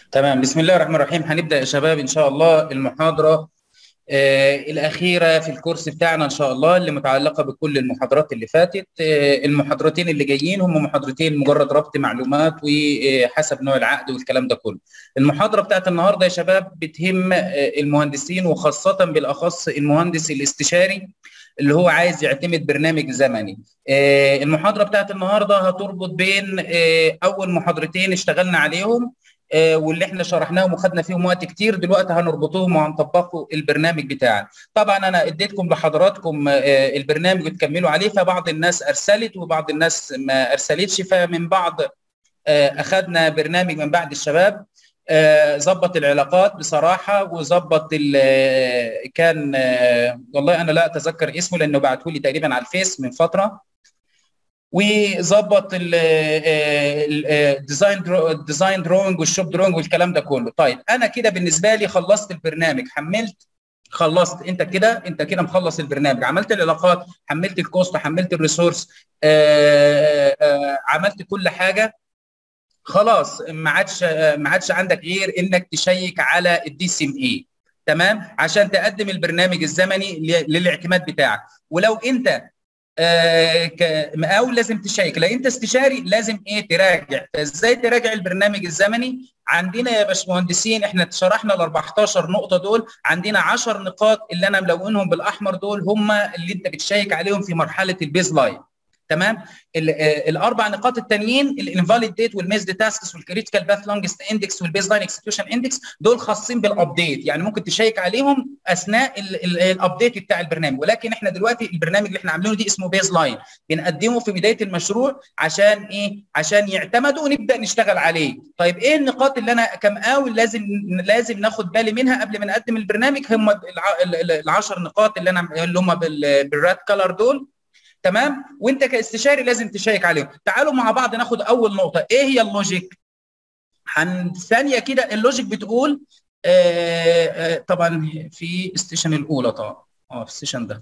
تمام بسم الله الرحمن الرحيم هنبدا يا شباب ان شاء الله المحاضره آه الاخيره في الكورس بتاعنا ان شاء الله اللي متعلقه بكل المحاضرات اللي فاتت آه المحاضرتين اللي جايين هم محاضرتين مجرد ربط معلومات وحسب نوع العقد والكلام ده كله المحاضره بتاعت النهارده يا شباب بتهم آه المهندسين وخاصه بالاخص المهندس الاستشاري اللي هو عايز يعتمد برنامج زمني المحاضره بتاعت النهارده هتربط بين اول محاضرتين اشتغلنا عليهم واللي احنا شرحناهم وخدنا فيهم وقت كتير دلوقتي هنربطوهم وهنطبقوا البرنامج بتاعنا طبعا انا اديتكم لحضراتكم البرنامج وتكملوا عليه فبعض الناس ارسلت وبعض الناس ما ارسلتش فمن بعض اخذنا برنامج من بعد الشباب ظبط العلاقات بصراحه وظبط كان والله انا لا اتذكر اسمه لانه بعته لي تقريبا على الفيس من فتره وظبط الديزاين الديزاين دروينج والشوب دروينج والكلام ده كله طيب انا كده بالنسبه لي خلصت البرنامج حملت خلصت انت كده انت كده مخلص البرنامج عملت العلاقات حملت الكوست حملت الريسورس عملت كل حاجه خلاص ما عادش ما عادش عندك غير انك تشيك على الدي سي ام اي تمام عشان تقدم البرنامج الزمني للاعتماد بتاعك ولو انت آه مقاول لازم تشيك لو انت استشاري لازم ايه تراجع فازاي تراجع البرنامج الزمني عندنا يا باشمهندسين احنا شرحنا ال 14 نقطه دول عندنا 10 نقاط اللي انا ملونهم بالاحمر دول هم اللي انت بتشيك عليهم في مرحله البيز لاين تمام الاربع نقاط التانيين الانفاليد ديت والميزد تاسكس والكريتيكال باث لونجست اندكس والبيز لاين اكسكيوشن اندكس دول خاصين بالابديت يعني ممكن تشيك عليهم اثناء الابديت بتاع البرنامج ولكن احنا دلوقتي البرنامج اللي احنا عاملينه دي اسمه بيز لاين بنقدمه في بدايه المشروع عشان ايه عشان يعتمدوا ونبدا نشتغل عليه طيب ايه النقاط اللي انا كمقاول لازم لازم ناخد بالي منها قبل ما نقدم البرنامج هم ال10 نقاط اللي انا اللي هم بالراد كلر دول تمام وانت كاستشاري لازم تشيك عليهم تعالوا مع بعض ناخد اول نقطه ايه هي اللوجيك عن ثانيه كده اللوجيك بتقول آآ آآ طبعا في الستيشن الاولى طبعا اه في الستيشن ده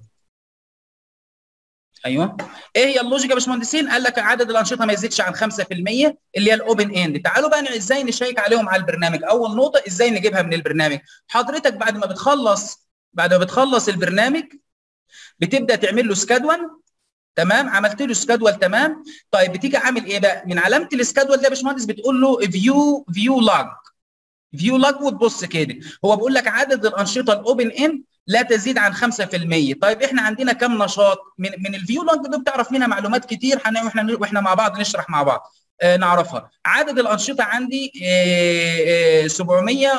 ايوه ايه هي اللوجيك يا باشمهندسين قال لك عدد الانشطه ما يزيدش عن 5% اللي هي الاوبن اند تعالوا بقى ازاي نشيك عليهم على البرنامج اول نقطه ازاي نجيبها من البرنامج حضرتك بعد ما بتخلص بعد ما بتخلص البرنامج بتبدا تعمل له سكادول تمام عملت له سكادول تمام طيب بتيجي عامل ايه بقى من علامه السكادول ده يا باشمهندس بتقول له فيو فيو لاج فيو لاج وتبص كده هو بيقول لك عدد الانشطه الاوبن اند لا تزيد عن 5% طيب احنا عندنا كم نشاط من من الفيو لاج ده بتعرف منها معلومات كتير واحنا واحنا مع بعض نشرح مع بعض آه نعرفها عدد الانشطه عندي آه آه 700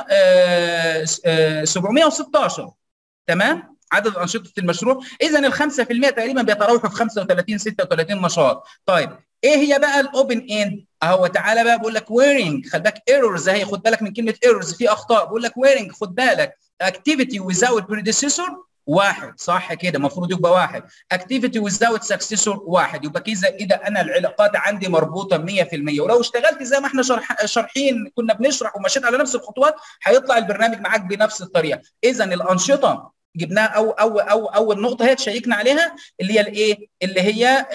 آه 716 تمام عدد انشطه المشروع اذا ال 5% تقريبا بيتراوحوا في 35 36 نشاط طيب ايه هي بقى الاوبن اند اهو تعالى بقى بقول لك ويرنج خد بالك ايرورز اهي خد بالك من كلمه ايرورز في اخطاء بقول لك ويرنج خد بالك اكتيفيتي without predecessor واحد صح كده المفروض يبقى واحد اكتيفيتي without successor واحد يبقى كده كده انا العلاقات عندي مربوطه 100% ولو اشتغلت زي ما احنا شرح شارحين كنا بنشرح ومشيت على نفس الخطوات هيطلع البرنامج معاك بنفس الطريقه اذا الانشطه جبناها او او او اول نقطه هي تشيكنا عليها اللي هي الايه اللي هي آآ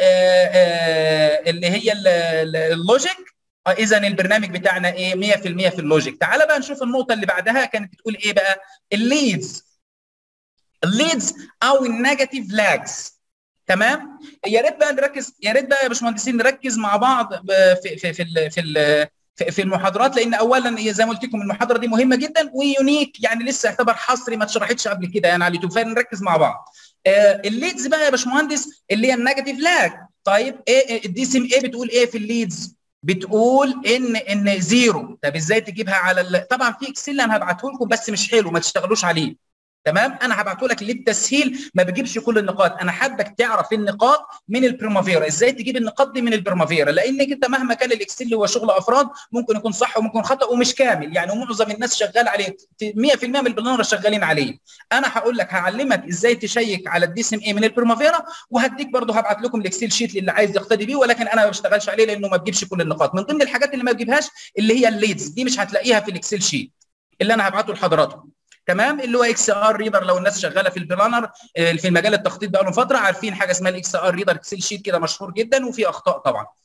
آآ اللي هي اللوجيك اذا البرنامج بتاعنا ايه 100% في اللوجيك تعال بقى نشوف النقطه اللي بعدها كانت بتقول ايه بقى الليدز الليدز او النيجاتيف لاجز تمام يا ريت بقى نركز يا ريت بقى يا باشمهندسين نركز مع بعض في في في ال في, ال في المحاضرات لان اولا زي ما قلت لكم المحاضره دي مهمه جدا ويونيك يعني لسه يعتبر حصري ما اتشرحتش قبل كده يعني على اليوتيوب فنركز مع بعض آه الليدز بقى يا باشمهندس اللي هي النيجاتيف لاج طيب ايه الدي سي ام ايه بتقول ايه في الليدز بتقول ان ان زيرو طب ازاي تجيبها على ال... طبعا في اكسل انا هبعته لكم بس مش حلو ما تشتغلوش عليه تمام انا هبعته لك للتسهيل ما بجيبش كل النقاط انا حابك تعرف النقاط من البريمافيرا ازاي تجيب النقاط دي من البريمافيرا لانك انت مهما كان الاكسل هو شغل افراد ممكن يكون صح وممكن خطا ومش كامل يعني معظم الناس شغال عليه 100% من البلانر شغالين عليه انا هقول لك هعلمك ازاي تشيك على الدي سي ام اي من البريمافيرا وهديك برضه هبعت لكم الاكسل شيت للي عايز يقتدي بيه ولكن انا ما بشتغلش عليه لانه ما بجيبش كل النقاط من ضمن الحاجات اللي ما بجيبهاش اللي هي الليدز دي مش هتلاقيها في الاكسل شيت اللي انا هبعته لحضراتكم تمام اللي هو اكس ار ريدر لو الناس شغاله في البلانر في المجال التخطيط بقى لهم فتره عارفين حاجه اسمها الاكس ار ريدر اكسل شيت كده مشهور جدا وفي اخطاء طبعا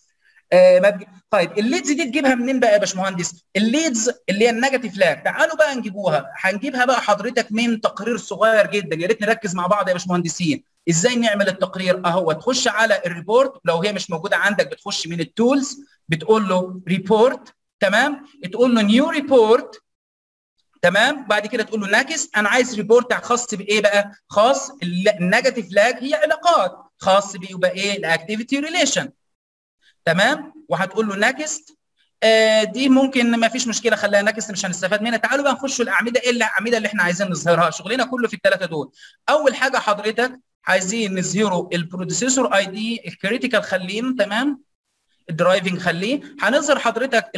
آه ما تجيب... طيب الليدز دي تجيبها منين بقى يا باشمهندس؟ الليدز اللي هي النيجاتيف لاج تعالوا بقى نجيبوها هنجيبها بقى حضرتك من تقرير صغير جدا يا ريت نركز مع بعض يا باشمهندسين ازاي نعمل التقرير اهو تخش على الريبورت لو هي مش موجوده عندك بتخش من التولز بتقول له ريبورت تمام تقول له نيو ريبورت تمام بعد كده تقول له ناكس انا عايز ريبورت خاص بايه بقى خاص النيجاتيف لاج هي علاقات خاص بيه يبقى ايه الاكتيفيتي ريليشن تمام وهتقول له ناكست آه دي ممكن ما فيش مشكله خليها ناكست مش هنستفاد منها تعالوا بقى نخش الاعمده ايه الاعمده اللي احنا عايزين نظهرها شغلنا كله في الثلاثه دول اول حاجه حضرتك عايزين نظهره البروديسيسور اي دي الكريتيكال خليه تمام الدرايفنج خليه هنظهر حضرتك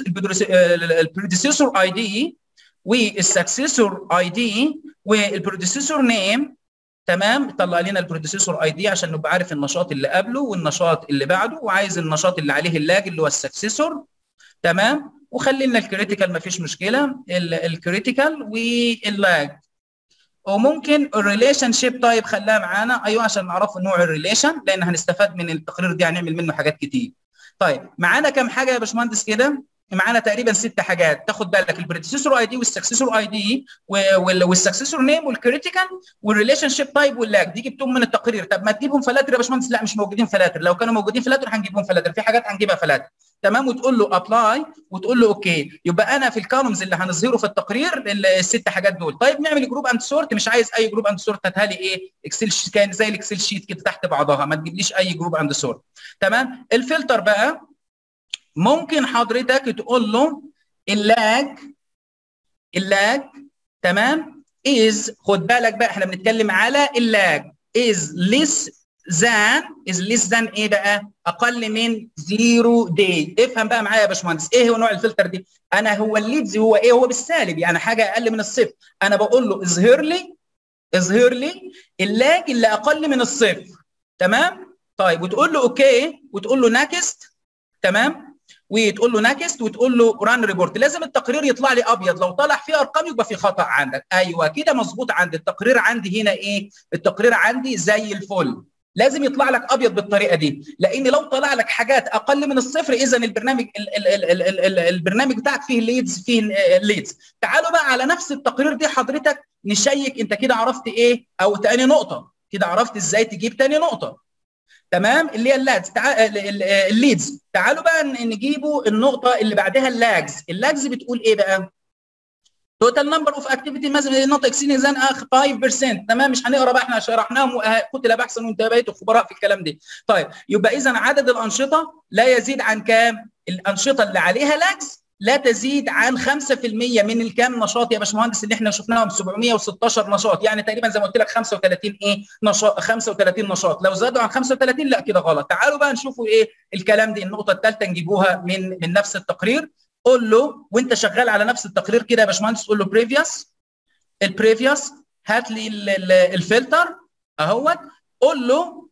البروديسيسور اي دي والسكسيسور اي دي والبروديسيسور نيم تمام طلع لنا البروديسيسور اي دي عشان نبقى عارف النشاط اللي قبله والنشاط اللي بعده وعايز النشاط اللي عليه اللاج اللي هو السكسيسور تمام وخلي لنا الكريتيكال ما فيش مشكله الكريتيكال واللاج وممكن الريليشن شيب تايب خلاها معانا ايوه عشان نعرف نوع الريليشن لان هنستفاد من التقرير دي هنعمل منه حاجات كتير طيب معانا كام حاجه يا باشمهندس كده معانا تقريبا ست حاجات تاخد بالك البريديسيسور اي دي والسكسيسور اي دي والسكسيسور نيم والكريتيكال والريليشن شيب تايب واللاج دي جبتهم من التقرير طب ما تجيبهم فلاتر يا باشمهندس لا مش موجودين فلاتر لو كانوا موجودين فلاتر هنجيبهم فلاتر في حاجات هنجيبها فلاتر تمام وتقول له ابلاي وتقول له اوكي يبقى انا في الكولومز اللي هنظهره في التقرير الست حاجات دول طيب نعمل جروب اند سورت مش عايز اي جروب اند سورت هاتها لي ايه اكسل كان زي الاكسل شيت كده تحت بعضها ما تجيبليش اي جروب اند سورت تمام الفلتر بقى ممكن حضرتك تقول له اللاج اللاج تمام از خد بالك بقى احنا بنتكلم على اللاج از ليس ذان از ليس ذان ايه بقى؟ اقل من زيرو داي افهم بقى معايا يا باشمهندس ايه هو نوع الفلتر دي؟ انا هو الليدز هو ايه؟ هو بالسالب يعني حاجه اقل من الصفر انا بقول له اظهر لي اظهر لي اللاج اللي اقل من الصفر تمام؟ طيب وتقول له اوكي وتقول له ناكست تمام؟ وتقول له ناكست وتقول له ران ريبورت لازم التقرير يطلع لي ابيض لو طلع فيه ارقام يبقى في خطا عندك ايوه كده مظبوط عندي التقرير عندي هنا ايه التقرير عندي زي الفل لازم يطلع لك ابيض بالطريقه دي لان لو طلع لك حاجات اقل من الصفر اذا البرنامج ال ال ال ال ال البرنامج بتاعك فيه ليدز فيه ليدز تعالوا بقى على نفس التقرير دي حضرتك نشيك انت كده عرفت ايه او تاني نقطه كده عرفت ازاي تجيب تاني نقطه تمام اللي هي اللادز تع... الليدز تعالوا بقى نجيبوا النقطه اللي بعدها اللاجز اللاجز بتقول ايه بقى توتال نمبر اوف اكتيفيتي مثلا نوت اكسيدنج ذان 5% تمام مش هنقرا بقى احنا شرحناهم قتل بحثا وانت بقيتوا خبراء في الكلام ده طيب يبقى اذا عدد الانشطه لا يزيد عن كام الانشطه اللي عليها لاجز لا تزيد عن 5% من الكام نشاط يا باشمهندس اللي احنا شفناهم 716 نشاط يعني تقريبا زي ما قلت لك 35 ايه نشاط 35 نشاط لو زادوا عن 35 لا كده غلط تعالوا بقى نشوفوا ايه الكلام دي النقطه الثالثه نجيبوها من من نفس التقرير قول له وانت شغال على نفس التقرير كده يا باشمهندس قول له بريفيوس البريفيوس هات لي الفلتر اهوت قول له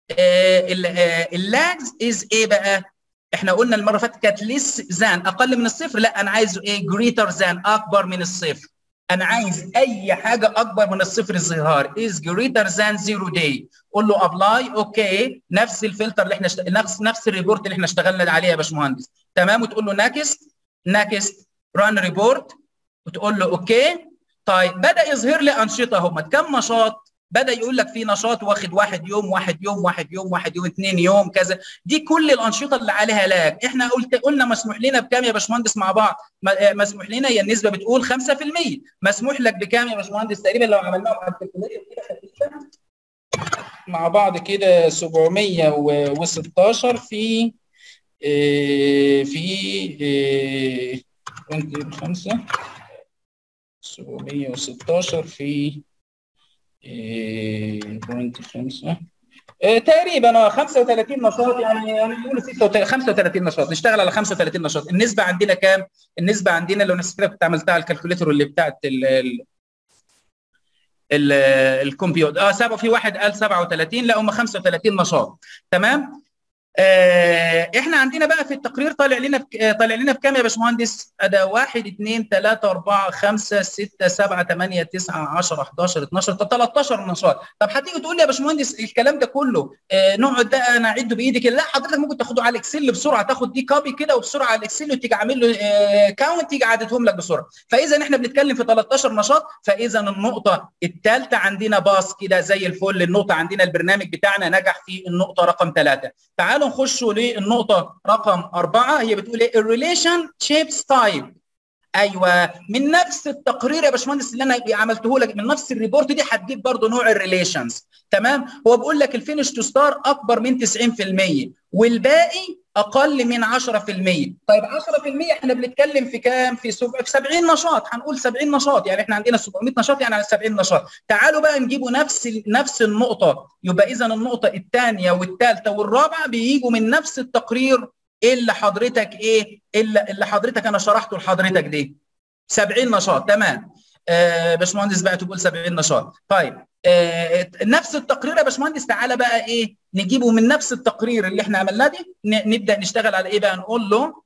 اللاجز از ايه بقى احنا قلنا المره اللي فاتت كانت ليس زان اقل من الصفر لا انا عايزه ايه جريتر زان اكبر من الصفر انا عايز اي حاجه اكبر من الصفر الظهار از جريتر زان زيرو داي قول له ابلاي اوكي نفس الفلتر اللي احنا شت... نفس نفس الريبورت اللي احنا اشتغلنا عليه يا باشمهندس تمام وتقول له ناكست ناكست ران ريبورت وتقول له اوكي طيب بدا يظهر لي انشطه هم كم نشاط بدا يقول لك في نشاط واخد واحد يوم واحد يوم واحد يوم واحد يوم اثنين يوم كذا دي كل الانشطه اللي عليها لاج احنا قلت قلنا مسموح لنا بكام يا باشمهندس مع بعض مسموح لنا هي النسبه بتقول 5% مسموح لك بكام يا باشمهندس تقريبا لو عملناهم على الكالكوليتر كده مع بعض كده 716 في في 5 716 في بوينت 5 تقريبا اه 35 نشاط يعني يعني نقول 35 نشاط نشتغل على 35 نشاط النسبه عندنا كام؟ النسبه عندنا لو نفس كده كنت عملتها على الكالكوليتر اللي بتاعت ال الكمبيوتر اه سبعه في واحد قال 37 لا هم 35 نشاط تمام آه احنا عندنا بقى في التقرير طالع لنا طالع لنا بكام يا باشمهندس؟ ده 1 2 3 4 5 6 7 8 9 10 11 12 طب 13 نشاط، طب هتيجي تقول لي يا باشمهندس الكلام ده كله آه نقعد ده انا اعده بايدي كده، لا حضرتك ممكن تاخده على الاكسل بسرعه تاخد دي كوبي كده وبسرعه على الاكسل وتيجي عامل له آه كاونت تيجي عادتهم لك بسرعه، فاذا احنا بنتكلم في 13 نشاط فاذا النقطه الثالثه عندنا باص كده زي الفل النقطه عندنا البرنامج بتاعنا نجح في النقطه رقم ثلاثه، تعالوا نخشوا للنقطة رقم أربعة هي بتقول إيه؟ الريليشن شيبس تايب ايوه من نفس التقرير يا باشمهندس اللي انا عملته لك من نفس الريبورت دي هتجيب برضه نوع الريليشنز تمام هو بيقول لك الفينش تو ستار اكبر من 90% والباقي اقل من 10% طيب 10% احنا بنتكلم في كام في, في 70 نشاط هنقول 70 نشاط يعني احنا عندنا 700 نشاط يعني على 70 نشاط تعالوا بقى نجيبوا نفس نفس النقطه يبقى اذا النقطه الثانيه والثالثه والرابعه بيجوا من نفس التقرير اللي حضرتك ايه اللي, اللي حضرتك انا شرحته لحضرتك دي 70 نشاط تمام آه باشمهندس بقى تقول 70 نشاط طيب آه نفس التقرير يا باشمهندس تعالى بقى ايه نجيبه من نفس التقرير اللي احنا عملناه دي نبدا نشتغل على ايه بقى نقول له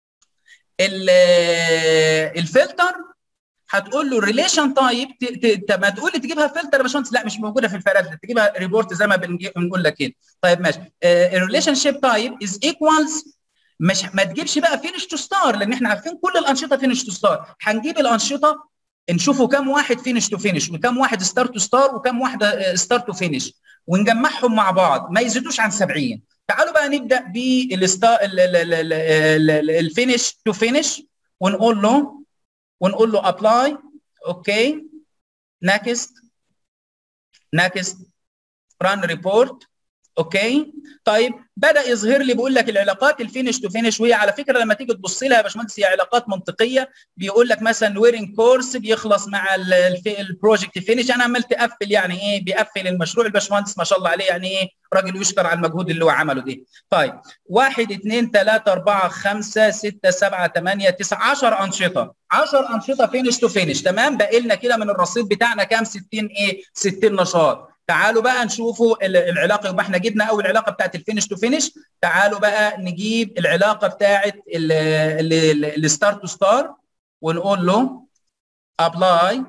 الفلتر هتقول له الريليشن تايب ما تقول لي تجيبها فلتر يا باشمهندس لا مش موجوده في الفلاتر تجيبها ريبورت زي ما بنقول لك كده طيب ماشي الريليشن شيب تايب از ايكوالز مش ما تجيبش بقى فينش تو ستار لان احنا عارفين كل الانشطه فينش تو ستار هنجيب الانشطه نشوفوا كم واحد فينش تو فينش وكم واحد ستار تو ستار وكم واحده ستار تو فينش ونجمعهم مع بعض ما يزيدوش عن 70 تعالوا بقى نبدا بالستار الفينش تو فينش ونقول له ونقول له ابلاي اوكي نكست نكست ران ريبورت اوكي طيب بدا يظهر لي بيقول لك العلاقات الفينش تو فينش وهي على فكره لما تيجي تبص لها يا باشمهندس هي علاقات منطقيه بيقول لك مثلا ويرنج كورس بيخلص مع البروجكت فينش انا عملت اقفل يعني ايه بيقفل المشروع الباشمهندس ما شاء الله عليه يعني ايه راجل يشكر على المجهود اللي هو عمله ده طيب 1 2 3 4 5 6 7 8 9 10 انشطه 10 انشطه فينش تو فينش تمام باقي لنا كده من الرصيد بتاعنا كام 60 ايه 60 نشاط تعالوا بقى نشوفوا العلاقه يبقى احنا جبنا اول علاقه بتاعت الفينش تو فينش تعالوا بقى نجيب العلاقه بتاعت الستار تو ستار ونقول له ابلاي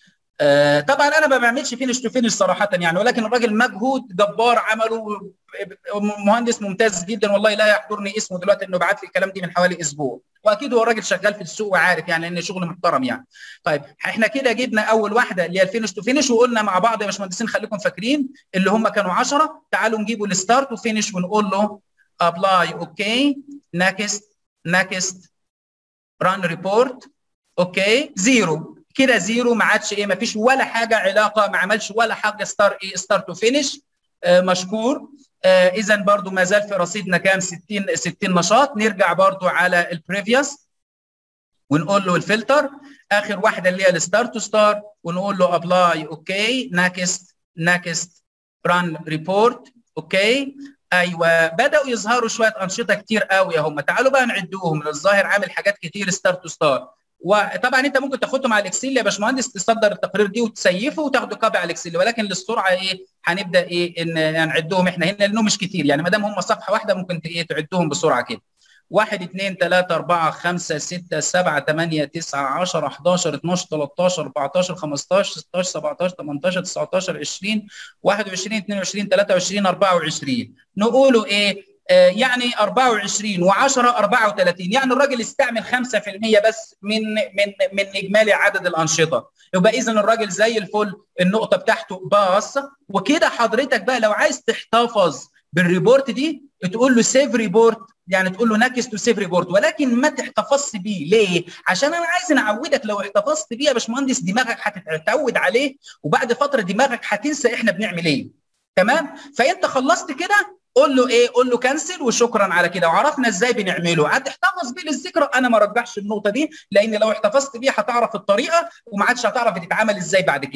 آه طبعا انا ما بعملش فينش تو فينش صراحه يعني ولكن الراجل مجهود جبار عمله مهندس ممتاز جدا والله لا يحضرني اسمه دلوقتي انه بعت لي الكلام دي من حوالي اسبوع واكيد هو راجل شغال في السوق وعارف يعني ان شغل محترم يعني طيب احنا كده جبنا اول واحده اللي هي الفينش تو فينش وقلنا مع بعض يا باشمهندسين خليكم فاكرين اللي هم كانوا 10 تعالوا نجيبوا الستارت وفينش ونقول له ابلاي اوكي نكست نكست ران ريبورت اوكي زيرو كده زيرو ما عادش ايه ما فيش ولا حاجه علاقه ما عملش ولا حاجه ستار ايه ستار تو فينش آه مشكور آه اذا برضو ما زال في رصيدنا كام 60 60 نشاط نرجع برضو على البريفيوس ونقول له الفلتر اخر واحده اللي هي الستار تو ستار ونقول له ابلاي اوكي نكست نكست ران ريبورت اوكي ايوه بداوا يظهروا شويه انشطه كتير قوي هم تعالوا بقى نعدوهم الظاهر عامل حاجات كتير ستار تو ستار وطبعا انت ممكن تاخدهم على الاكسل يا باشمهندس تصدر التقرير دي وتسيفه وتاخده كوبي على الاكسل ولكن للسرعه ايه هنبدا ايه ان نعدهم احنا هنا لانه مش كتير يعني ما دام هم صفحه واحده ممكن ايه تعدهم بسرعه كده 1 2 3 4 5 6 7 8 9 10 11 12 13 14 15 16 17 18 19 20 21 22 23 24 نقولوا ايه آه يعني 24 و10 34 يعني الراجل استعمل 5% بس من من من اجمالي عدد الانشطه يبقى اذا الراجل زي الفل النقطه بتاعته باص وكده حضرتك بقى لو عايز تحتفظ بالريبورت دي تقول له سيف ريبورت يعني تقول له نكست تو سيف ريبورت ولكن ما تحتفظش بيه ليه؟ عشان انا عايز نعودك لو احتفظت بيه يا باشمهندس دماغك هتتعود عليه وبعد فتره دماغك هتنسى احنا بنعمل ايه تمام؟ فانت خلصت كده قول له ايه؟ قول له كنسل وشكرا على كده وعرفنا ازاي بنعمله هتحتفظ بيه للذكرى انا ما رجحش النقطه دي لان لو احتفظت بيه هتعرف الطريقه وما عادش هتعرف تتعامل ازاي بعد كده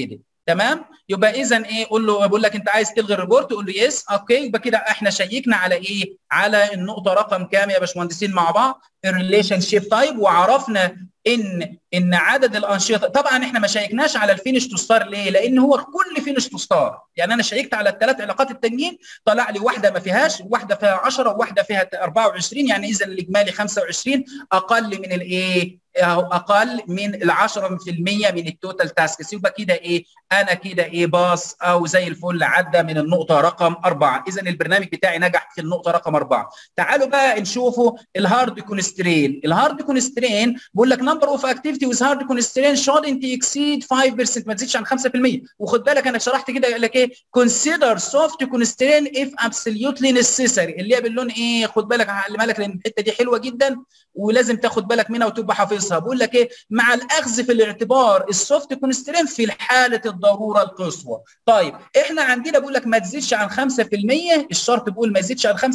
تمام يبقى اذا ايه قول له بقول لك انت عايز تلغي الريبورت قول له يس اوكي يبقى كده احنا شيكنا على ايه على النقطه رقم كام يا باشمهندسين مع بعض الريليشن شيب تايب وعرفنا ان ان عدد الانشطه طبعا احنا ما شيكناش على الفينش تو ستار ليه؟ لان هو كل فينش تو ستار يعني انا شيكت على الثلاث علاقات التانيين طلع لي واحده ما فيهاش واحده فيها 10 وواحده فيها 24 يعني اذا الاجمالي 25 اقل من الايه؟ اقل من ال 10% من التوتال تاسكس يبقى كده ايه؟ انا كده ايه باص او زي الفل عدى من النقطه رقم اربعه اذا البرنامج بتاعي نجح في النقطه رقم اربعه تعالوا بقى نشوفوا الهارد كونسترين الهارد كونسترين بيقول لك نمبر اوف اكتيفيتي ويز هارد كونسترين شودنت اكسيد 5% ما تزيدش عن 5% وخد بالك انا شرحت كده قال لك ايه كونسيدر سوفت كونسترين اف ابسوليوتلي نيسيسري اللي هي باللون ايه خد بالك هعلمها لك لان الحته دي حلوه جدا ولازم تاخد بالك منها وتبقى حافظها بقول لك ايه مع الاخذ في الاعتبار السوفت كونسترين في حاله الضروره القصوى طيب احنا عندنا بقول لك ما تزيدش عن 5% الشرط بيقول ما يزيدش عن 5%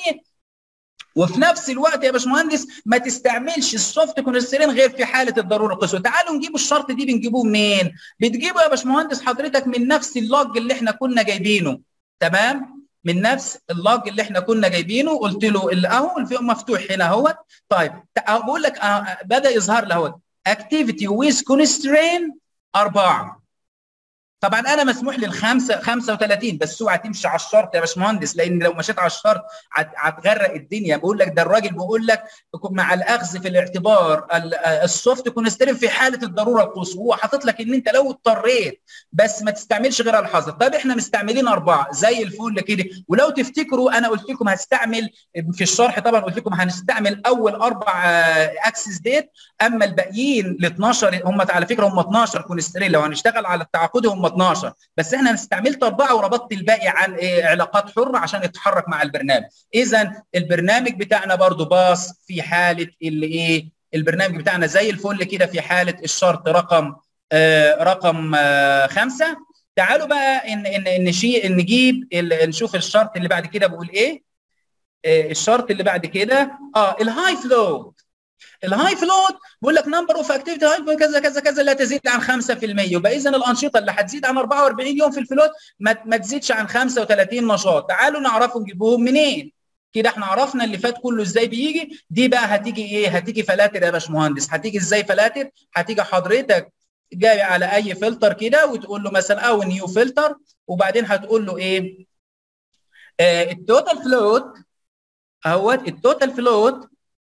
وفي نفس الوقت يا باشمهندس ما تستعملش السوفت كونسترين غير في حاله الضروره القصوى تعالوا نجيب الشرط دي بنجيبوه منين بتجيبه يا باشمهندس حضرتك من نفس اللوج اللي احنا كنا جايبينه تمام من نفس اللوج اللي احنا كنا جايبينه قلت له اهو الفيو مفتوح هنا اهوت طيب بقول لك اه بدا يظهر لي اهوت اكتيفيتي ويز كونسترين اربعه طبعا انا مسموح لي الخمسه 35 بس اوعى تمشي على الشرط يا باشمهندس لان لو مشيت على الشرط هتغرق الدنيا بقول لك ده الراجل بيقول لك مع الاخذ في الاعتبار السوفت كونسترين في حاله الضروره القصوى هو حاطط لك ان انت لو اضطريت بس ما تستعملش غير الحظر طب احنا مستعملين اربعه زي الفل كده ولو تفتكروا انا قلت لكم هستعمل في الشرح طبعا قلت لكم هنستعمل اول اربع اكسس ديت اما الباقيين ال 12 هم على فكره هم 12 كونسترين لو هنشتغل على التعاقد هم 12 بس احنا استعملت اربعه وربطت الباقي عن إيه علاقات حره عشان يتحرك مع البرنامج اذا البرنامج بتاعنا برضو باص في حاله اللي ايه البرنامج بتاعنا زي الفل كده في حاله الشرط رقم آه رقم آه خمسه تعالوا بقى ان ان نشي نجيب نشوف الشرط اللي بعد كده بيقول ايه آه الشرط اللي بعد كده اه الهاي فلو الهاي فلوت بيقول لك نمبر اوف اكتيفيتي هاي كذا كذا كذا لا تزيد عن 5% يبقى اذا الانشطه اللي هتزيد عن 44 يوم في الفلوت ما, ما تزيدش عن 35 نشاط تعالوا نعرفوا نجيبوهم منين كده احنا عرفنا اللي فات كله ازاي بيجي دي بقى هتيجي ايه هتيجي فلاتر يا باشمهندس هتيجي ازاي فلاتر هتيجي حضرتك جاي على اي فلتر كده وتقول له مثلا او نيو فلتر وبعدين هتقول له ايه آه التوتال فلوت اهوت التوتال فلوت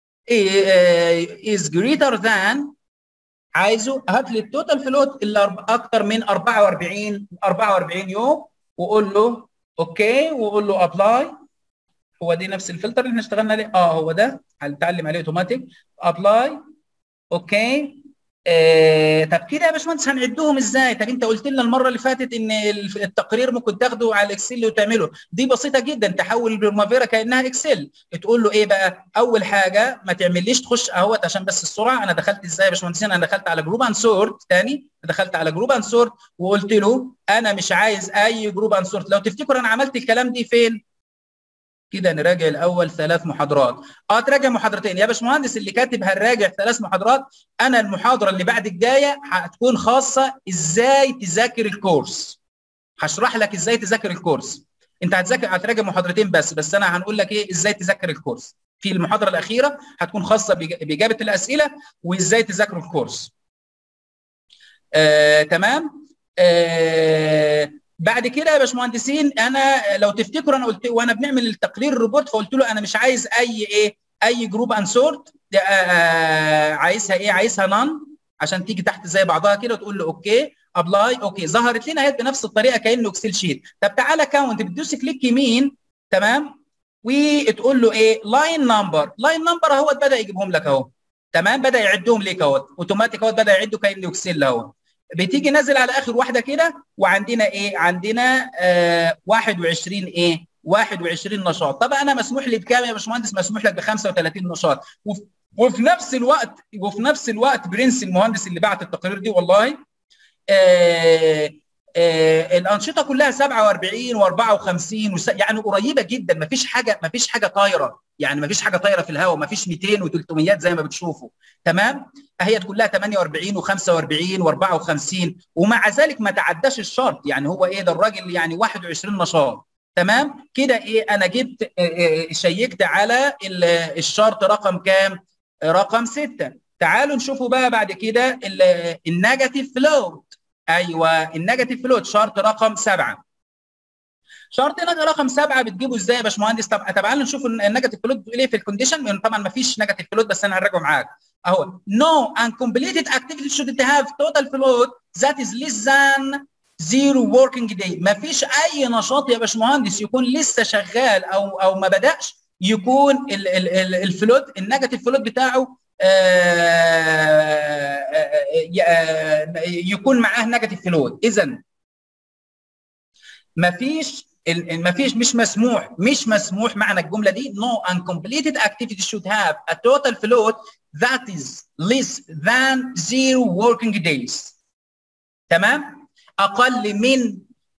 is greater than عايزه هات لي التوتال فلوت اللي اكتر من 44 44 يوم وقول له اوكي وقول له ابلاي هو دي نفس الفلتر اللي احنا اشتغلنا عليه اه هو ده هنتعلم عليه اوتوماتيك ابلاي اوكي آه طب كده يا باشمهندس هنعدهم ازاي؟ طب انت قلت لنا المره اللي فاتت ان التقرير ممكن تاخده على الاكسل وتعمله، دي بسيطه جدا تحول البرمافيرا كانها اكسل، تقول له ايه بقى؟ اول حاجه ما تعمليش تخش اهوت عشان بس السرعه انا دخلت ازاي يا باشمهندس انا دخلت على جروب اند سورت تاني دخلت على جروب اند سورت وقلت له انا مش عايز اي جروب اند سورت، لو تفتكروا انا عملت الكلام دي فين؟ كده نراجع الاول ثلاث محاضرات اه تراجع محاضرتين يا باشمهندس اللي كاتب هنراجع ثلاث محاضرات انا المحاضره اللي بعد الجايه هتكون خاصه ازاي تذاكر الكورس هشرح لك ازاي تذاكر الكورس انت هتذاكر هتراجع محاضرتين بس بس انا هنقول لك ايه ازاي تذاكر الكورس في المحاضره الاخيره هتكون خاصه باجابه الاسئله وازاي تذاكر الكورس آه، تمام آه، بعد كده يا باشمهندسين انا لو تفتكروا انا قلت وانا بنعمل التقرير الريبورت فقلت له انا مش عايز اي ايه اي جروب ان سورت عايزها ايه عايزها نان عشان تيجي تحت زي بعضها كده وتقول له اوكي ابلاي اوكي ظهرت لنا اهي بنفس الطريقه كانه اكسل شيت طب تعالى كاونت بتدوس كليك يمين تمام وتقول له ايه لاين نمبر لاين نمبر اهوت بدا يجيبهم لك اهو تمام بدا يعدهم ليك اهوت اوتوماتيك اهوت بدا يعدوا كانه اكسل اهو بتيجي نازل على اخر واحده كده وعندنا ايه عندنا آه 21 ايه 21 نشاط طب انا مسموح لي بكام يا باشمهندس مسموح لك ب 35 نشاط وفي, وفي نفس الوقت وفي نفس الوقت برنس المهندس اللي بعت التقرير دي والله آه آه الانشطه كلها 47 و54 وس... يعني قريبه جدا ما فيش حاجه ما فيش حاجه طايره يعني ما فيش حاجه طايره في الهواء ما فيش 200 و300 زي ما بتشوفوا تمام هي كلها 48 و45 و54 ومع ذلك ما تعداش الشرط يعني هو ايه ده الراجل يعني 21 نشاط تمام كده ايه انا جبت شيكت على الشرط رقم كام رقم 6 تعالوا نشوفوا بقى بعد كده النيجاتيف فلوت ايوه النيجاتيف فلوت شرط رقم 7 شرط رقم 7 بتجيبه ازاي يا باشمهندس طب تعالوا نشوف النيجاتيف فلوت بتقول ايه في الكونديشن طبعا ما فيش نيجاتيف فلوت بس انا هراجعه معاك اهو no uncompleted activity should have total float that is less than zero working day ما فيش اي نشاط يا باشمهندس يكون لسه شغال او او ما بداش يكون ال ال ال الفلوت النيجاتيف فلوت بتاعه يكون معاه نيجاتيف فلوت اذا ما فيش ما فيش مش مسموح مش مسموح معنى الجمله دي no uncompleted activity should have a total float that is less than zero working days تمام اقل من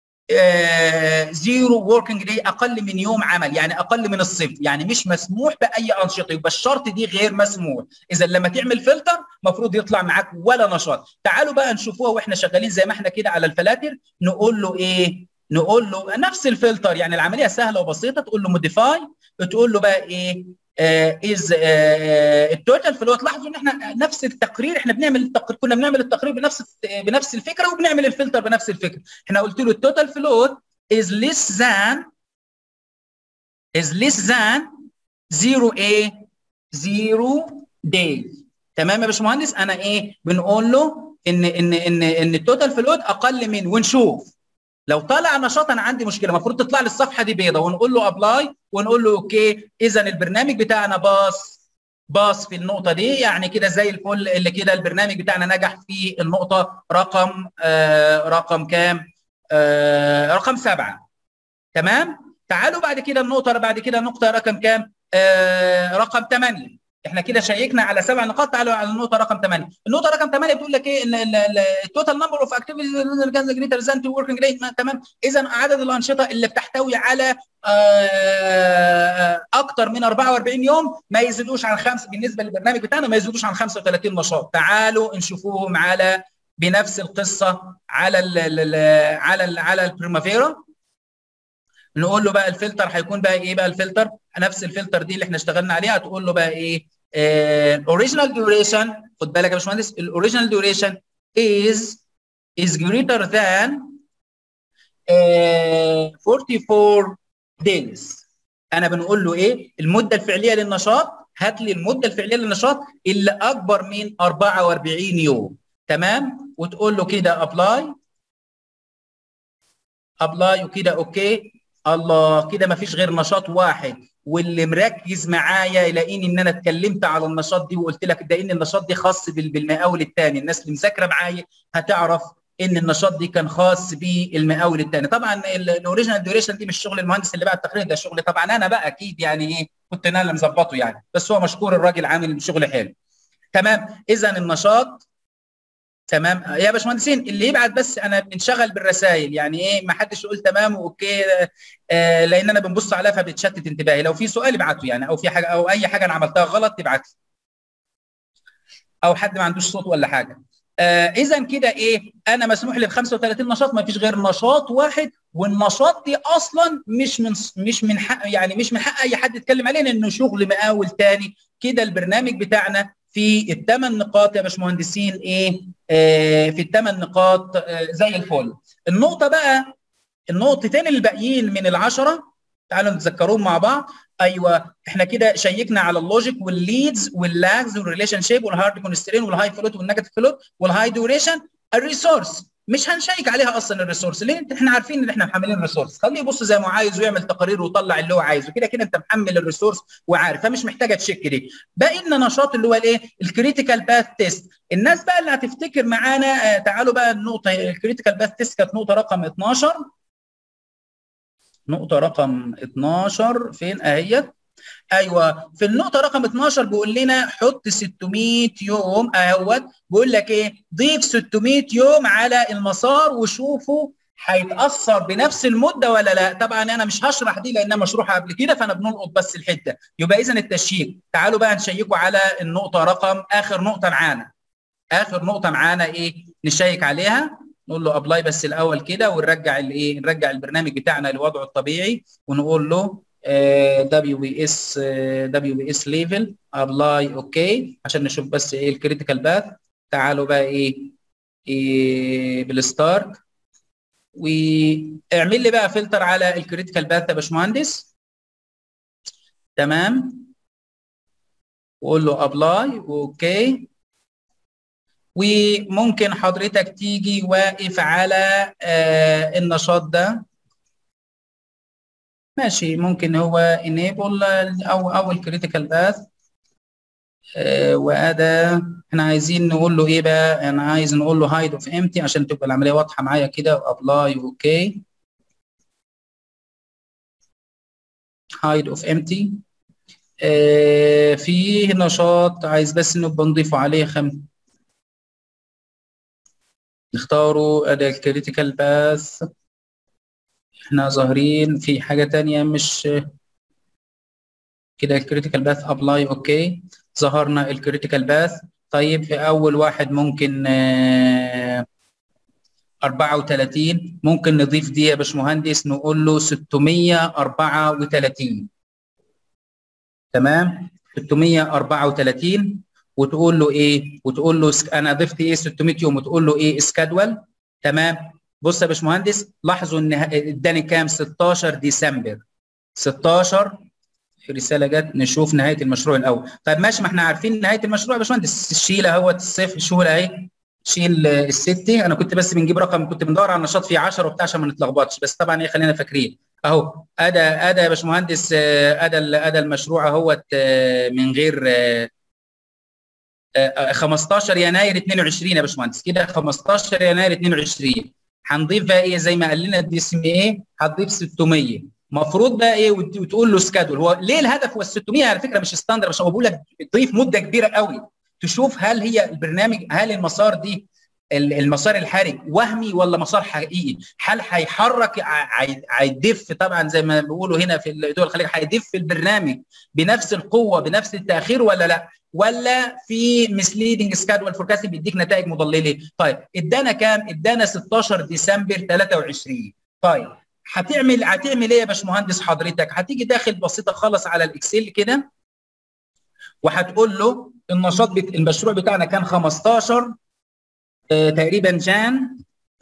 زيرو وركينج داي اقل من يوم عمل يعني اقل من الصفر يعني مش مسموح باي انشطه يبقى الشرط دي غير مسموح اذا لما تعمل فلتر المفروض يطلع معاك ولا نشاط تعالوا بقى نشوفوها واحنا شغالين زي ما احنا كده على الفلاتر نقول له ايه نقول له نفس الفلتر يعني العمليه سهله وبسيطه تقول له موديفاي تقول له بقى ايه از التوتال فلوت لاحظوا ان احنا نفس التقرير احنا بنعمل التقرير كنا بنعمل التقرير بنفس بنفس الفكره وبنعمل الفلتر بنفس الفكره احنا قلت له التوتال فلوت is less than is less than zero a zero days تمام يا باشمهندس انا ايه بنقول له ان ان ان ان التوتال فلوت اقل من ونشوف لو طلع نشاط انا عندي مشكله المفروض تطلع لي الصفحه دي بيضه ونقول له ابلاي ونقول له اوكي اذا البرنامج بتاعنا باص باص في النقطه دي يعني كده زي الفل اللي كده البرنامج بتاعنا نجح في النقطه رقم آه رقم كام آه رقم سبعه تمام تعالوا بعد كده النقطه بعد كده النقطه رقم كام آه رقم 8 احنا كده شيكنا على سبع نقاط تعالوا على النقطه رقم 8 النقطه رقم 8 بتقول لك ايه ان التوتال نمبر اوف اكتيفيتيز جريتر ذان تو وركينج داي تمام اذا عدد الانشطه اللي بتحتوي على اكتر من 44 يوم ما يزيدوش عن خمس بالنسبه للبرنامج بتاعنا ما يزيدوش عن 35 نشاط تعالوا نشوفوهم على بنفس القصه على ال على ال على البريمافيرا نقول له بقى الفلتر هيكون بقى ايه بقى الفلتر نفس الفلتر دي اللي احنا اشتغلنا عليها تقول له بقى ايه الاوريجينال ديوريشن خد بالك يا باشمهندس الاوريجينال ديوريشن is is greater than uh, 44 days انا بنقول له ايه المده الفعليه للنشاط هات لي المده الفعليه للنشاط اللي اكبر من 44 يوم تمام وتقول له كده ابلاي ابلاي وكده اوكي الله كده ما فيش غير نشاط واحد واللي مركز معايا يلاقيني ان انا اتكلمت على النشاط دي وقلت لك ده ان النشاط دي خاص بالمقاول الثاني الناس اللي مذاكره معايا هتعرف ان النشاط دي كان خاص بالمقاول الثاني طبعا الاوريجينال ديوريشن دي مش شغل المهندس اللي بقى التقرير ده شغل طبعا انا بقى اكيد يعني ايه كنت انا اللي مظبطه يعني بس هو مشكور الراجل عامل شغل حلو تمام اذا النشاط تمام يا باشمهندسين اللي يبعت بس انا بنشغل بالرسائل يعني ايه ما حدش يقول تمام واوكي آه لان انا بنبص عليها فبتشتت انتباهي لو في سؤال ابعته يعني او في حاجه او اي حاجه انا عملتها غلط تبعت او حد ما عندوش صوت ولا حاجه آه اذا كده ايه انا مسموح لي ب 35 نشاط ما فيش غير نشاط واحد والنشاط دي اصلا مش من مش من حق يعني مش من حق اي حد يتكلم عليه لانه شغل مقاول تاني كده البرنامج بتاعنا في الثمان نقاط يا باشمهندسين ايه آه في الثمان نقاط آه زي الفل النقطه بقى النقطتين الباقيين من العشره تعالوا نتذكروهم مع بعض ايوه احنا كده شيكنا على اللوجيك والليدز واللاجز والريليشن شيب والهارد كونسترين والهاي فلوت والنيجاتيف فلوت والهاي ديوريشن الريسورس مش هنشيك عليها اصلا الريسورس ليه احنا عارفين ان احنا محملين الريسورس خليه يبص زي ما عايز ويعمل تقارير ويطلع اللي هو عايزه كده كده انت محمل الريسورس وعارف فمش محتاجه تشيك دي باقي لنا نشاط اللي هو الايه الكريتيكال باث تيست الناس بقى اللي هتفتكر معانا آه تعالوا بقى النقطه الكريتيكال باث تيست كانت نقطه رقم 12 نقطه رقم 12 فين اهيت ايوه في النقطه رقم 12 بيقول لنا حط 600 يوم اهوت بيقول لك ايه ضيف 600 يوم على المسار وشوفوا هيتاثر بنفس المده ولا لا طبعا انا مش هشرح دي لانها مشروحه قبل كده فانا بنلقط بس الحته يبقى اذا التشيك تعالوا بقى نشيكوا على النقطه رقم اخر نقطه معانا اخر نقطه معانا ايه نشيك عليها نقول له ابلاي بس الاول كده ونرجع الايه نرجع البرنامج بتاعنا لوضعه الطبيعي ونقول له دبليو بي اس دبليو بي اس ليفل ابلاي اوكي عشان نشوف بس ايه الكريتيكال باث تعالوا بقى ايه, إيه بالستارت واعمل لي بقى فلتر على الكريتيكال باث يا باشمهندس تمام وقول له ابلاي اوكي وممكن حضرتك تيجي واقف على آه النشاط ده ماشي ممكن هو enable او او الكريتيكال باث آه واداه احنا عايزين نقول له ايه بقى انا عايز نقول له هايد اوف امتي عشان تبقى العمليه واضحه معايا كده وابلاي اوكي هايد اوف امتي في نشاط عايز بس نبقى نضيفه عليه خم نختاروا اداه الكريتيكال باث احنا ظاهرين في حاجه تانية مش كده الكريتيكال باث ابلاي اوكي ظهرنا الكريتيكال باث طيب في اول واحد ممكن آه 34 ممكن نضيف دي يا باشمهندس نقول له 634 تمام 634 وتقول له ايه وتقول له انا ضفت ايه 600 يوم وتقول له ايه اسكادول تمام بص يا باشمهندس لاحظوا ان اداني كام 16 ديسمبر 16 في رساله جت نشوف نهايه المشروع الاول طيب ماشي ما احنا عارفين نهايه المشروع يا باشمهندس شيل اهوت الصفر شهور اهي شيل الستة انا كنت بس بنجيب رقم كنت بندور على النشاط فيه 10 وبتاع عشان ما نتلخبطش بس طبعا ايه خلينا فاكرين اهو ادا ادا يا باشمهندس ادا ادا المشروع اهوت من غير 15 يناير 22 يا باشمهندس كده 15 يناير 22 هنضيف بقى ايه زي ما قال لنا الدي سي ام ايه هتضيف 600 المفروض بقى ايه وتقول له سكادول هو ليه الهدف هو ال 600 على فكره مش ستاندر عشان بقول لك تضيف مده كبيره قوي تشوف هل هي البرنامج هل المسار دي المسار الحرج وهمي ولا مسار حقيقي هل هيحرك هيدف طبعا زي ما بيقولوا هنا في دول الخليج هيدف البرنامج بنفس القوه بنفس التاخير ولا لا ولا في مسليدنج سكادول فوركاستنج بيديك نتائج مضلله طيب ادانا كام ادانا 16 ديسمبر 23 طيب هتعمل هتعمل ايه يا باشمهندس حضرتك هتيجي داخل بسيطه خالص على الاكسل كده وهتقول له النشاط بت... المشروع بتاعنا كان 15 آه تقريبا جان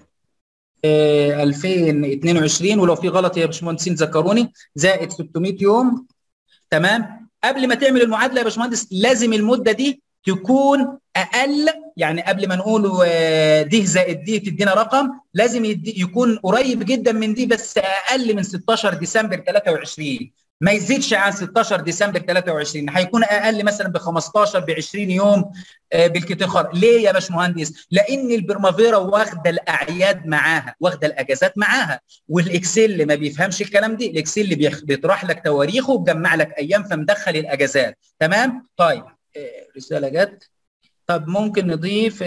آه 2022 ولو في غلط يا باشمهندسين ذكروني زائد 600 يوم تمام قبل ما تعمل المعادله يا باشمهندس لازم المده دي تكون اقل يعني قبل ما نقول دي زائد دي تدينا رقم لازم يكون قريب جدا من دي بس اقل من 16 ديسمبر 23 ما يزيدش عن 16 ديسمبر 23 هيكون اقل مثلا ب 15 ب 20 يوم بالكتير خالص ليه يا باشمهندس لان البرمافيرا واخده الاعياد معاها واخده الاجازات معاها والاكسل ما بيفهمش الكلام دي الاكسل بيطرح لك تواريخه وبجمع لك ايام فمدخل الاجازات تمام طيب رساله جت طب ممكن نضيف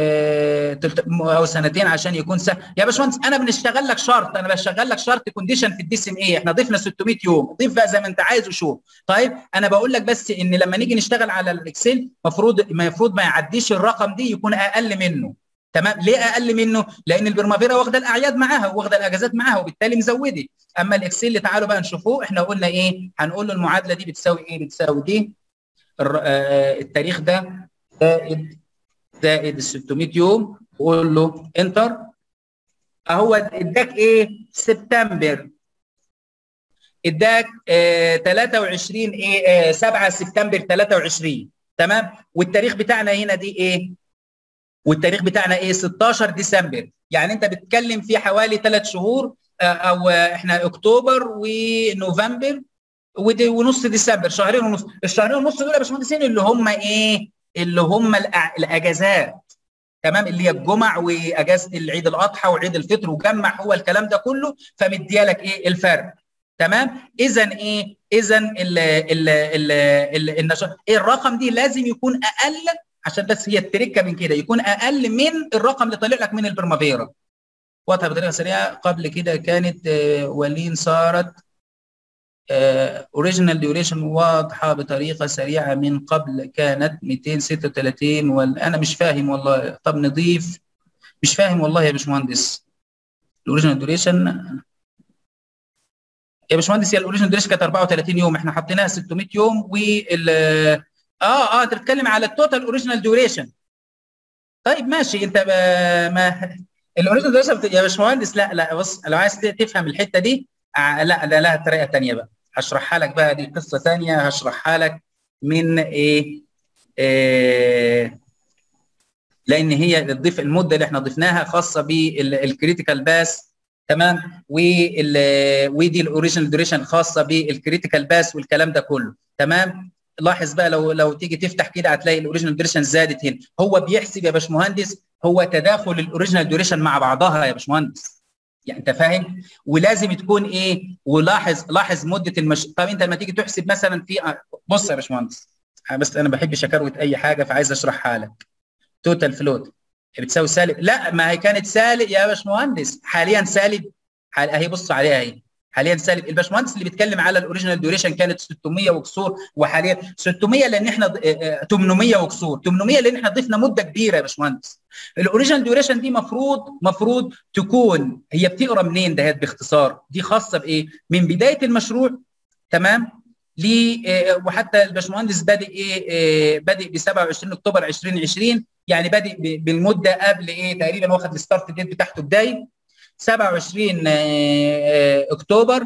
او سنتين عشان يكون سهل يا باشمهندس انا بنشتغل لك شرط انا بشغل لك شرط كونديشن في الدي سي ام اي احنا ضفنا 600 يوم ضيف بقى زي ما انت عايز وشوف طيب انا بقول لك بس ان لما نيجي نشتغل على الاكسل المفروض المفروض ما يعديش الرقم دي يكون اقل منه تمام ليه اقل منه لان البرمافيرا واخده الاعياد معاها واخده الاجازات معاها وبالتالي مزوده اما الاكسل تعالوا بقى نشوفوه احنا قلنا ايه هنقول له المعادله دي بتساوي ايه بتساوي دي التاريخ ده زائد زائد ال 600 يوم وقول له انتر اهو اداك ايه سبتمبر اداك آه 23 ايه آه 7 سبتمبر 23 تمام والتاريخ بتاعنا هنا دي ايه والتاريخ بتاعنا ايه 16 ديسمبر يعني انت بتتكلم في حوالي ثلاث شهور آه او احنا اكتوبر ونوفمبر ونص ديسمبر شهرين ونص الشهرين ونص دول يا باشمهندسين اللي هم ايه اللي هم الاجازات تمام اللي هي الجمع واجازه العيد الاضحى وعيد الفطر وجمع هو الكلام ده كله فمديها لك ايه الفرق تمام اذا ايه اذا ال ال ال النشاط إيه الرقم دي لازم يكون اقل عشان بس هي التركه من كده يكون اقل من الرقم اللي طالع لك من البرمافيرا واضحه بطريقه سريعه قبل كده كانت ولين صارت اوريجينال ديوريشن واضحه بطريقه سريعه من قبل كانت 236 وانا مش فاهم والله طب نضيف مش فاهم والله يا باشمهندس الاوريجينال ديوريشن يا باشمهندس هي الاوريجينال ديوريشن كانت 34 يوم احنا حطيناها 600 يوم وال اه اه انت بتتكلم على التوتال اوريجينال ديوريشن طيب ماشي انت ما الاوريجينال ديوريشن يا باشمهندس لا لا بص لو عايز تفهم الحته دي آه لا لا لها طريقه ثانيه بقى هشرحها لك بقى دي قصه ثانيه هشرحها لك من ايه, إيه لان هي الضيف المده اللي احنا ضفناها خاصه بالكريتيكال باس تمام ودي الاوريجينال ديوريشن خاصه بالكريتيكال باس والكلام ده كله تمام لاحظ بقى لو لو تيجي تفتح كده هتلاقي الاوريجينال ديوريشن زادت هنا هو بيحسب يا باشمهندس هو تداخل الاوريجينال ديوريشن مع بعضها يا باشمهندس يعني انت فاهم ولازم تكون ايه ولاحظ لاحظ مده المش طب انت لما تيجي تحسب مثلا في بص يا باشمهندس بس انا ما بحبش اكروت اي حاجه فعايز اشرحها لك توتال فلوت بتساوي سالب لا ما هي كانت سالب يا باشمهندس حاليا سالب حال... اهي بص عليها اهي حاليا سالب الباشمهندس اللي بيتكلم على الاوريجينال ديوريشن كانت 600 وكسور وحاليا 600 لان احنا 800 وكسور 800 لان احنا ضفنا مده كبيره يا باشمهندس الاوريجينال ديوريشن دي مفروض مفروض تكون هي بتقرا منين دهيت باختصار دي خاصه بايه من بدايه المشروع تمام ل وحتى الباشمهندس بادئ ايه بادئ ب 27 اكتوبر 2020 يعني بادئ بالمده قبل ايه تقريبا واخد الستارت ديت بتاعته بدايه 27 اكتوبر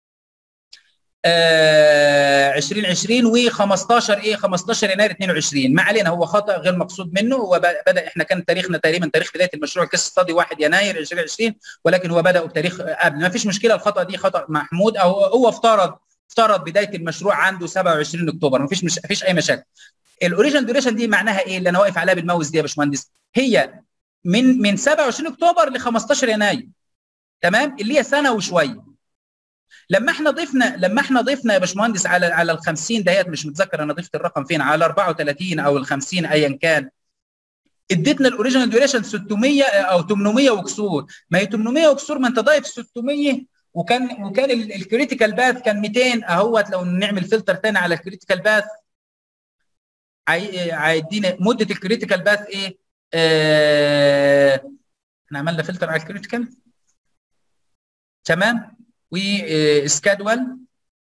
2020 و15 ايه 15 يناير 22 ما علينا هو خطا غير مقصود منه هو بدا احنا كان تاريخنا تقريبا تاريخ بدايه المشروع كيس ستادي 1 يناير 2020 ولكن هو بدا بتاريخ قبل ما فيش مشكله الخطا دي خطا محمود او هو افترض افترض بدايه المشروع عنده 27 اكتوبر ما فيش مش فيش اي مشاكل الاوريجينال ديوريشن دي معناها ايه اللي انا واقف عليها بالماوس دي يا باشمهندس هي من من 27 اكتوبر ل 15 يناير تمام اللي هي سنه وشويه لما احنا ضفنا لما احنا ضفنا يا باشمهندس على على ال 50 دهيت مش متذكر انا ضفت الرقم فين على 34 او ال 50 ايا كان اديتنا الاوريجينال ديوريشن 600 او 800 وكسور ما هي 800 وكسور ما انت ضايف 600 وكان وكان الكريتيكال باث كان 200 اهوت لو نعمل فلتر ثاني على الكريتيكال باث هيدينا مده الكريتيكال باث ايه؟ آه احنا عملنا فلتر على الكريتيكال تمام وسكادول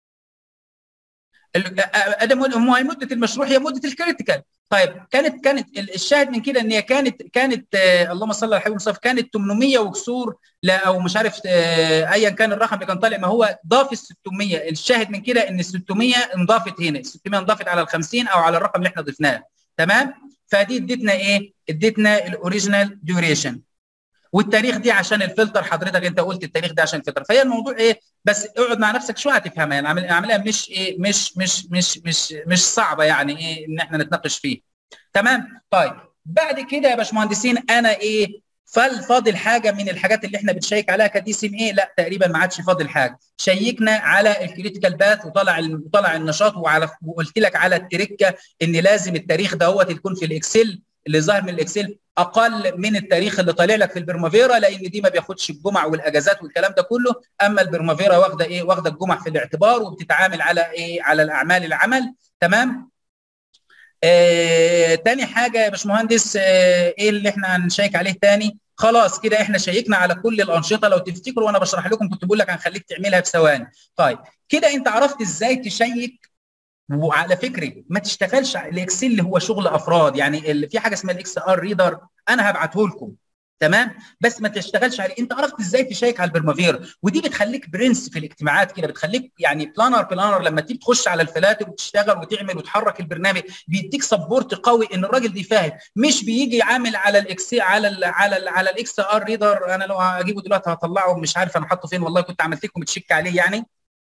ادم هو مده المشروع هي مده الكريتيكال طيب كانت كانت الشاهد من كده ان هي كانت كانت آه اللهم صل على حبيب مصطفى كانت 800 وكسور لا او مش عارف آه ايا كان الرقم اللي كان طالع ما هو ضاف ال 600 الشاهد من كده ان ال 600 انضافت هنا ال 600 انضافت على ال 50 او على الرقم اللي احنا ضفناه تمام فدي ادتنا ايه؟ ادتنا الاوريجينال ديوريشن والتاريخ دي عشان الفلتر حضرتك انت قلت التاريخ ده عشان الفلتر فهي الموضوع ايه بس اقعد مع نفسك شويه هتفهمها يعني العمليه مش ايه مش مش مش مش مش صعبه يعني ايه ان احنا نتناقش فيه تمام طيب بعد كده يا باشمهندسين انا ايه فال فاضل حاجه من الحاجات اللي احنا بنشيك عليها كدي سي ام ايه لا تقريبا ما عادش فاضل حاجه شيكنا على الكريتيكال باث وطلع وطلع النشاط وعلى وقلت لك على التركه ان لازم التاريخ دوت يكون في الاكسل اللي ظاهر من الاكسل اقل من التاريخ اللي طالع لك في البرمافيرا لان دي ما بياخدش الجمع والاجازات والكلام ده كله اما البرمافيرا واخده ايه واخده الجمع في الاعتبار وبتتعامل على ايه على الاعمال العمل تمام آه، تاني حاجه يا باشمهندس آه، ايه اللي احنا هنشيك عليه تاني خلاص كده احنا شيكنا على كل الانشطه لو تفتكروا وانا بشرح لكم كنت بقول لك هنخليك تعملها في ثواني طيب كده انت عرفت ازاي تشيك وعلى فكره ما تشتغلش الاكسل اللي هو شغل افراد يعني اللي في حاجه اسمها الاكس ار ريدر انا هبعته لكم تمام بس ما تشتغلش عليه انت عرفت ازاي تشيك على البرمافير ودي بتخليك برنس في الاجتماعات كده بتخليك يعني بلانر بلانر لما تيجي تخش على الفلاتر وتشتغل وتعمل وتحرك البرنامج بيديك سبورت قوي ان الراجل دي فاهم مش بيجي عامل على الاكس على ال على ال على الاكس ار ريدر انا لو هجيبه دلوقتي هطلعه مش عارف انا حاطه فين والله كنت عملت لكم تشيك عليه يعني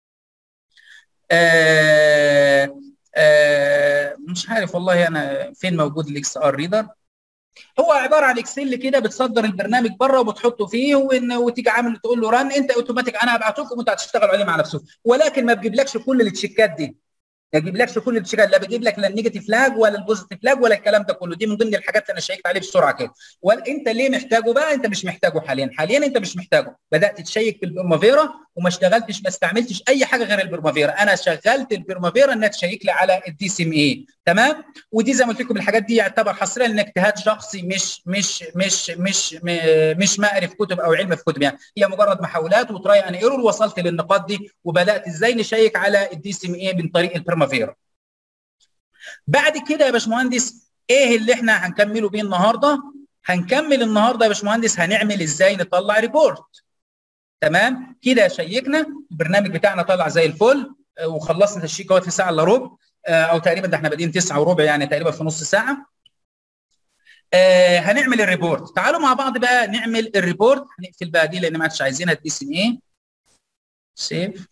آه آه مش عارف والله انا فين موجود الاكس ار ريدر هو عباره عن اكسل كده بتصدر البرنامج بره وبتحطه فيه وإن وتيجي عامل تقول له ران انت اوتوماتيك انا هبعته لكم وانتوا هتشتغلوا عليه مع نفسكم ولكن ما بجيبلكش كل التشيكات دي ما يجيبلكش كل التشيكات لا بيجيب لك لا النيجاتيف فلاج ولا البوزيتيف فلاج ولا الكلام ده كله دي من ضمن الحاجات اللي انا شيكت عليه بسرعه كده وانت ليه محتاجه بقى انت مش محتاجه حاليا حاليا انت مش محتاجه بدات تشيك في البرمافيرا وما اشتغلتش ما استعملتش اي حاجه غير البرمافيرا انا شغلت البرمافيرا انها تشيك لي على الدي سي ام اي تمام ودي زي ما قلت لكم الحاجات دي يعتبر حصريا لان اجتهاد شخصي مش مش مش مش مش مقري في كتب او علم في كتب يعني هي مجرد محاولات وتراي ان ايرور وصلت للنقاط دي وبدات ازاي نشيك على الدي سي ام اي من طريق البرمافيرا بعد كده يا باشمهندس ايه اللي احنا هنكمله بيه النهارده هنكمل النهارده يا باشمهندس هنعمل ازاي نطلع ريبورت تمام كده شيكنا البرنامج بتاعنا طلع زي الفل وخلصنا تشيك اهوت في ساعه الا ربع او تقريبا ده احنا بادئين 9 وربع يعني تقريبا في نص ساعه آه هنعمل الريبورت تعالوا مع بعض بقى نعمل الريبورت هنقفل بقى دي لان ما عادش عايزينها دي سي ايه سيف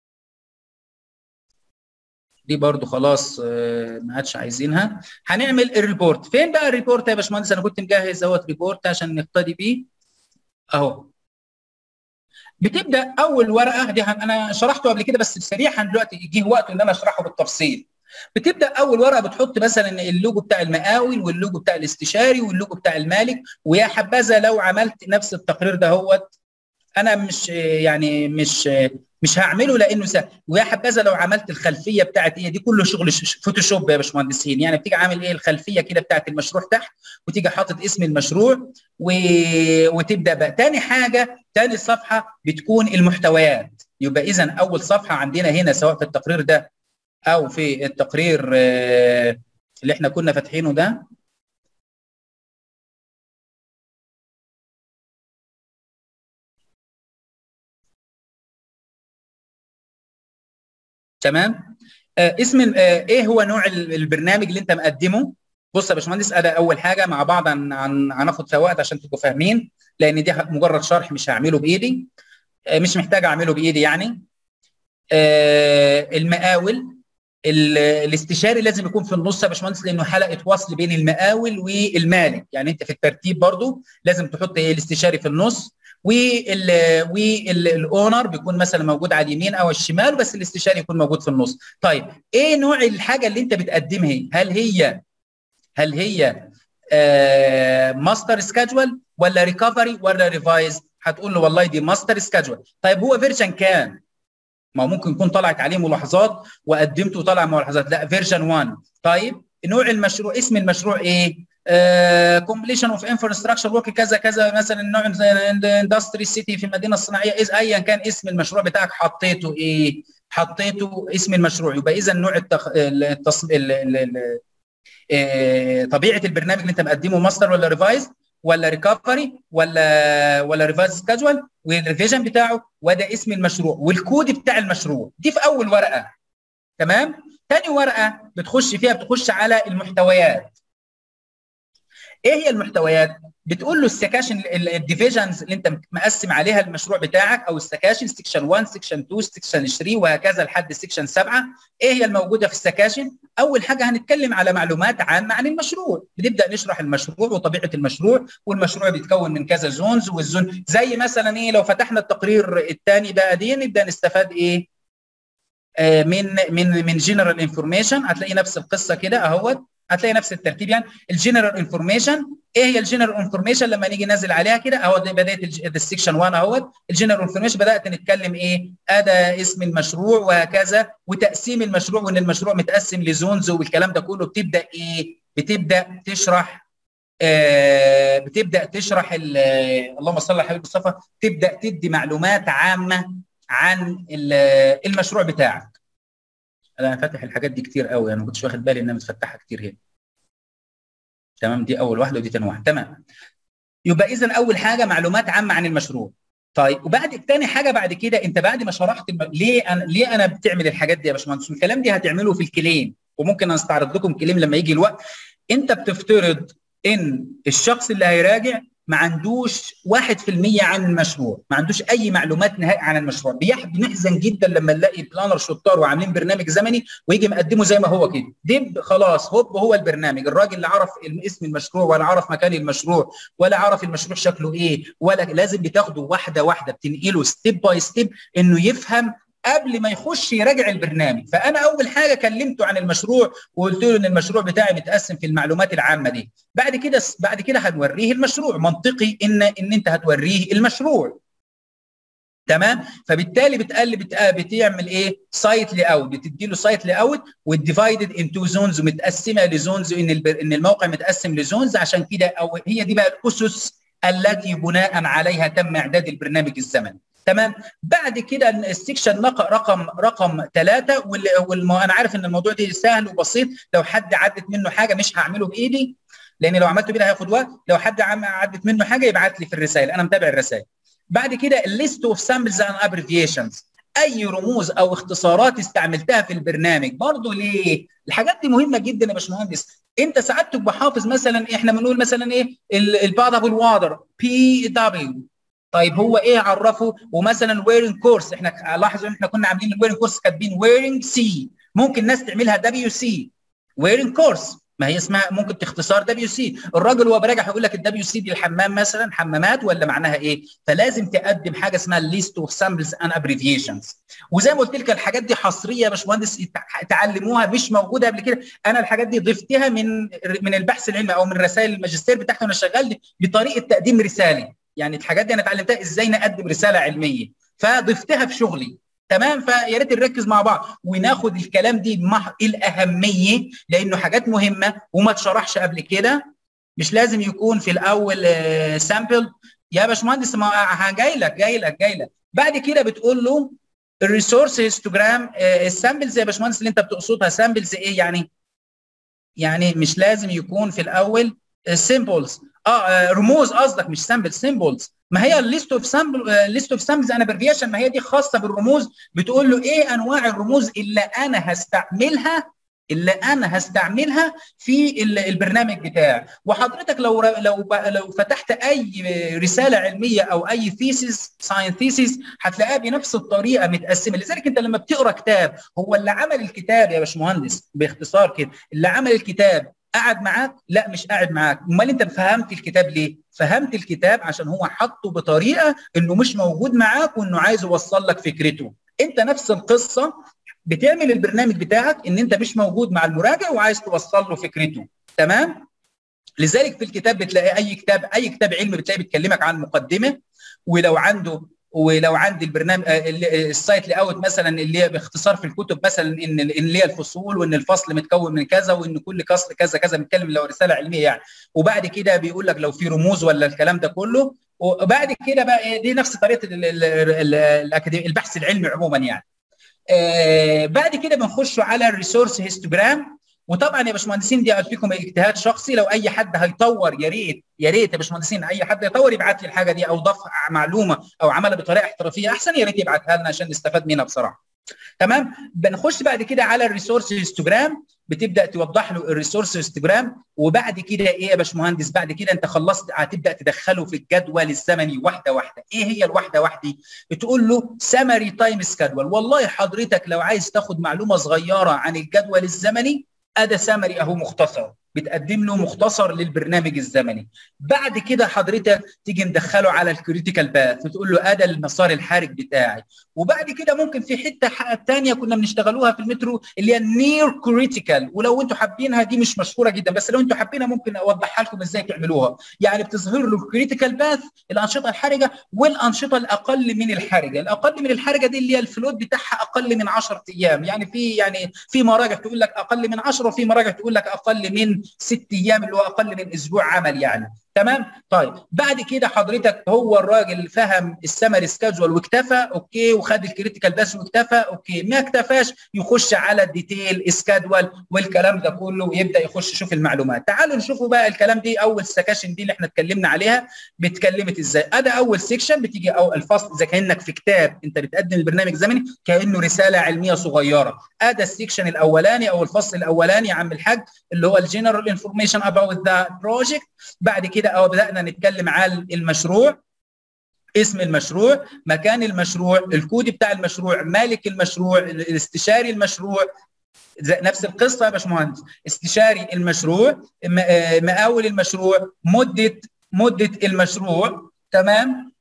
دي برضو خلاص آه ما عادش عايزينها هنعمل الريبورت فين بقى الريبورت يا باشمهندس انا كنت مجهز اهوت ريبورت عشان نقتدي بيه اهو بتبدا اول ورقه دي انا شرحته قبل كده بس سريعا دلوقتي يجي وقت ان انا اشرحه بالتفصيل بتبدا اول ورقه بتحط مثلا اللوجو بتاع المقاول واللوجو بتاع الاستشاري واللوجو بتاع المالك ويا حبذا لو عملت نفس التقرير ده هوت انا مش يعني مش مش هعمله لانه سهل ويا حبذا لو عملت الخلفيه بتاعت ايه دي كله شغل فوتوشوب يا باشمهندسين يعني بتيجي عامل ايه الخلفيه كده بتاعت المشروع تحت وتيجي حاطط اسم المشروع و... وتبدا بقى تاني حاجه تاني صفحه بتكون المحتويات يبقى اذا اول صفحه عندنا هنا سواء في التقرير ده او في التقرير اللي احنا كنا فاتحينه ده تمام آه اسم آه ايه هو نوع البرنامج اللي انت مقدمه بص يا باشمهندس انا اول حاجه مع بعض عن عن هناخد فيها وقت عشان تبقوا فاهمين لان دي مجرد شرح مش هعمله بايدي آه مش محتاج اعمله بايدي يعني آه المقاول الاستشاري لازم يكون في النص يا باشمهندس لانه حلقه وصل بين المقاول والمالك يعني انت في الترتيب برضو لازم تحط الاستشاري في النص وال والاونر بيكون مثلا موجود على اليمين او الشمال بس الاستشاري يكون موجود في النص طيب ايه نوع الحاجه اللي انت بتقدمها هل هي هل هي آه ماستر سكادجوال ولا ريكفري ولا ريفايز هتقول له والله دي ماستر سكادجوال طيب هو فيرجن كام ما ممكن يكون طلعت عليه ملاحظات وقدمته وطلع ملاحظات لا فيرجن 1 طيب نوع المشروع اسم المشروع ايه كومبليشن اوف انفراستراكشر ورك كذا كذا مثلا نوع اندستري سيتي في المدينه الصناعيه ايا كان اسم المشروع بتاعك حطيته ايه حطيته اسم المشروع يبقى اذا نوع التخ... التص... ال... ال... ال... اه... طبيعه البرنامج اللي انت مقدمه ماستر ولا ريفايز ولا ريكفري ولا ولا ريفايز سكادجوال والريفيجن بتاعه وده اسم المشروع والكود بتاع المشروع دي في اول ورقه تمام تاني ورقه بتخش فيها بتخش على المحتويات ايه هي المحتويات بتقول له السكاشن الديفيجنز اللي انت مقسم عليها المشروع بتاعك او السكاشن سكشن 1 سكشن 2 سكشن 3 وهكذا لحد سكشن 7 ايه هي الموجوده في السكاشن اول حاجه هنتكلم على معلومات عامه عن المشروع بنبدا نشرح المشروع وطبيعه المشروع والمشروع بيتكون من كذا زونز والزون زي مثلا ايه لو فتحنا التقرير الثاني بقى دي نبدا نستفاد ايه آه من من من جنرال انفورميشن هتلاقي نفس القصه كده اهوت هتلاقي نفس الترتيب يعني الجنرال انفورميشن ايه هي الجنرال انفورميشن لما نيجي ننزل عليها كده اهو بدايه السكشن 1 اهوت الجنرال انفورميشن بدات نتكلم ايه ادى اسم المشروع وهكذا وتقسيم المشروع وان المشروع متقسم لزونز والكلام ده كله بتبدا ايه بتبدا تشرح آه بتبدا تشرح اللهم صل على حبيب مصطفى تبدا تدي معلومات عامه عن المشروع بتاعك انا فاتح الحاجات دي كتير قوي انا ما كنتش واخد بالي انها متفتحه كتير هنا تمام دي اول واحده ودي ثاني واحده تمام يبقى اذا اول حاجه معلومات عامه عن المشروع طيب وبعد تاني حاجه بعد كده انت بعد ما شرحت الم... ليه انا ليه انا بتعمل الحاجات دي يا باشمهندس الكلام دي هتعمله في الكليم وممكن استعرض لكم كليم لما يجي الوقت انت بتفترض ان الشخص اللي هيراجع ما عندوش 1% عن المشروع ما عندوش اي معلومات نهائي عن المشروع بنحزن جدا لما نلاقي بلانر شطار وعاملين برنامج زمني ويجي مقدمه زي ما هو كده دب خلاص هوب هو البرنامج الراجل اللي عرف اسم المشروع ولا عرف مكان المشروع ولا عرف المشروع شكله ايه ولا لازم بتاخده واحده واحده بتنقله ستيب باي ستيب انه يفهم قبل ما يخش يراجع البرنامج فانا اول حاجه كلمته عن المشروع وقلت له ان المشروع بتاعي متقسم في المعلومات العامه دي بعد كده بعد كده هنوريه المشروع منطقي ان ان انت هتوريه المشروع تمام فبالتالي بتقلب بتعمل ايه سايت لي اوت بتدي له سايت لي اوت والديفايدد انتو زونز ومتقسمه لزونز ان ان الموقع متقسم لزونز عشان كده او هي دي بقى الاسس التي بناء عليها تم اعداد البرنامج الزمني تمام بعد كده السكشن رقم رقم ثلاثه والم... انا عارف ان الموضوع ده سهل وبسيط لو حد عدت منه حاجه مش هعمله بايدي لان لو عملته بايدي هياخد وقت لو حد عدت منه حاجه يبعت لي في الرسائل انا متابع الرسائل بعد كده الليست اوف سامبلز اند ابريفيشنز اي رموز او اختصارات استعملتها في البرنامج برضه ليه الحاجات دي مهمه جدا يا باشمهندس انت ساعات تبقى حافظ مثلا احنا بنقول مثلا ايه البادبل واتر بي دبليو طيب هو ايه عرفه ومثلا ويرنج كورس احنا لاحظوا احنا كنا عاملين الويرنج كورس كاتبين ويرنج سي ممكن ناس تعملها دبليو سي ويرنج كورس ما هي اسمها ممكن تختصار دبليو سي الراجل وهو براجع هيقول لك الدبليو سي دي الحمام مثلا حمامات ولا معناها ايه فلازم تقدم حاجه اسمها ليست اوف سامبلز اند ابريفيشنز وزي ما قلت لك الحاجات دي حصريه يا باشمهندس تعلموها مش موجوده قبل كده انا الحاجات دي ضفتها من من البحث العلمي او من رسائل الماجستير بتاعتي وانا شغال بطريقه تقديم رسالي يعني الحاجات دي انا اتعلمتها ازاي نقدم رساله علميه فضفتها في شغلي تمام فيا ريت نركز مع بعض وناخد الكلام دي بمح الاهميه لانه حاجات مهمه وما اتشرحش قبل كده مش لازم يكون في الاول سامبل يا باشمهندس ما جاي لك جاي لك جاي لك بعد كده بتقول له الريسورس هيستوجرام السامبلز يا باشمهندس اللي انت بتقصدها سامبلز ايه يعني؟ يعني مش لازم يكون في الاول سيمبلز اه رموز قصدك مش سامبل سيمبلز ما هي الليست اوف سامبل ليست اوف سامبلز انا بريفيشن ما هي دي خاصه بالرموز بتقول له ايه انواع الرموز اللي انا هستعملها اللي انا هستعملها في البرنامج بتاعي وحضرتك لو لو لو فتحت اي رساله علميه او اي ثيسيس ساين ثيسيس هتلاقيها بنفس الطريقه متقسمه لذلك انت لما بتقرا كتاب هو اللي عمل الكتاب يا باشمهندس باختصار كده اللي عمل الكتاب قاعد معاك لا مش قاعد معاك امال انت فهمت الكتاب ليه فهمت الكتاب عشان هو حطه بطريقه انه مش موجود معاك وانه عايز يوصل لك فكرته انت نفس القصه بتعمل البرنامج بتاعك ان انت مش موجود مع المراجع وعايز توصل له فكرته تمام لذلك في الكتاب بتلاقي اي كتاب اي كتاب علمي بتلاقي بيتكلمك عن مقدمه ولو عنده ولو عندي البرنامج السايت لي اوت مثلا اللي هي باختصار في الكتب مثلا ان اللي هي الفصول وان الفصل متكون من كذا وان كل فصل كذا كذا بنتكلم لو رساله علميه يعني وبعد كده بيقول لك لو في رموز ولا الكلام ده كله وبعد كده بقى دي نفس طريقه الاكاديمي البحث العلمي عموما يعني آه بعد كده بنخش على الريسورس هيستوجرام وطبعا يا باشمهندسين دي قلت لكم اجتهاد شخصي لو اي حد هيطور يا ريت يا ريت يا باشمهندسين اي حد يطور يبعت لي الحاجه دي او ضاف معلومه او عملها بطريقه احترافيه احسن يا ريت يبعتها لنا عشان نستفاد منها بصراحه تمام بنخش بعد كده على الريسورس هيستوجرام بتبدا توضح له الريسورس هيستوجرام وبعد كده ايه يا باشمهندس بعد كده انت خلصت هتبدا تدخله في الجدول الزمني واحده واحده ايه هي الواحده واحده بتقول له سمري تايم سكادول والله حضرتك لو عايز تاخد معلومه صغيره عن الجدول الزمني ادى سمري اهو مختصر بتقدم له مختصر للبرنامج الزمني بعد كده حضرتك تيجي ندخله على الكريتيكال باث وتقول له ادى المسار الحرج بتاعي وبعد كده ممكن في حته ثانيه كنا بنشتغلوها في المترو اللي هي النير كريتيكال ولو انتوا حابينها دي مش مشهوره جدا بس لو انتوا حابينها ممكن اوضحها لكم ازاي تعملوها يعني بتظهر له الكريتيكال باث الانشطه الحرجه والانشطه الاقل من الحرجه الاقل من الحرجه دي اللي هي الفلوت بتاعها اقل من 10 ايام يعني في يعني في مراجع تقول لك اقل من 10 وفي مراجع تقول لك اقل من ست ايام اللي هو اقل من اسبوع عمل يعني تمام طيب بعد كده حضرتك هو الراجل فهم السمري سكادجول واكتفى اوكي وخد الكريتيكال بس واكتفى اوكي ما اكتفاش يخش على الديتيل سكادول والكلام ده كله ويبدا يخش يشوف المعلومات تعالوا نشوفوا بقى الكلام دي اول سكاشن دي اللي احنا اتكلمنا عليها بتكلمت ازاي ادي اول سيكشن بتيجي او الفصل اذا كانك في كتاب انت بتقدم البرنامج زمني كانه رساله علميه صغيره ادي السيكشن الاولاني او الفصل الاولاني يا عم الحاج اللي هو الجنرال انفورميشن اباوت ذا بروجكت بعد كده او بدانا نتكلم عن المشروع اسم المشروع مكان المشروع الكود بتاع المشروع مالك المشروع الاستشاري المشروع نفس القصه يا باشمهندس استشاري المشروع مقاول المشروع مده مده المشروع تمام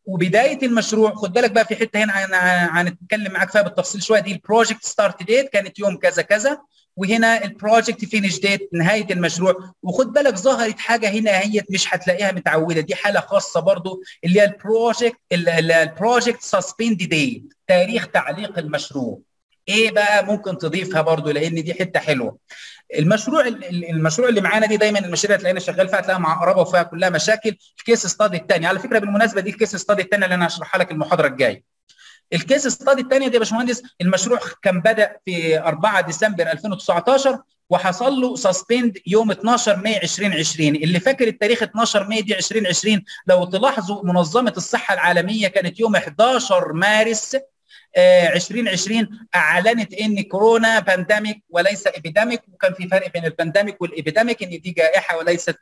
وبدايه المشروع خد بالك بقى في حته هنا هنتكلم معاك فيها بالتفصيل شويه دي البروجكت ستارت ديت كانت يوم كذا كذا وهنا البروجكت فينش ديت نهايه المشروع وخد بالك ظهرت حاجه هنا هي مش هتلاقيها متعوده دي حاله خاصه برضو اللي هي البروجكت البروجكت سسبند ديت تاريخ تعليق المشروع ايه بقى ممكن تضيفها برضو لان دي حته حلوه المشروع المشروع اللي معانا دي دايما المشاريع اللي تلاقينا شغال فيها تلاقيها معقربه وفيها كلها مشاكل الكيس ستادي الثاني على فكره بالمناسبه دي الكيس ستادي الثانيه اللي انا هشرحها لك المحاضره الجايه الكيس ستادي الثانيه دي يا باشمهندس المشروع كان بدا في 4 ديسمبر 2019 وحصل له سسبند يوم 12 ماي 2020 اللي فاكر التاريخ 12 ماي دي 2020 لو تلاحظوا منظمه الصحه العالميه كانت يوم 11 مارس 2020 اعلنت ان كورونا بانديميك وليس ابيديميك وكان في فرق بين البانديميك والابيديميك ان دي جائحه وليست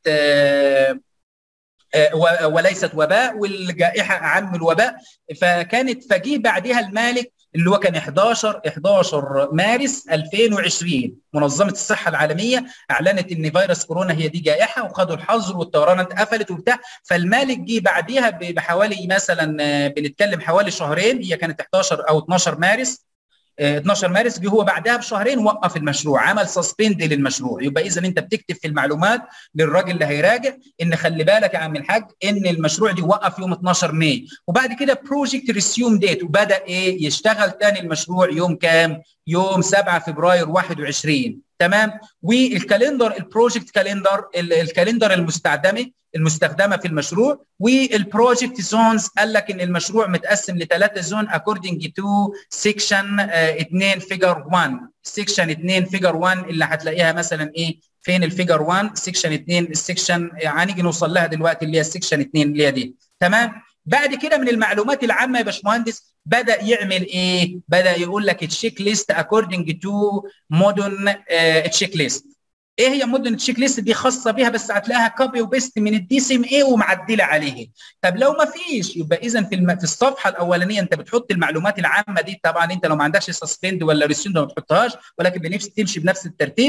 وليست وباء والجائحه اعم من الوباء فكانت فجيه بعدها المالك اللي هو كان 11 11 مارس 2020 منظمه الصحه العالميه اعلنت ان فيروس كورونا هي دي جائحه وخدوا الحظر والطيران اتقفلت وبتاع فالمالك جه بعديها بحوالي مثلا بنتكلم حوالي شهرين هي كانت 11 او 12 مارس 12 مارس جه هو بعدها بشهرين وقف المشروع عمل سسبند للمشروع يبقى اذا انت بتكتب في المعلومات للراجل اللي هيراجع ان خلي بالك يا عم الحاج ان المشروع دي وقف يوم 12 ماي وبعد كده بروجكت ريسيوم ديت وبدا ايه يشتغل تاني المشروع يوم كام؟ يوم 7 فبراير 21 تمام والكالندر البروجكت كالندر الكالندر المستخدمه المستخدمه في المشروع والبروجكت زونز قال لك ان المشروع متقسم لثلاثه زون اكوردنج تو سيكشن 2 فيجر 1 سيكشن 2 فيجر 1 اللي هتلاقيها مثلا ايه فين الفيجر 1 سيكشن 2 السيكشن هنيجي نوصل لها دلوقتي اللي هي السيكشن 2 اللي هي دي تمام بعد كده من المعلومات العامه يا باشمهندس بدا يعمل ايه؟ بدا يقول لك تشيك ليست اكوردنج تو مودرن تشيك ليست. ايه هي مودرن تشيك ليست دي خاصه بيها بس هتلاقيها كوبي وبيست من الدي سي ام اي ومعدله عليه. طب لو ما فيش يبقى اذا في الم... في الصفحه الاولانيه انت بتحط المعلومات العامه دي طبعا انت لو ما عندكش سسبند ولا ريسيند ما تحطهاش ولكن بنفس تمشي بنفس الترتيب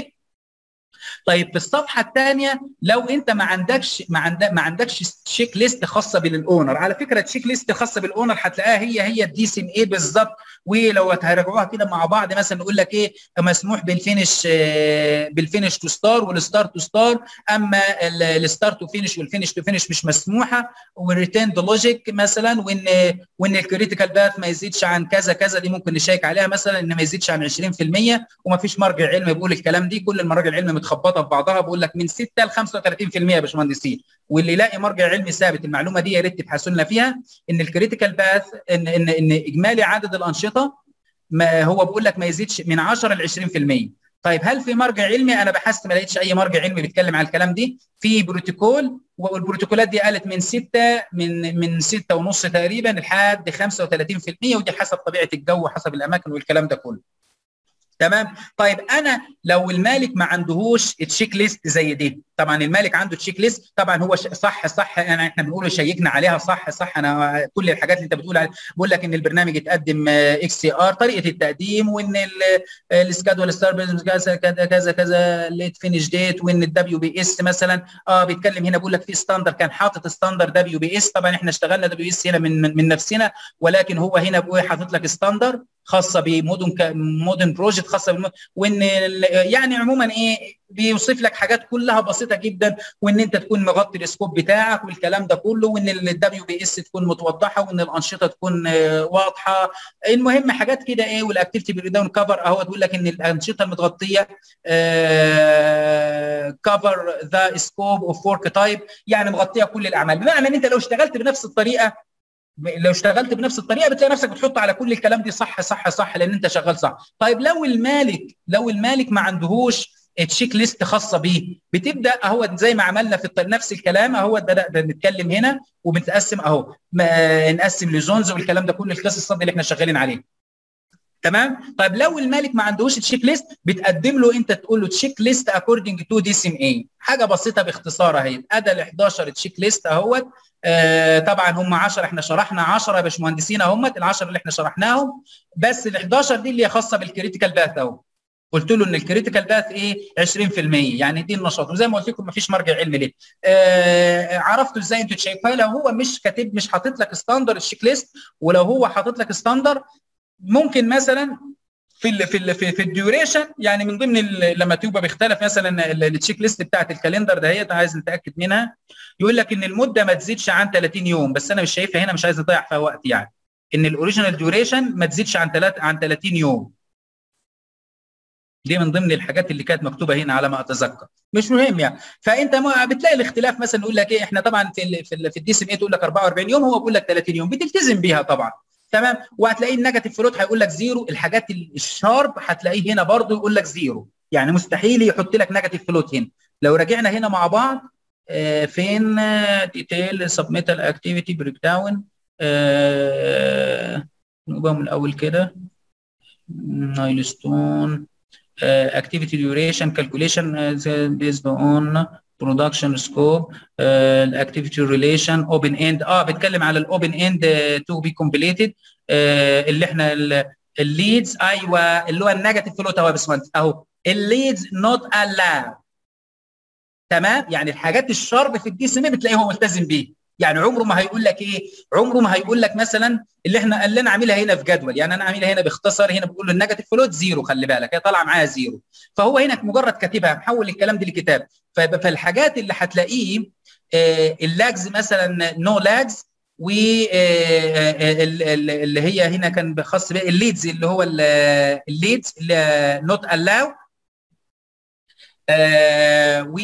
طيب في الصفحه الثانيه لو انت ما عندكش ما, عندك ما عندكش تشيك ليست خاصه بالاونر على فكره التشيك ليست خاصه بالاونر هتلاقيها هي هي الدي سي ام اي بالظبط ولو هتراجعوها كده مع بعض مثلا نقول لك ايه مسموح بالفينش بالفينش تو ستار والستار تو ستار اما الستار تو فينش والفينش تو فينش مش مسموحه والريتيرن لوجيك مثلا وان وان الكريتيكال باث ما يزيدش عن كذا كذا دي ممكن نشيك عليها مثلا ان ما يزيدش عن 20% وما فيش مرجع علمي بيقول الكلام دي كل المراجع العلمي متخبطه في بعضها بقول لك من 6 ل 35% يا باشمهندسين واللي يلاقي مرجع علمي ثابت المعلومه دي يا ريت تبحثوا لنا فيها ان الكريتيكال باث ان ان ان اجمالي عدد الانشطه ما هو بيقول لك ما يزيدش من 10 ل 20% طيب هل في مرجع علمي انا بحثت ما لقيتش اي مرجع علمي بيتكلم على الكلام دي في بروتوكول والبروتوكولات دي قالت من 6 من من 6 ونص تقريبا لحد 35% ودي حسب طبيعه الجو حسب الاماكن والكلام ده كله تمام طيب انا لو المالك ما عندهوش تشيك ليست زي دي طبعا المالك عنده تشيك ليست طبعا هو صح صح انا احنا بنقول شيكنا عليها صح صح انا كل الحاجات اللي انت بتقول عليها بقول لك ان البرنامج يتقدم اكس سي ار طريقه التقديم وان السكادول ستار كذا كذا كذا كذا ليت فينش ديت وان الدبليو بي اس مثلا اه بيتكلم هنا بيقول لك في ستاندر كان حاطط ستاندر دبليو بي اس طبعا احنا اشتغلنا دبليو اس هنا من من نفسنا ولكن هو هنا بيقول حاطط لك ستاندر خاصه بمدن ك... مدن بروجكت خاصه بالمدن وان يعني عموما ايه بيوصف لك حاجات كلها بسيطه جدا وان انت تكون مغطي السكوب بتاعك والكلام ده كله وان الدبليو بي اس تكون متوضحه وان الانشطه تكون واضحه المهم حاجات كده ايه والاكتيفيتي بريداون كفر اهو تقول لك ان الانشطه المتغطيه كفر ذا سكوب اوف ورك تايب يعني مغطيه كل الاعمال بمعنى ان انت لو اشتغلت بنفس الطريقه لو اشتغلت بنفس الطريقه بتلاقي نفسك بتحط على كل الكلام دي صح صح صح لان انت شغال صح طيب لو المالك لو المالك ما عندهوش تشيك ليست خاصه بيه بتبدا اهو زي ما عملنا في نفس الكلام اهو بدانا نتكلم هنا وبنتقسم اهو نقسم لزونز والكلام ده كل الكلاس الصد اللي احنا شغالين عليه تمام طيب لو المالك ما عندهوش تشيك ليست بتقدم له انت تقول له تشيك ليست اكوردنج تو دي سي ام اي حاجه بسيطه باختصار اهي ادى ال 11 تشيك ليست اهوت آه طبعا هم 10 احنا شرحنا 10 يا باشمهندسين اهمت ال 10 اللي احنا شرحناهم بس ال 11 دي اللي هي خاصه بالكريتيكال باث اهو قلت له ان الكريتيكال باث ايه 20% يعني دي النشاط وزي ما قلت لكم مفيش مرجع علمي ليه آه عرفتوا ازاي انتوا شايفاه لو هو مش كاتب مش حاطط لك ستاندر الشيك ليست ولو هو حاطط لك ستاندر ممكن مثلا في ال في ال في, في الديوريشن يعني من ضمن لما تبقى بيختلف مثلا التشيك ليست بتاعت الكالندر دهيت عايز نتاكد منها يقول لك ان المده ما تزيدش عن 30 يوم بس انا مش شايفها هنا مش عايز اضيع فيها وقت يعني ان الاوريجينال ديوريشن ما تزيدش عن 3 عن 30 يوم دي من ضمن الحاجات اللي كانت مكتوبه هنا على ما اتذكر مش مهم يعني فانت بتلاقي الاختلاف مثلا يقول لك ايه احنا طبعا في ال في, ال في الدي سي ام تقول لك 44 يوم هو بيقول لك 30 يوم بتلتزم بيها طبعا تمام وهتلاقي النيجاتيف فلوت هيقول لك زيرو الحاجات الشارب هتلاقيه هنا برضو يقول لك زيرو يعني مستحيل يحط لك نيجاتيف فلوت هنا لو رجعنا هنا مع بعض آه فين ديتيل سبميتال اكتيفيتي بريك داون نجيبها من الاول كده مايلستون activity duration calculation based on production scope الاكتيفيتي ريليشن اوبن اند اه بتكلم على الاوبن اند تو بي كومبليتد اللي احنا الليدز ايوه اللي هو النيجاتيف فلوت اهو يا باشمهندس اهو الليدز نوت الاو تمام يعني الحاجات الشرب في الدي سي بتلاقيه هو ملتزم بيه يعني عمره ما هيقول لك ايه عمره ما هيقول لك مثلا اللي احنا اللي انا عاملها هنا في جدول يعني انا عاملها هنا باختصار هنا بقول له النيجاتيف فلوت زيرو خلي بالك هي طالعه معايا زيرو فهو هنا مجرد كاتبها محول الكلام ده لكتاب فالحاجات اللي هتلاقيه آه اللاجز مثلا نو لاجز و اللي هي هنا كان خاص بها الليدز اللي هو الليدز اللي نوت الاو و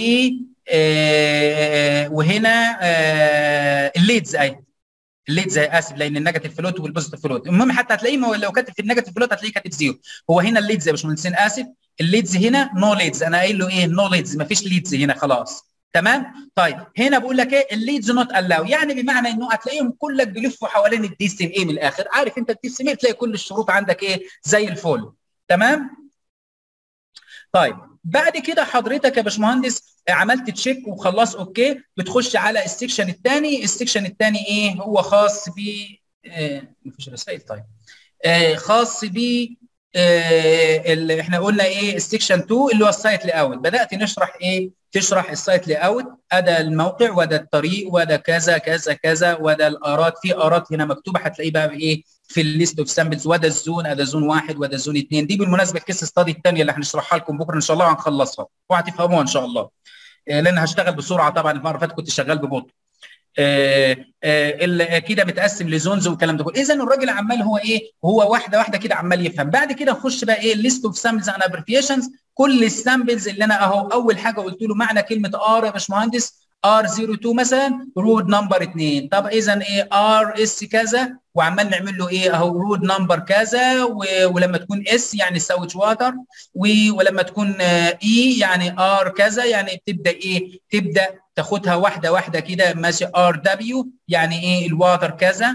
آه وهنا آه الليدز اي الليدز اسف لان النيجاتيف فلوت والبوزيتيف فلوت المهم حتى هتلاقيه لو كاتب في النيجاتيف فلوت هتلاقيه كاتب زيرو هو هنا الليدز يا باشمهندسين اسف الليدز هنا نو ليدز انا قايل له ايه نو ليدز مفيش ليدز هنا خلاص تمام طيب هنا بقول لك ايه الليدز نوت الاو يعني بمعنى انه هتلاقيهم كلك بيلفوا حوالين الدي سي ام اي من الاخر عارف انت الدي سي ام اي تلاقي كل الشروط عندك ايه زي الفل تمام طيب بعد كده حضرتك يا باشمهندس عملت تشيك وخلاص اوكي بتخش على السكشن الثاني السكشن الثاني ايه هو خاص ب آه مفيش رسائل طيب آه خاص ب آه اللي احنا قلنا ايه السكشن 2 اللي هو السايت لاي اوت بدات نشرح ايه تشرح السايت لاي اوت ادا الموقع وده الطريق وده كذا كذا كذا وده الارات في ارات هنا مكتوبه هتلاقيه بقى ايه في الليست اوف سامبلز وده الزون ادا زون واحد وده زون اثنين دي بالمناسبه الكيس ستادي الثانيه اللي هنشرحها لكم بكره ان شاء الله وهنخلصها وهتفهموها ان شاء الله لان هشتغل بسرعه طبعا المره اللي فاتت كنت شغال ببطء آه آه كده متقسم لزونز والكلام ده كله اذا الراجل عمال هو ايه هو واحده واحده كده عمال يفهم بعد كده نخش بقى ايه ليست اوف سامبلز اند ابريفيشنز كل السامبلز اللي انا اهو اول حاجه قلت له معنى كلمه ار يا باشمهندس R02 مثلا رود نمبر 2 طب اذا ايه ار اس كذا وعمال نعمل له ايه اهو رود نمبر كذا ولما تكون اس يعني ساوث واتر ولما تكون اي يعني ار كذا يعني بتبدا ايه تبدا تاخدها واحده واحده كده ماشي ار دبليو يعني ايه الواتر كذا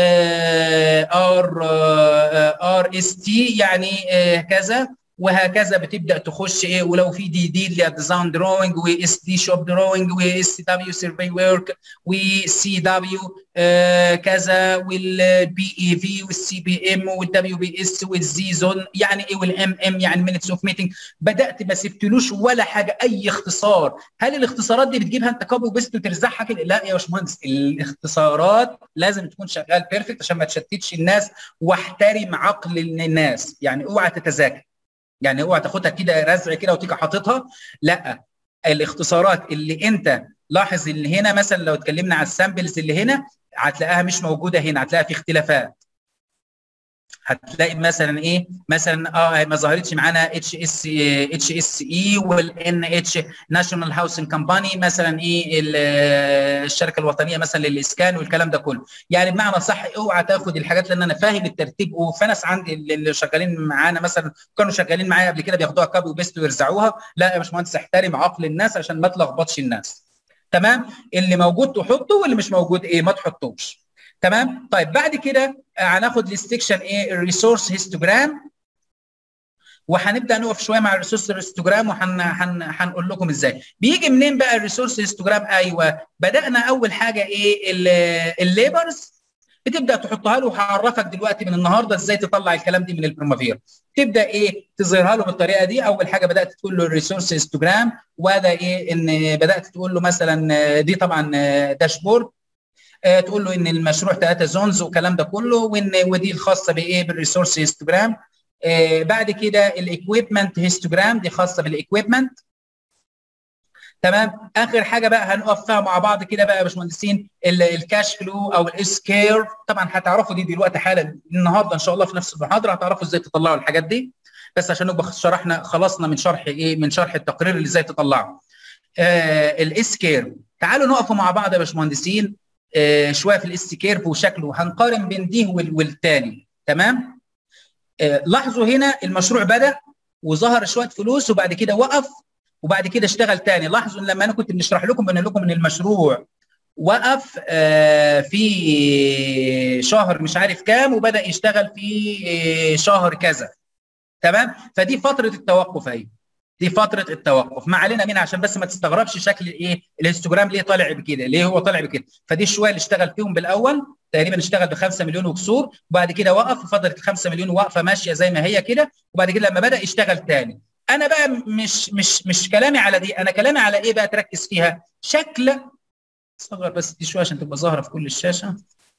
ار ار اس تي يعني آه كذا وهكذا بتبدا تخش ايه ولو في دي دي اللي ديزاين دروينج واس دي شوب دروينج واس دبليو سيرفي ورك وسي دبليو كذا والبي اي في والسي بي ام والدبليو بي اس والزي زون يعني ايه والام ام يعني مينتس اوف ميتنج بدات ما سبتلوش ولا حاجه اي اختصار هل الاختصارات دي بتجيبها انت كوبي وبيست وترزعها كده لا يا باشمهندس الاختصارات لازم تكون شغال بيرفكت عشان ما تشتتش الناس واحترم عقل الناس يعني اوعى تتذاكر يعني اوعى تاخدها كده رزع كده وتيجي حاططها لا الاختصارات اللي انت لاحظ ان هنا مثلا لو اتكلمنا على السامبلز اللي هنا هتلاقيها مش موجوده هنا هتلاقيها في اختلافات هتلاقي مثلا ايه مثلا اه ما ظهرتش معانا اتش اس اتش اس اي والان اتش ناشونال هاوسنج كومباني مثلا ايه الشركه الوطنيه مثلا للاسكان والكلام ده كله يعني بمعنى صح اوعى تاخد الحاجات لان انا فاهم الترتيب وفي ناس عندي اللي شغالين معانا مثلا كانوا شغالين معايا قبل كده بياخدوها كابي وبيست ويرزعوها لا يا باشمهندس احترم عقل الناس عشان ما تلخبطش الناس تمام اللي موجود تحطه واللي مش موجود ايه ما تحطوش تمام طيب بعد كده هناخد السكشن ايه الريسورس هيستوجرام وهنبدا نقف شويه مع الريسورس هيستوجرام وهنقول لكم ازاي بيجي منين بقى الريسورس هيستوجرام ايوه بدانا اول حاجه ايه الليبرز بتبدا تحطها له وهعرفك دلوقتي من النهارده ازاي تطلع الكلام دي من البريمافيرا تبدا ايه تظهرها له بالطريقه دي اول حاجه بدات تقول له الريسورس هيستوجرام وهذا ايه ان بدات تقول له مثلا دي طبعا داشبورد آه تقول له ان المشروع ثلاثه زونز والكلام ده كله وان ودي الخاصه بايه بالريسورس هيستوجرام آه بعد كده الايكويبمنت هيستوجرام دي خاصه بالايكويبمنت تمام اخر حاجه بقى هنقف فيها مع بعض كده بقى يا باشمهندسين الكاش فلو او الاسكير طبعا هتعرفوا دي دلوقتي حالا النهارده ان شاء الله في نفس المحاضره هتعرفوا ازاي تطلعوا الحاجات دي بس عشان نبقى شرحنا خلصنا من شرح ايه من شرح التقرير اللي ازاي تطلعه آه الاسكير تعالوا نقف مع بعض يا باشمهندسين آه شويه في الاستيكير وشكله هنقارن بين دي والتاني تمام آه لاحظوا هنا المشروع بدا وظهر شويه فلوس وبعد كده وقف وبعد كده اشتغل تاني لاحظوا لما انا كنت بنشرح لكم بقول لكم ان المشروع وقف آه في شهر مش عارف كام وبدا يشتغل في شهر كذا تمام فدي فتره التوقف اهي دي فتره التوقف ما علينا منها عشان بس ما تستغربش شكل ايه الهيستوجرام ليه طالع بكده ليه هو طالع بكده فدي الشويه اللي اشتغل فيهم بالاول تقريبا اشتغل ب 5 مليون وكسور وبعد كده وقف وفضلت 5 مليون واقفه ماشيه زي ما هي كده وبعد كده لما بدا يشتغل تاني انا بقى مش مش مش كلامي على دي انا كلامي على ايه بقى تركز فيها شكل صغر بس دي شويه عشان تبقى ظاهره في كل الشاشه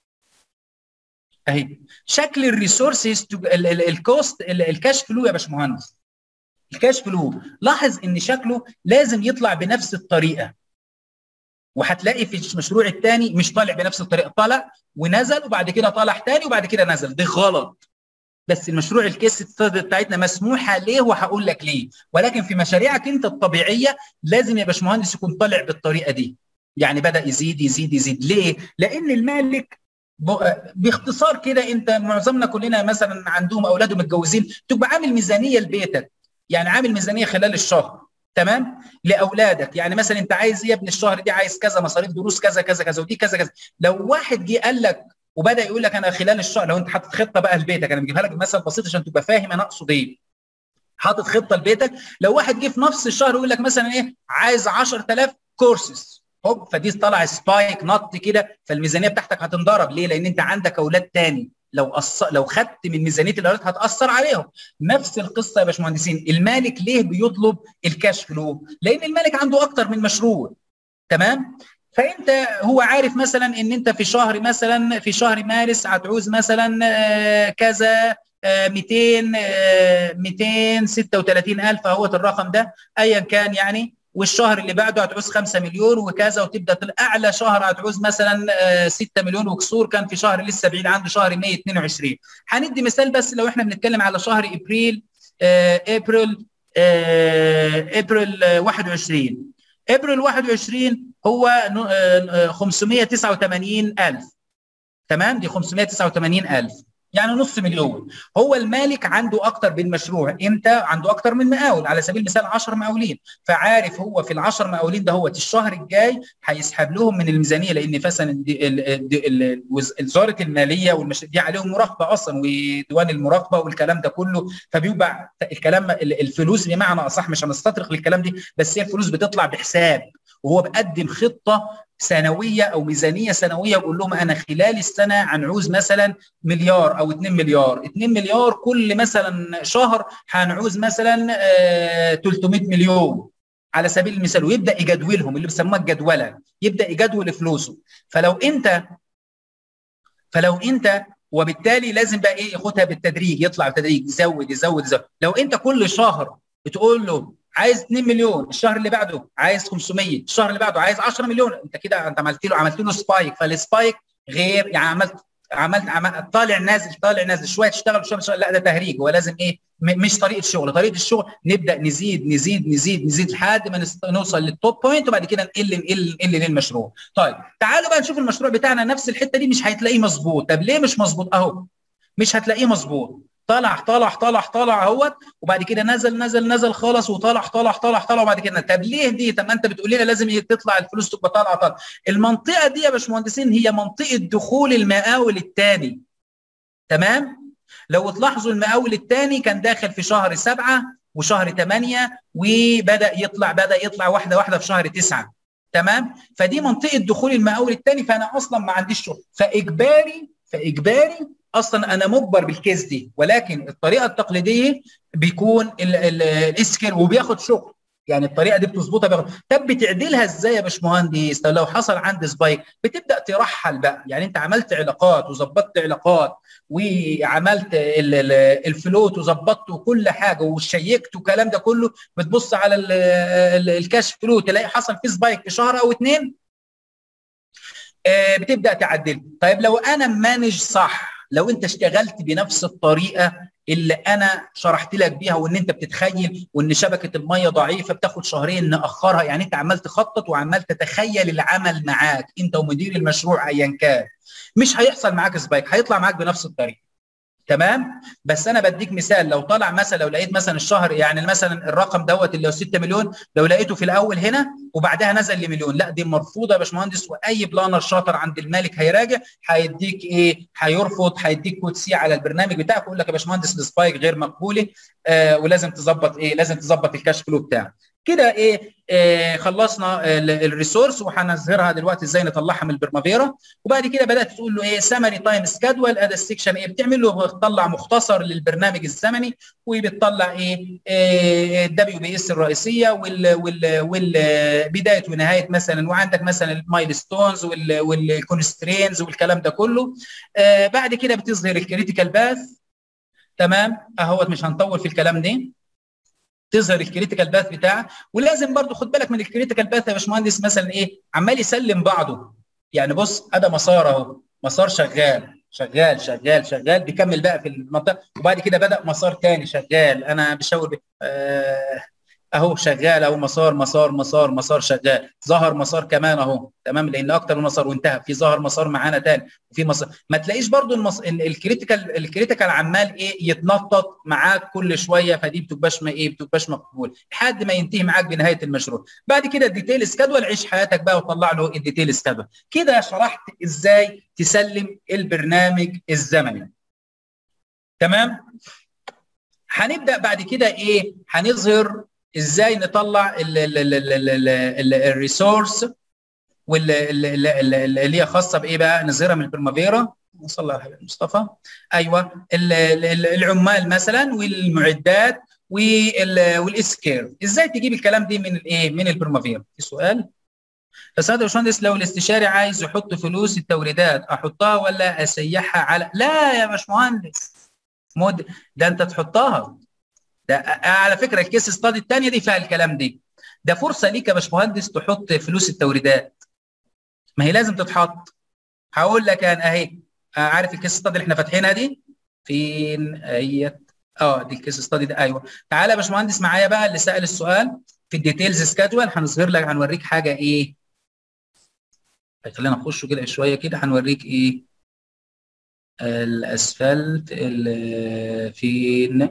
اهي شكل الريسورسز الكوست الكاش فلو يا باشمهندس الكاش فلو لاحظ ان شكله لازم يطلع بنفس الطريقه وهتلاقي في المشروع الثاني مش طالع بنفس الطريقه طالع ونزل وبعد كده طالع ثاني وبعد كده نزل ده غلط بس المشروع الكيس ستادي بتاعتنا مسموحه ليه وهقول لك ليه ولكن في مشاريعك انت الطبيعيه لازم يا باشمهندس يكون طالع بالطريقه دي يعني بدا يزيد يزيد يزيد ليه لان المالك باختصار كده انت معظمنا كلنا مثلا عندهم اولاد متجوزين تبقى عامل ميزانيه لبيتك يعني عامل ميزانيه خلال الشهر تمام لاولادك يعني مثلا انت عايز ايه يا ابن الشهر دي عايز كذا مصاريف دروس كذا كذا كذا ودي كذا كذا لو واحد جه قال لك وبدا يقول لك انا خلال الشهر لو انت حاطط خطه بقى لبيتك انا بجيبها لك مثل بسيط عشان تبقى فاهم انا اقصد ايه حاطط خطه لبيتك لو واحد جه في نفس الشهر يقول لك مثلا ايه عايز 10000 كورسز هوب فدي طالع سبايك نط كده فالميزانيه بتاعتك هتنضرب ليه؟ لان انت عندك اولاد تاني لو أص... لو خدت من ميزانيه الاولاد هتاثر عليهم نفس القصه يا باشمهندسين المالك ليه بيطلب الكاش فلو؟ لان المالك عنده اكتر من مشروع تمام؟ فانت هو عارف مثلا ان انت في شهر مثلا في شهر مارس هتعوز مثلا كذا 200 236000 اهوت الرقم ده ايا كان يعني والشهر اللي بعده هتعوز 5 مليون وكذا وتبدا اعلى شهر هتعوز مثلا 6 مليون وكسور كان في شهر لسه بعيد عنده شهر ماي 22 هندي مثال بس لو احنا بنتكلم على شهر ابريل ابريل ابريل 21 ابريل 21 هو 589000 تمام دي 589000 يعني نص مليون هو المالك عنده اكتر من مشروع امتى عنده اكتر من مقاول على سبيل المثال 10 مقاولين فعارف هو في ال10 مقاولين ده هو الشهر الجاي هيسحب لهم من الميزانيه لان مثلا وزاره الماليه والمشاريع دي عليهم مراقبه اصلا وديوان المراقبه والكلام ده كله فبيبقى الكلام الفلوس بمعنى اصح مش هنستطرق للكلام دي بس هي الفلوس بتطلع بحساب وهو بقدم خطه سنويه او ميزانيه سنويه ويقول لهم انا خلال السنه هنعوز مثلا مليار او 2 مليار 2 مليار كل مثلا شهر هنعوز مثلا آه 300 مليون على سبيل المثال ويبدا يجدولهم اللي بيسموها الجدوله يبدا يجدول فلوسه فلو انت فلو انت وبالتالي لازم بقى ايه ياخدها بالتدريج يطلع بالتدريج يزود يزود يزود لو انت كل شهر بتقول له عايز 2 مليون الشهر اللي بعده عايز 500 الشهر اللي بعده عايز 10 مليون انت كده انت عملت له عملت له سبايك فالسبايك غير يعني عملت عملت, عملت طالع نازل طالع نازل شويه تشتغل شويه تشتغل لا ده تهريج هو لازم ايه مش طريقه شغل طريقه الشغل نبدا نزيد نزيد نزيد نزيد لحد ما نوصل للتوب بوينت وبعد كده نقل نقل نقل للمشروع طيب تعالوا بقى نشوف المشروع بتاعنا نفس الحته دي مش هتلاقيه مظبوط طب ليه مش مظبوط اهو مش هتلاقيه مظبوط طلع طلع طلع طلع اهوت وبعد كده نزل نزل نزل خالص وطلع طلع طلع طلع وبعد كده طب ليه دي طب ما انت بتقول لنا لازم تطلع الفلوس تبقى طالعه طالعه المنطقه دي يا باشمهندسين هي منطقه دخول المقاول الثاني تمام لو تلاحظوا المقاول الثاني كان داخل في شهر سبعة وشهر ثمانية وبدا يطلع بدا يطلع واحده واحده في شهر تسعة تمام فدي منطقه دخول المقاول الثاني فانا اصلا ما عنديش شغل فاجباري فاجباري اصلا انا مجبر بالكيس دي ولكن الطريقه التقليديه بيكون الاسكر وبياخد شغل يعني الطريقه دي بتظبطها بقى. طب بتعدلها ازاي يا باشمهندس لو حصل عندي سبايك بتبدا ترحل بقى يعني انت عملت علاقات وظبطت علاقات وعملت الفلوت وظبطت وكل حاجه وشيكت والكلام ده كله بتبص على الكاش فلو تلاقي حصل في سبايك في شهر او اثنين بتبدا تعدل طيب لو انا مانج صح لو انت اشتغلت بنفس الطريقه اللي انا شرحت لك بيها وان انت بتتخيل وان شبكه الميه ضعيفه بتاخد شهرين ناخرها يعني انت عمال تخطط وعمال تتخيل العمل معاك انت ومدير المشروع ايا كان مش هيحصل معاك سبايك هيطلع معاك بنفس الطريقه تمام بس انا بديك مثال لو طلع مثلا لو لقيت مثلا الشهر يعني مثلا الرقم دوت اللي هو 6 مليون لو لقيته في الاول هنا وبعدها نزل لمليون لا دي مرفوضه يا باشمهندس واي بلانر شاطر عند المالك هيراجع هيديك ايه هيرفض هيديك كود سي على البرنامج بتاعك ويقول لك يا باشمهندس السبايك غير مقبوله آه ولازم تظبط ايه لازم تظبط الكاش فلو بتاعك كده ايه آه خلصنا الريسورس وهنظهرها دلوقتي ازاي نطلعها من البرمافيرا وبعد كده بدات تقول له ايه سمري تايم سكادول ادي السكشن ايه بتعمل له بتطلع مختصر للبرنامج الزمني وبتطلع ايه الدبليو بي اس الرئيسيه وال وال وال بدايه ونهايه مثلا وعندك مثلا المايل ستونز والكونسترينز والكلام ده كله آه بعد كده بتظهر الكريتيكال باث تمام اهوت مش هنطول في الكلام ده تظهر الكريتيكال باث بتاعك ولازم برضو خد بالك من الكريتيكال باث يا باشمهندس مثلا ايه عمال يسلم بعضه يعني بص ادي مسار اهو مسار شغال شغال شغال شغال بيكمل بقى في المنطقه وبعد كده بدا مسار ثاني شغال انا بشاور آه اهو شغال اهو مسار مسار مسار مسار شغال ظهر مسار كمان اهو تمام لان اكتر من مسار وانتهى في ظهر مسار معانا تاني وفي مسار ما تلاقيش برضو المص... الكريتيكال الكريتيكال عمال ايه يتنطط معاك كل شويه فدي بتبقاش ما ايه بتبقاش مقبول لحد ما ينتهي معاك بنهايه المشروع بعد كده الديتيل سكادول عيش حياتك بقى وطلع له الديتيل سكادول كده شرحت ازاي تسلم البرنامج الزمني تمام هنبدا بعد كده ايه هنظهر ازاي نطلع الريسورس واللي هي خاصه بايه بقى نظهرها من البرمافيرا صلى على مصطفى ايوه العمال مثلا والمعدات والاسكير ازاي تجيب الكلام دي من الايه من البرمافيرا في سؤال بس هذا يا باشمهندس لو الاستشاري عايز يحط فلوس التوريدات احطها ولا اسيحها على لا يا باشمهندس مود ده انت تحطها ده على فكره الكيس ستادي الثانيه دي فيها الكلام دي ده فرصه ليك يا باشمهندس تحط فلوس التوريدات ما هي لازم تتحط هقول لك انا اهي عارف الكيس ستادي اللي احنا فاتحينها دي فين هي اه دي الكيس ستادي ده ايوه تعالى يا باشمهندس معايا بقى اللي سال السؤال في الديتيلز سكادول هنظهر لك هنوريك حاجه ايه خلينا نخش كده شويه كده هنوريك ايه الاسفلت اللي فين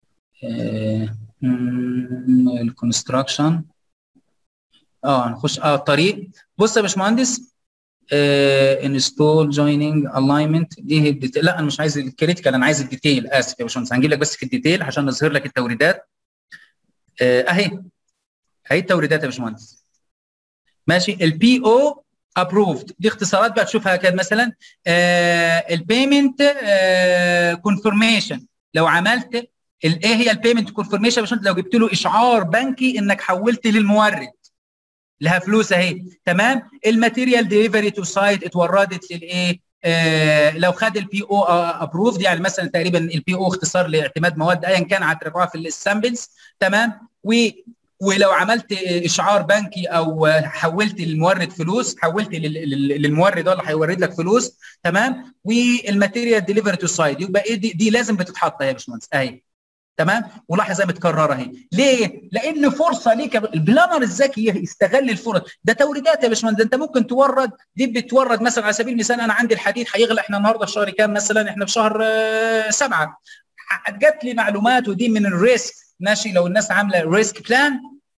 الكونستراكشن اه نخش اه الطريق بص يا باشمهندس انستول جويننج الاينمنت دي هي الديتيل لا انا مش عايز الكريتيكال انا عايز الديتيل اسف يا باشمهندس هنجيب لك بس في الديتيل عشان نظهر لك التوريدات آه اهي اهي التوريدات يا باشمهندس ماشي البي او ابروفد دي اختصارات بقى تشوفها كده مثلا آه البيمنت كونفirmation لو عملت ايه هي البيمنت كونفirmation عشان لو جبت له اشعار بنكي انك حولت للمورد لها فلوس اهي تمام الماتيريال ديليفري تو سايت اتوردت للايه آه لو خد البي او ابروفد يعني مثلا تقريبا البي او اختصار لاعتماد مواد ايا كان هترفعها في السامبلز تمام و ولو عملت اشعار بنكي او حولت للمورد فلوس حولت للمورد اللي هيورد لك فلوس تمام والماتيريال ديليفري تو سايت يبقى ايه دي, دي لازم بتتحط اهي يا باشمهندس اهي تمام ولاحظ زي متكرره اهي ليه لان فرصه ليك البلانر الذكي يستغل الفرص ده توريدات يا باشمهندس انت ممكن تورد دي بتورد مثلا على سبيل المثال انا عندي الحديد هيغلى احنا النهارده في شهر كام مثلا احنا في شهر سبعه جات لي معلومات ودي من الريسك ماشي لو الناس عامله ريسك بلان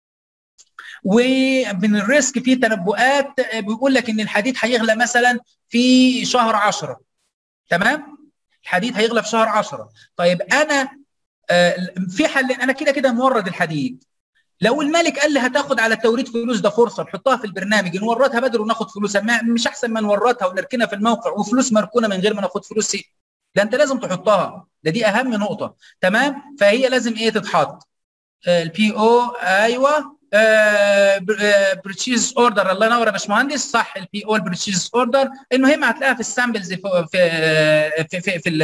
ومن الريسك في تنبؤات بيقول لك ان الحديد هيغلى مثلا في شهر 10 تمام الحديد هيغلى في شهر 10 طيب انا في حل انا كده كده مورد الحديد لو الملك قال لي هتاخد على التوريد فلوس ده فرصه نحطها في البرنامج نورطها بدل وناخد فلوسها مش احسن ما نورطها ونركنها في الموقع وفلوس مركونه من غير ما ناخد فلوس ده انت لازم تحطها ده دي اهم نقطه تمام فهي لازم ايه تتحط البي او ايوه بريتشيز اوردر الله ينور يا باشمهندس صح البي او البريتشيز اوردر المهم هتلاقيها في السامبلز في في في في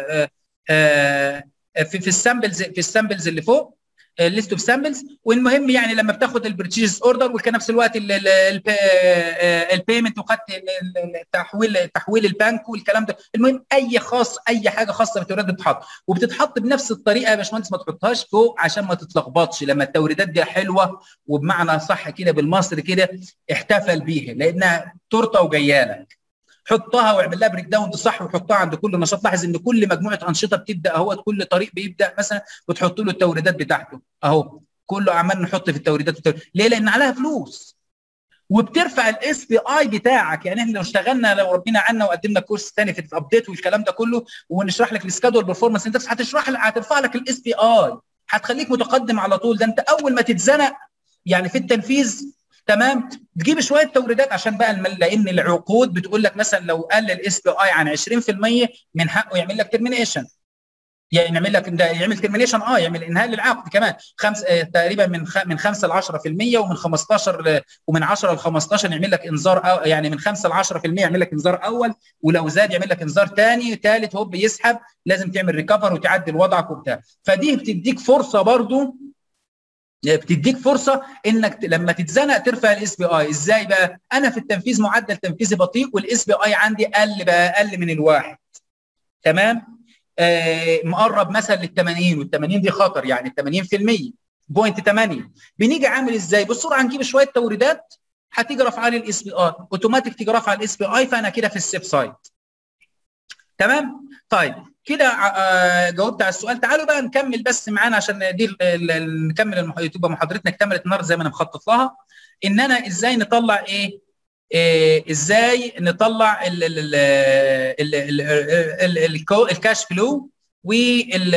في, في السامبلز في السامبلز اللي فوق ليست اوف سامبلز والمهم يعني لما بتاخد البرتشيز اوردر وفي نفس الوقت البيمنت وخدت التحويل تحويل البنك والكلام ده المهم اي خاص اي حاجه خاصه بالتوريدات بتتحط وبتتحط بنفس الطريقه يا باشمهندس ما تحطهاش فوق عشان ما تتلخبطش لما التوريدات دي حلوه وبمعنى صح كده بالمصري كده احتفل بيها لانها تورته وجايه لك حطها واعمل لها بريك داون صح وحطها عند كل نشاط لاحظ ان كل مجموعه انشطه بتبدا اهو كل طريق بيبدا مثلا وتحط له التوريدات بتاعته اهو كله عمال نحط في التوريدات والتوريدات. ليه؟ لان عليها فلوس وبترفع الاس بي اي بتاعك يعني احنا لو اشتغلنا لو ربنا عنا وقدمنا كورس ثاني في الابديت والكلام ده كله ونشرح لك السكادول برفورمانس انت هتشرح لك هترفع لك الاس بي اي هتخليك متقدم على طول ده انت اول ما تتزنق يعني في التنفيذ تمام تجيب شويه توريدات عشان بقى لان العقود بتقول لك مثلا لو قل الاس بي اي عن 20% من حقه يعمل لك ترمينيشن يعني يعمل لك ده يعمل ترمينيشن اه يعمل انهاء للعقد كمان خمس آه تقريبا من خ... من 5 ل 10% ومن 15 ل... ومن 10 ل 15 يعمل لك انذار أو... يعني من 5 ل 10% يعمل لك انذار اول ولو زاد يعمل لك انذار ثاني ثالث هوب يسحب لازم تعمل ريكفر وتعدل وضعك وبتاع فدي بتديك فرصه برضو بتديك فرصه انك لما تتزنق ترفع الاس بي اي ازاي بقى انا في التنفيذ معدل تنفيذي بطيء والاس بي اي عندي قل بقى اقل من الواحد تمام آه مقرب مثلا لل 80 وال 80 دي خطر يعني 80% بوينت 8 بنيجي عامل ازاي بسرعه نجيب شويه توريدات هتيجي رافعه لي الاس بي اي اوتوماتيك تيجي رافعه الاس بي اي فانا كده في السيف سايد تمام طيب كده جاوبت على السؤال تعالوا بقى نكمل بس معانا عشان دي نكمل تبقى محاضرتنا اكتملت النهارده زي ما انا مخطط لها ان انا ازاي نطلع ايه, إيه ازاي نطلع ال ال ال ال ال ال الكاش فلو وال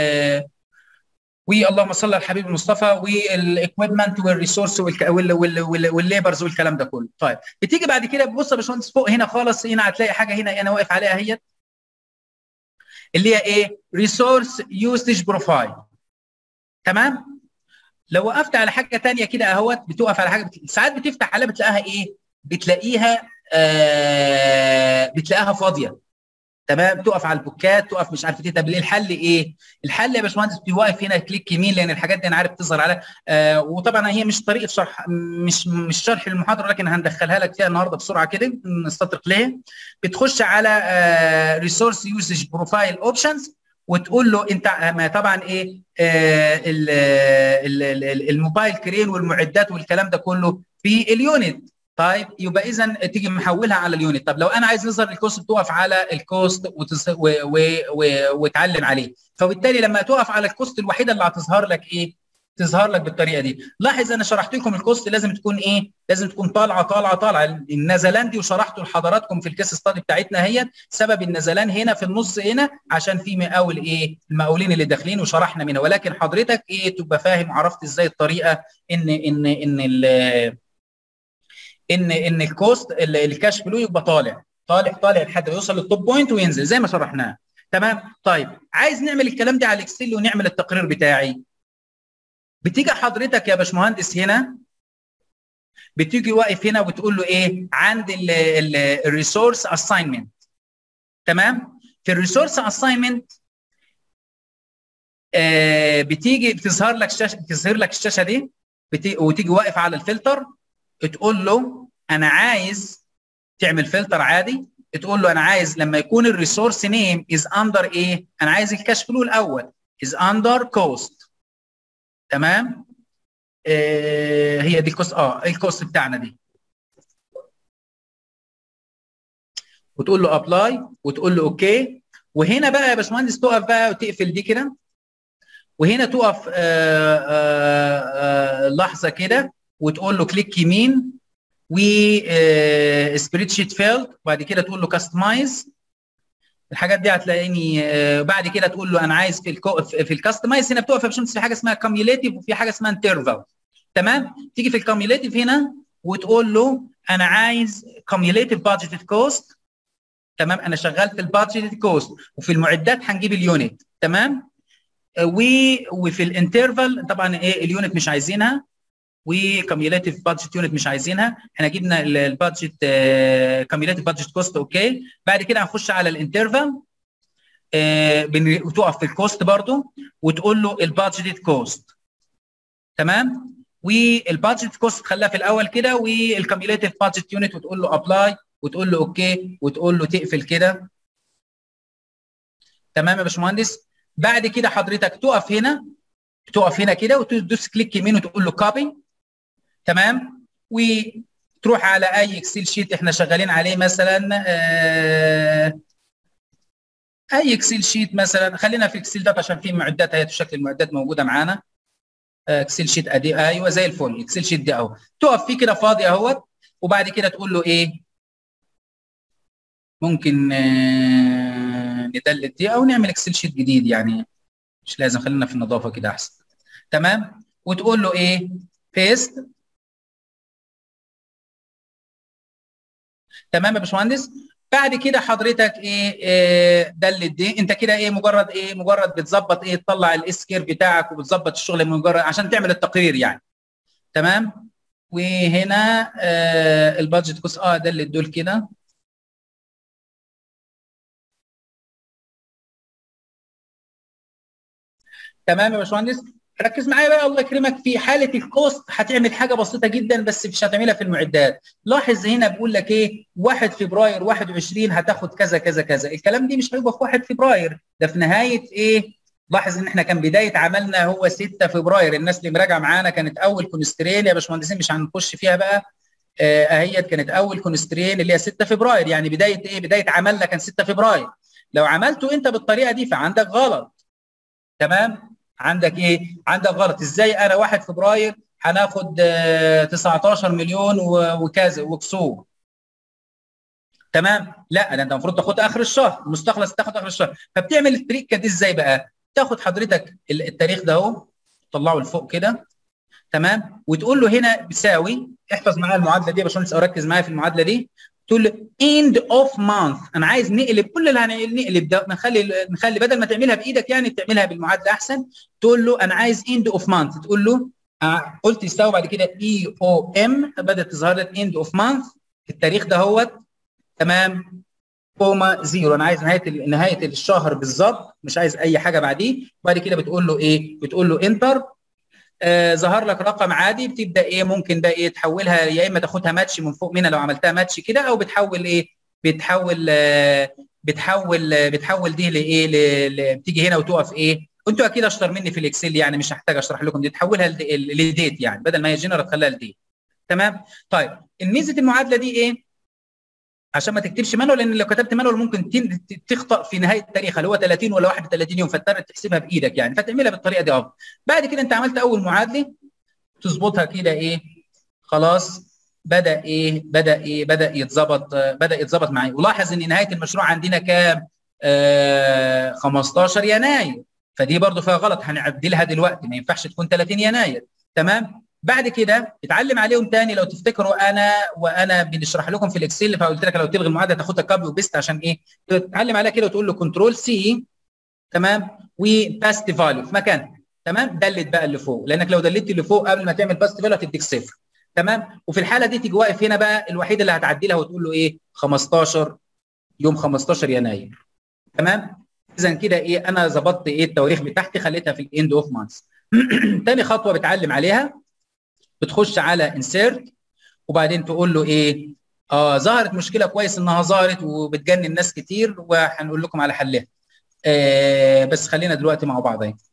واللهم صل على الحبيب المصطفى والاكويبمنت والريسورس والليبرز والكلام ده كله طيب بتيجي بعد كده بص يا باشمهندس فوق هنا خالص هنا هتلاقي حاجه هنا انا واقف عليها اهيت اللي هي ايه؟ ريسورس يوسج بروفايل تمام؟ لو وقفت على حاجه ثانيه كده اهوت بتقف على حاجه بت... ساعات بتفتح عليها بتلاقيها ايه؟ بتلاقيها آه بتلاقيها فاضيه تمام تقف على البوكات تقف مش عارف ايه طب ليه الحل ايه؟ الحل يا باشمهندس بيوقف هنا كليك يمين لان الحاجات دي انا عارف تظهر عليها آه وطبعا هي مش طريقه شرح مش مش شرح المحاضره لكن هندخلها لك فيها النهارده بسرعه كده نستطرق ليه بتخش على ريسورس يوزج بروفايل اوبشنز وتقول له انت ما طبعا ايه آه ال ال ال الموبايل كرين والمعدات والكلام ده كله في اليونت طيب يبقى اذا تيجي محولها على اليونت طب لو انا عايز نظهر الكوست بتقف على الكوست وتس... و... و... و... وتعلم عليه فبالتالي لما تقف على الكوست الوحيده اللي هتظهر لك ايه تظهر لك بالطريقه دي لاحظ انا شرحت لكم الكوست لازم تكون ايه لازم تكون طالعه طالعه طالعه النزلان دي وشرحته لحضراتكم في الكيس ستادي بتاعتنا هي سبب النزلان هنا في النص هنا عشان في مقاول ايه المقاولين اللي داخلين وشرحنا منها ولكن حضرتك ايه تبقى فاهم عرفت ازاي الطريقه ان ان ان ال ان ان الكوست الكاش فلو يبقى طالع طالع طالع لحد ما يوصل للتوب بوينت وينزل زي ما شرحناه تمام طيب عايز نعمل الكلام ده على الاكسل ونعمل التقرير بتاعي بتيجي حضرتك يا باشمهندس هنا بتيجي واقف هنا وبتقول له ايه عند الريسورس اساينمنت تمام في الريسورس اساينمنت آه بتيجي بتظهر لك الشاشه بتظهر لك الشاشه دي بتي... وتيجي واقف على الفلتر تقول له انا عايز تعمل فلتر عادي تقول له انا عايز لما يكون الريسورس نيم از اندر ايه انا عايز الكاش فلو الاول از اندر كوست تمام آه هي دي الكوست اه الكوست بتاعنا دي وتقول له ابلاي وتقول له اوكي وهنا بقى يا باشمهندس تقف بقى وتقفل دي كده وهنا تقف آآ آآ لحظه كده وتقول له كليك يمين و سبريد شيت فيلد وبعد كده تقول له كاستمايز الحاجات دي هتلاقيني بعد كده تقول له انا عايز في الكو في الكاستمايز هنا بتقف يا باشمهندس في حاجه اسمها كوميوليتيف وفي حاجه اسمها انترفال تمام تيجي في الكوميوليتيف هنا وتقول له انا عايز كوميوليتيف بادجيتد كوست تمام انا شغال في البادجيتد كوست وفي المعدات هنجيب اليونت تمام و وفي الانترفال طبعا ايه اليونت مش عايزينها وكوميوليتيف بادجت يونت مش عايزينها احنا جبنا البادجت كوميوليتيف بادجت كوست اوكي بعد كده هنخش على الانترفال وتقف في الكوست برضو وتقول له البادجت كوست تمام والبادجت كوست خليها في الاول كده والكوميوليتيف بادجت يونت وتقول له ابلاي وتقول له اوكي وتقول له تقفل كده تمام يا باشمهندس بعد كده حضرتك تقف هنا تقف هنا كده وتدوس كليك يمين وتقول له كوبي تمام وتروح على اي اكسل شيت احنا شغالين عليه مثلا آه اي اكسل شيت مثلا خلينا في اكسل داتا عشان في معدات هي شكل المعدات موجوده معانا اكسل شيت ادي ايوه زي الفل اكسل شيت دي اهو تقف فيه كده فاضي اهوت وبعد كده تقول له ايه ممكن آه ندلت دي او نعمل اكسل شيت جديد يعني مش لازم خلينا في النظافه كده احسن تمام وتقول له ايه بيست تمام يا باشمهندس بعد كده حضرتك ايه, إيه دلت دي انت كده ايه مجرد ايه مجرد بتظبط ايه تطلع الاس كير بتاعك وبتظبط الشغل من مجرد عشان تعمل التقرير يعني تمام وهنا آه البادجت كوست اه دلت دول كده تمام يا باشمهندس ركز معايا بقى الله يكرمك في حاله الكوست هتعمل حاجه بسيطه جدا بس مش هتعملها في المعدات لاحظ هنا بيقول لك ايه 1 فبراير 21 هتاخد كذا كذا كذا الكلام دي مش هيبقى في 1 فبراير ده في نهايه ايه لاحظ ان احنا كان بدايه عملنا هو 6 فبراير الناس اللي مراجعه معانا كانت اول كونسترين يا باشمهندسين مش هنخش فيها بقى اهيت كانت اول كونسترين اللي هي 6 فبراير يعني بدايه ايه بدايه عملنا كان 6 فبراير لو عملته انت بالطريقه دي فعندك غلط تمام عندك ايه عندك غلط ازاي انا 1 فبراير هناخد 19 مليون وكذا وكسور تمام لا ده انت المفروض تاخد اخر الشهر المستخلص تاخد اخر الشهر فبتعمل التريكه دي ازاي بقى تاخد حضرتك التاريخ ده اهو تطلعه لفوق كده تمام وتقول له هنا بيساوي احفظ معايا المعادله دي يا باشمهندس او ركز معايا في المعادله دي تقول له end of month انا عايز نقلب كل اللي هنقلب ده نخلي نخلي بدل ما تعملها بايدك يعني تعملها بالمعادله احسن تقول له انا عايز end of month تقول له آه قلت يساوي بعد كده اي او ام بدات تظهر لك end of month التاريخ ده هو تمام كوما زيرو انا عايز نهايه نهايه الشهر بالظبط مش عايز اي حاجه بعديه وبعد كده بتقول له ايه بتقول له انتر آه ظهر لك رقم عادي بتبدا ايه ممكن بقى ايه تحولها يا اما تاخدها ماتش من فوق منها لو عملتها ماتش كده او بتحول ايه بتحول آه بتحول آه بتحول دي لايه ل... بتيجي هنا وتقف ايه انتوا اكيد اشطر مني في الاكسل يعني مش هحتاج اشرح لكم دي تحولها لديت يعني بدل ما هي جنرال تخليها لديت تمام طيب الميزه المعادله دي ايه عشان ما تكتبش مانوال لان لو كتبت مانوال ممكن تخطا في نهايه التاريخ اللي هو 30 ولا 31 يوم فاضطر تحسبها بايدك يعني فتعملها بالطريقه دي افضل بعد كده انت عملت اول معادله تظبطها كده ايه خلاص بدا ايه بدا ايه بدا يتظبط بدا يتظبط معايا ولاحظ ان نهايه المشروع عندنا كام آه 15 يناير فدي برضو فيها غلط هنعدلها دلوقتي ما ينفعش تكون 30 يناير تمام بعد كده اتعلم عليهم تاني لو تفتكروا انا وانا بنشرح لكم في الاكسل فقلت لك لو تلغي المعادله تاخدها كوبي وبيست عشان ايه تتعلم عليها كده وتقول له كنترول سي تمام وباست فاليو في مكانها تمام دلت بقى اللي فوق لانك لو دلت اللي فوق قبل ما تعمل باست فاليو هتديك صفر تمام وفي الحاله دي تيجي واقف هنا بقى الوحيد اللي هتعدلها وتقول له ايه 15 يوم 15 يناير تمام اذا كده ايه انا ظبطت ايه التواريخ بتاعتي خليتها في الاند اوف مانث تاني خطوه بتعلم عليها بتخش على انسيرت وبعدين تقول له ايه اه ظهرت مشكله كويس انها ظهرت وبتجنن ناس كتير وهنقول لكم على حلها آه بس خلينا دلوقتي مع بعض اهي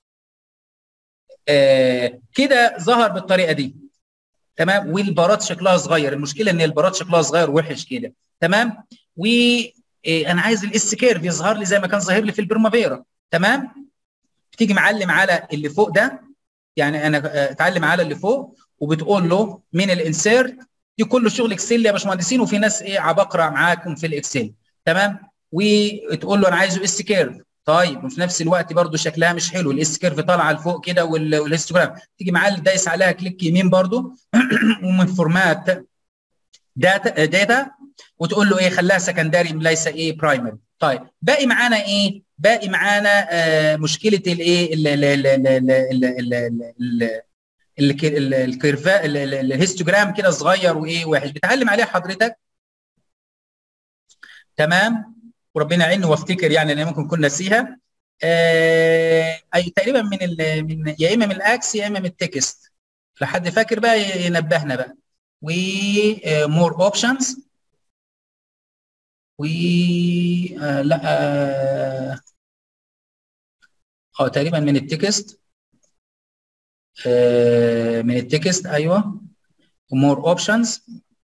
آه كده ظهر بالطريقه دي تمام والبارات شكلها صغير المشكله ان البارات شكلها صغير وحش كده تمام و انا عايز الاس كيرف يظهر لي زي ما كان ظاهر لي في البرمافيرا تمام بتيجي معلم على اللي فوق ده يعني انا اتعلم على اللي فوق وبتقول له من الانسيرت دي كله شغل اكسل يا باشمهندسين وفي ناس ايه عباقره معاكم في الاكسل تمام وتقول له انا عايزه اس كيرف طيب وفي نفس الوقت برضو شكلها مش حلو الاس كيرف طالعه لفوق كده والهيستوجرام تيجي معاه دايس عليها كليك يمين برضو ومن فورمات داتا داتا وتقول له ايه خلاها سكندري ليس ايه برايمري طيب باقي معانا ايه باقي معانا آه مشكله الايه الكيرفا الهيستوجرام كده صغير وايه وحش بتعلم عليه حضرتك تمام وربنا يعينه وافتكر يعني انا ممكن كنا نسيها آه اي تقريبا من ال من يا اما من الاكس يا اما من التكست لحد فاكر بقى ينبهنا بقى و مور اوبشنز و آه لا اه, آه تقريبا من التكست آه من التكست ايوه مور اوبشنز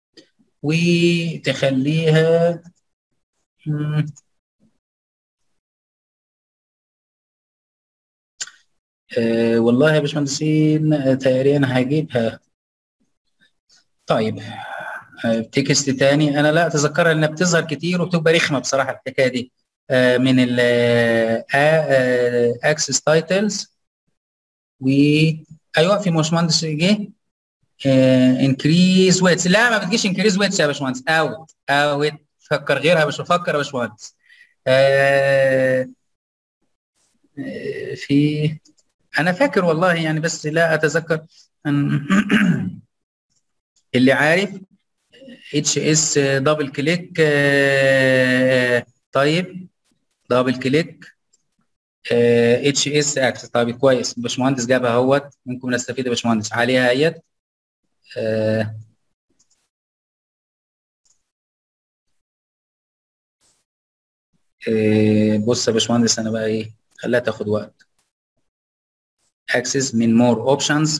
وتخليها أه والله يا باشمهندسين تقريبا هجيبها طيب أه تكست تاني انا لا اتذكرها انها بتظهر كتير وبتبقى رخمه بصراحه الحكايه دي أه من ال اكسس تايتلز و ايوه في باشمهندس جه انكريز ويتس لا ما بتجيش انكريز ويتس يا باشمهندس اوت اوت فكر غيرها مش بفكر يا باشمهندس آه في انا فاكر والله يعني بس لا اتذكر أن اللي عارف اتش اس دبل كليك آه طيب دبل كليك اتش اس اكسس طيب كويس باشمهندس جابها اهوت ممكن نستفيد يا باشمهندس عليها اهيت آه بص يا باشمهندس انا بقى ايه خليها تاخد وقت اكسس من مور اوبشنز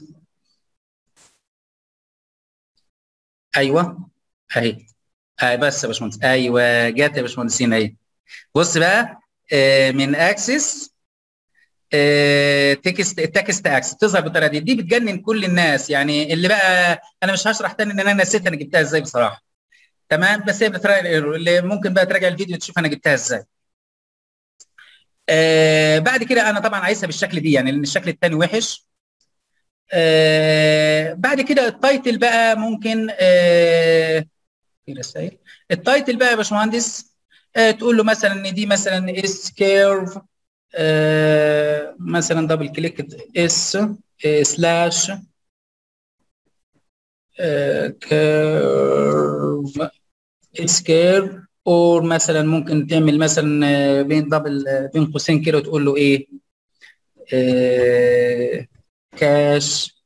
ايوه اهي اهي بس يا باشمهندس ايوه جت يا باشمهندسين اهي بص بقى آه من اكسس آه تكست التكست اكسس تظهر بالطريقه دي دي بتجنن كل الناس يعني اللي بقى انا مش هشرح تاني ان انا نسيت انا جبتها ازاي بصراحه تمام بس هي بتراجع الايرور اللي ممكن بقى تراجع الفيديو تشوف انا جبتها ازاي آه بعد كده انا طبعا عايزها بالشكل دي يعني لان الشكل الثاني وحش آه بعد كده التايتل بقى ممكن آه في رسائل التايتل بقى يا باشمهندس آه تقول له مثلا ان دي مثلا اس كيرف آه مثلا دبل كليك اس آه سلاش آه كيرف اس كيرف اور مثلا ممكن تعمل مثلا بين دبل بين قوسين كده وتقول له ايه آه كاش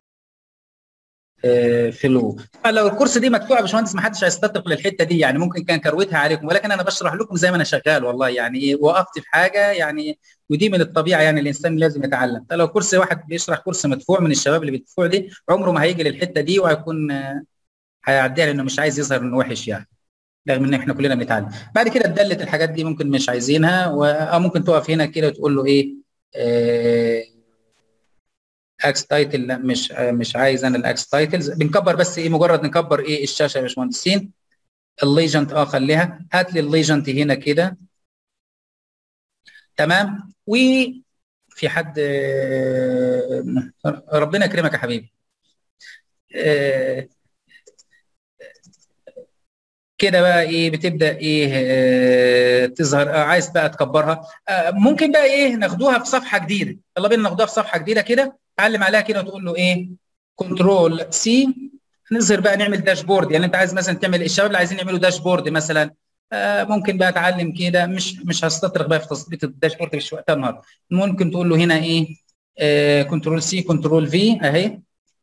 آه فلو لو الكورس دي مدفوعه يا باشمهندس ما حدش هيستطرق للحته دي يعني ممكن كان كروتها عليكم ولكن انا بشرح لكم زي ما انا شغال والله يعني وقفت في حاجه يعني ودي من الطبيعه يعني الانسان لازم يتعلم لو كورس واحد بيشرح كورس مدفوع من الشباب اللي بيدفعوا دي عمره ما هيجي للحته دي وهيكون آه هيعديها لانه مش عايز يظهر انه وحش يعني رغم ان احنا كلنا بنتعلم بعد كده اتدلت الحاجات دي ممكن مش عايزينها او ممكن تقف هنا كده وتقول له ايه آه اكس تايتل لا مش آه مش عايز انا الاكس تايتلز بنكبر بس ايه مجرد نكبر ايه الشاشه يا باشمهندسين الليجنت اه خليها هات لي الليجنت هنا كده تمام وفي حد آه ربنا يكرمك يا حبيبي آه كده بقى ايه بتبدا ايه آه تظهر آه عايز بقى تكبرها آه ممكن بقى ايه ناخدوها في صفحه جديده يلا بينا ناخدوها في صفحه جديده كده تعلم عليها كده وتقول له ايه كنترول سي نظهر بقى نعمل داشبورد يعني انت عايز مثلا تعمل الشباب اللي عايزين يعملوا داشبورد مثلا آه ممكن بقى اتعلم كده مش مش هستطرق بقى في تظبيط الداشبورد مش وقتها النهارده ممكن تقول له هنا ايه آه كنترول سي كنترول في اهي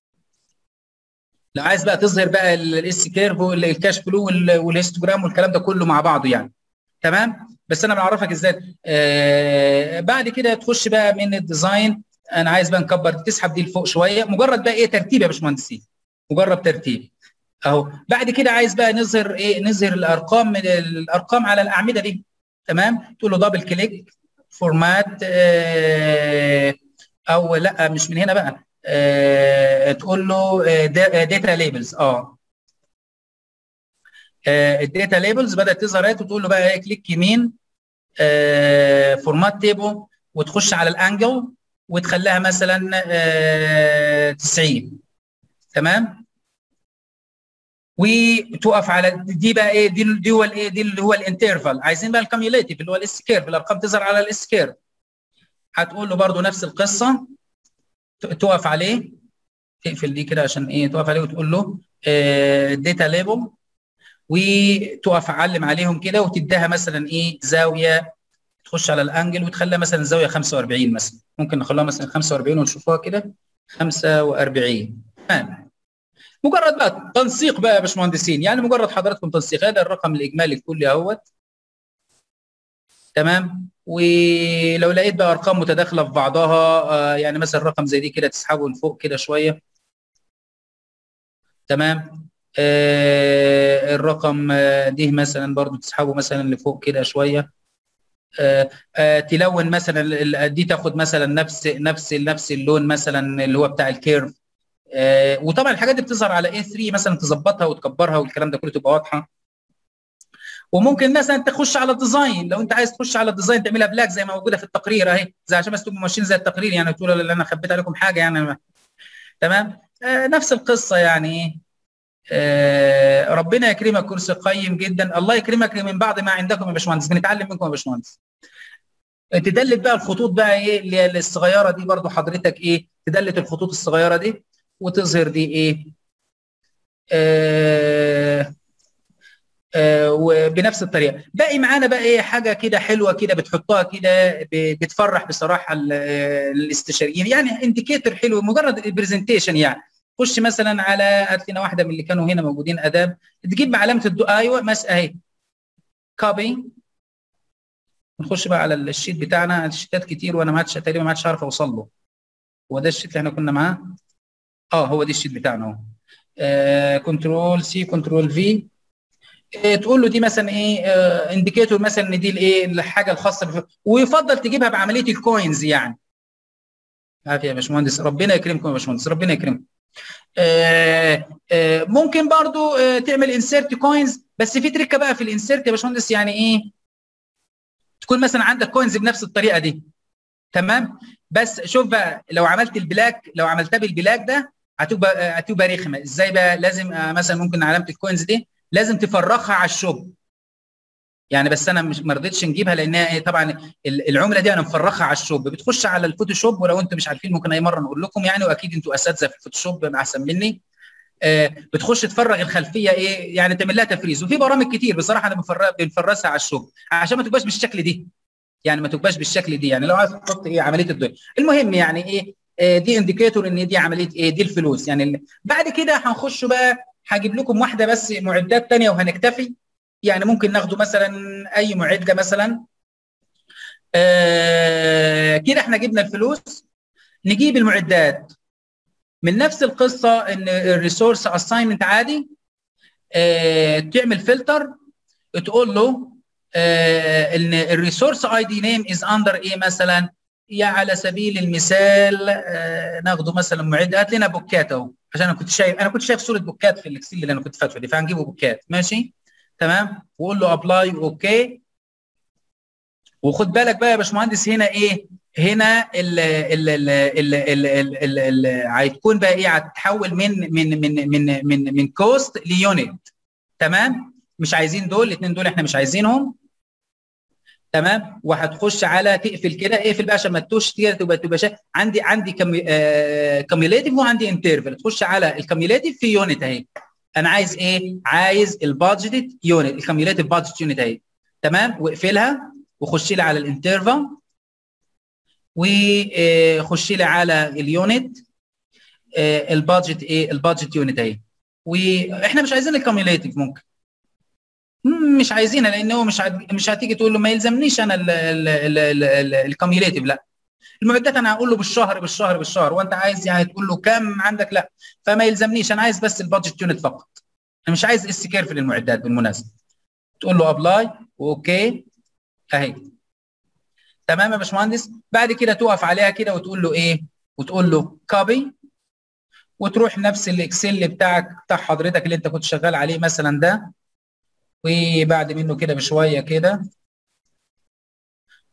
لو عايز بقى تظهر بقى الاس كيرف والكاش فلو والهيستوجرام والكلام ده كله مع بعضه يعني تمام بس انا بعرفك ازاي آه بعد كده تخش بقى من الديزاين انا عايز بقى نكبر تسحب دي لفوق شويه مجرد بقى ايه ترتيب يا باشمهندسين مجرد ترتيب اهو بعد كده عايز بقى نظهر ايه نظهر الارقام من الارقام على الاعمده دي تمام تقول له دبل كليك فورمات آه او لا مش من هنا بقى آه تقول له داتا ليبلز اه الداتا ليبلز بدات تظهر اهي وتقول له بقى ايه كليك يمين فورمات تيبل وتخش على الانجل وتخليها مثلا آه 90 تمام وتقف على دي بقى ايه دي دي هو الايه دي اللي هو الانترفال عايزين بقى الكاميوليتيف اللي هو الاس كيرف الارقام تظهر على الاس كيرف هتقول له برده نفس القصه تقف عليه تقفل دي كده عشان ايه تقف عليه وتقول له داتا ليبل وتقف علم عليهم كده وتديها مثلا ايه زاويه تخش على الانجل وتخليها مثلا زاويه 45 مثلا ممكن نخليها مثلا 45 ونشوفوها كده 45 تمام مجرد بقى تنسيق بقى يا باشمهندسين يعني مجرد حضراتكم تنسيق هذا الرقم الاجمالي الكلي اهوت تمام ولو لقيت بقى ارقام متداخله في بعضها آه يعني مثلا رقم زي دي كده تسحبه لفوق كده شويه تمام آه الرقم آه دي مثلا برضو تسحبه مثلا لفوق كده شويه آه آه تلون مثلا دي تاخد مثلا نفس نفس نفس اللون مثلا اللي هو بتاع الكيرف آه وطبعا الحاجات دي بتظهر على اي 3 مثلا تظبطها وتكبرها والكلام ده كله تبقى واضحه وممكن مثلا تخش على الديزاين لو انت عايز تخش على الديزاين تعملها بلاك زي ما موجوده في التقرير اهي زي عشان بس تبقوا ماشيين زي التقرير يعني تقولوا انا خبيت عليكم حاجه يعني تمام آه نفس القصه يعني آه ربنا يكرمك كرسي قيم جدا الله يكرمك من بعض ما عندكم يا باشمهندس بنتعلم منكم يا باشمهندس تدلت بقى الخطوط بقى ايه اللي الصغيره دي برضو حضرتك ايه تدلت الخطوط الصغيره دي وتظهر دي ايه آه آه وبنفس الطريقه باقي معانا بقى ايه حاجه كده حلوه كده بتحطها كده بتفرح بصراحه الاستشاريين يعني انديكيتور حلو مجرد البرزنتيشن يعني خش مثلا على هات لنا واحده من اللي كانوا هنا موجودين اداب تجيب علامه الدو ايوه مس اهي كوبي نخش بقى على الشيت بتاعنا الشيتات كتير وانا ما عادش تقريبا ما عادش عارف اوصل له هو ده الشيت اللي احنا كنا معاه اه هو ده الشيت بتاعنا اهو آه كنترول سي كنترول في إيه تقول له دي مثلا ايه آه انديكيتور مثلا ان دي الايه الحاجه الخاصه ويفضل تجيبها بعمليه الكوينز يعني عافيه يا باشمهندس ربنا يكرمكم يا باشمهندس ربنا يكرمكم آه آه ممكن برضو آه تعمل انسيرت كوينز بس في تركه بقى في الانسيرت يا باشمهندس يعني ايه تكون مثلا عندك كوينز بنفس الطريقه دي تمام بس شوف بقى لو عملت البلاك لو عملتها بالبلاك ده هتبقى هتبقى رخمه ازاي بقى لازم مثلا ممكن علامه الكوينز دي لازم تفرغها على الشوب يعني بس انا مش ما رضيتش نجيبها لانها طبعا العمله دي انا مفرغها على الشوب بتخش على الفوتوشوب ولو انتم مش عارفين ممكن اي مره نقول لكم يعني واكيد انتم اساتذه في الفوتوشوب احسن مني آه بتخش تفرغ الخلفيه ايه يعني تعمل لها تفريز وفي برامج كتير بصراحه انا بنفرزها على الشوب عشان ما تبقاش بالشكل دي يعني ما تبقاش بالشكل دي يعني لو عايز تحط ايه عمليه الدنيا المهم يعني ايه آه دي انديكيتور ان دي عمليه ايه دي الفلوس يعني بعد كده هنخش بقى هجيب لكم واحده بس معدات ثانيه وهنكتفي يعني ممكن ناخده مثلا اي معده مثلا آه كده احنا جبنا الفلوس نجيب المعدات من نفس القصه ان الريسورس اساينمنت عادي آه تعمل فلتر تقول له آه ان الريسورس اي دي نيم از اندر ايه مثلا يا على سبيل المثال آه ناخده مثلا معده هات لنا بوكات اهو عشان انا كنت شايف انا كنت شايف صوره بوكات في الاكسل اللي انا كنت فاتحه دي فهنجيبه بوكات ماشي تمام وقول له ابلاي اوكي وخد بالك بقى يا باشمهندس هنا ايه هنا ال ال ال ال ال ال ال هتكون بقى ايه هتتحول من من من من من من كوست ليونت تمام مش عايزين دول الاثنين دول احنا مش عايزينهم تمام وهتخش على تقفل كده اقفل بقى عشان ما تتوش كده تبقى تبقى شا... عندي عندي كميوليتيف وعندي انترفال تخش على الكميوليتيف في يونت اهي انا عايز ايه عايز البادجت يونت الكميوليتيف بادجت يونت اهي تمام واقفلها وخش لي على الانترفال وخش لي على اليونت البادجت ايه البادجت يونت اهي واحنا مش عايزين الكميوليتيف ممكن مش عايزينها لان هو مش مش هتيجي تقول له ما يلزمنيش انا الكميوليتيف لا المعدات انا هقول له بالشهر بالشهر بالشهر وانت عايز يعني تقول له كم عندك لا فما يلزمنيش انا عايز بس البادجت يونت فقط انا مش عايز اس كيرف للمعدات بالمناسبه تقول له ابلاي اوكي اهي تمام يا باشمهندس بعد كده تقف عليها كده وتقول له ايه وتقول له كوبي وتروح نفس الاكسل بتاعك بتاع حضرتك اللي انت كنت شغال عليه مثلا ده وبعد منه كده بشويه كده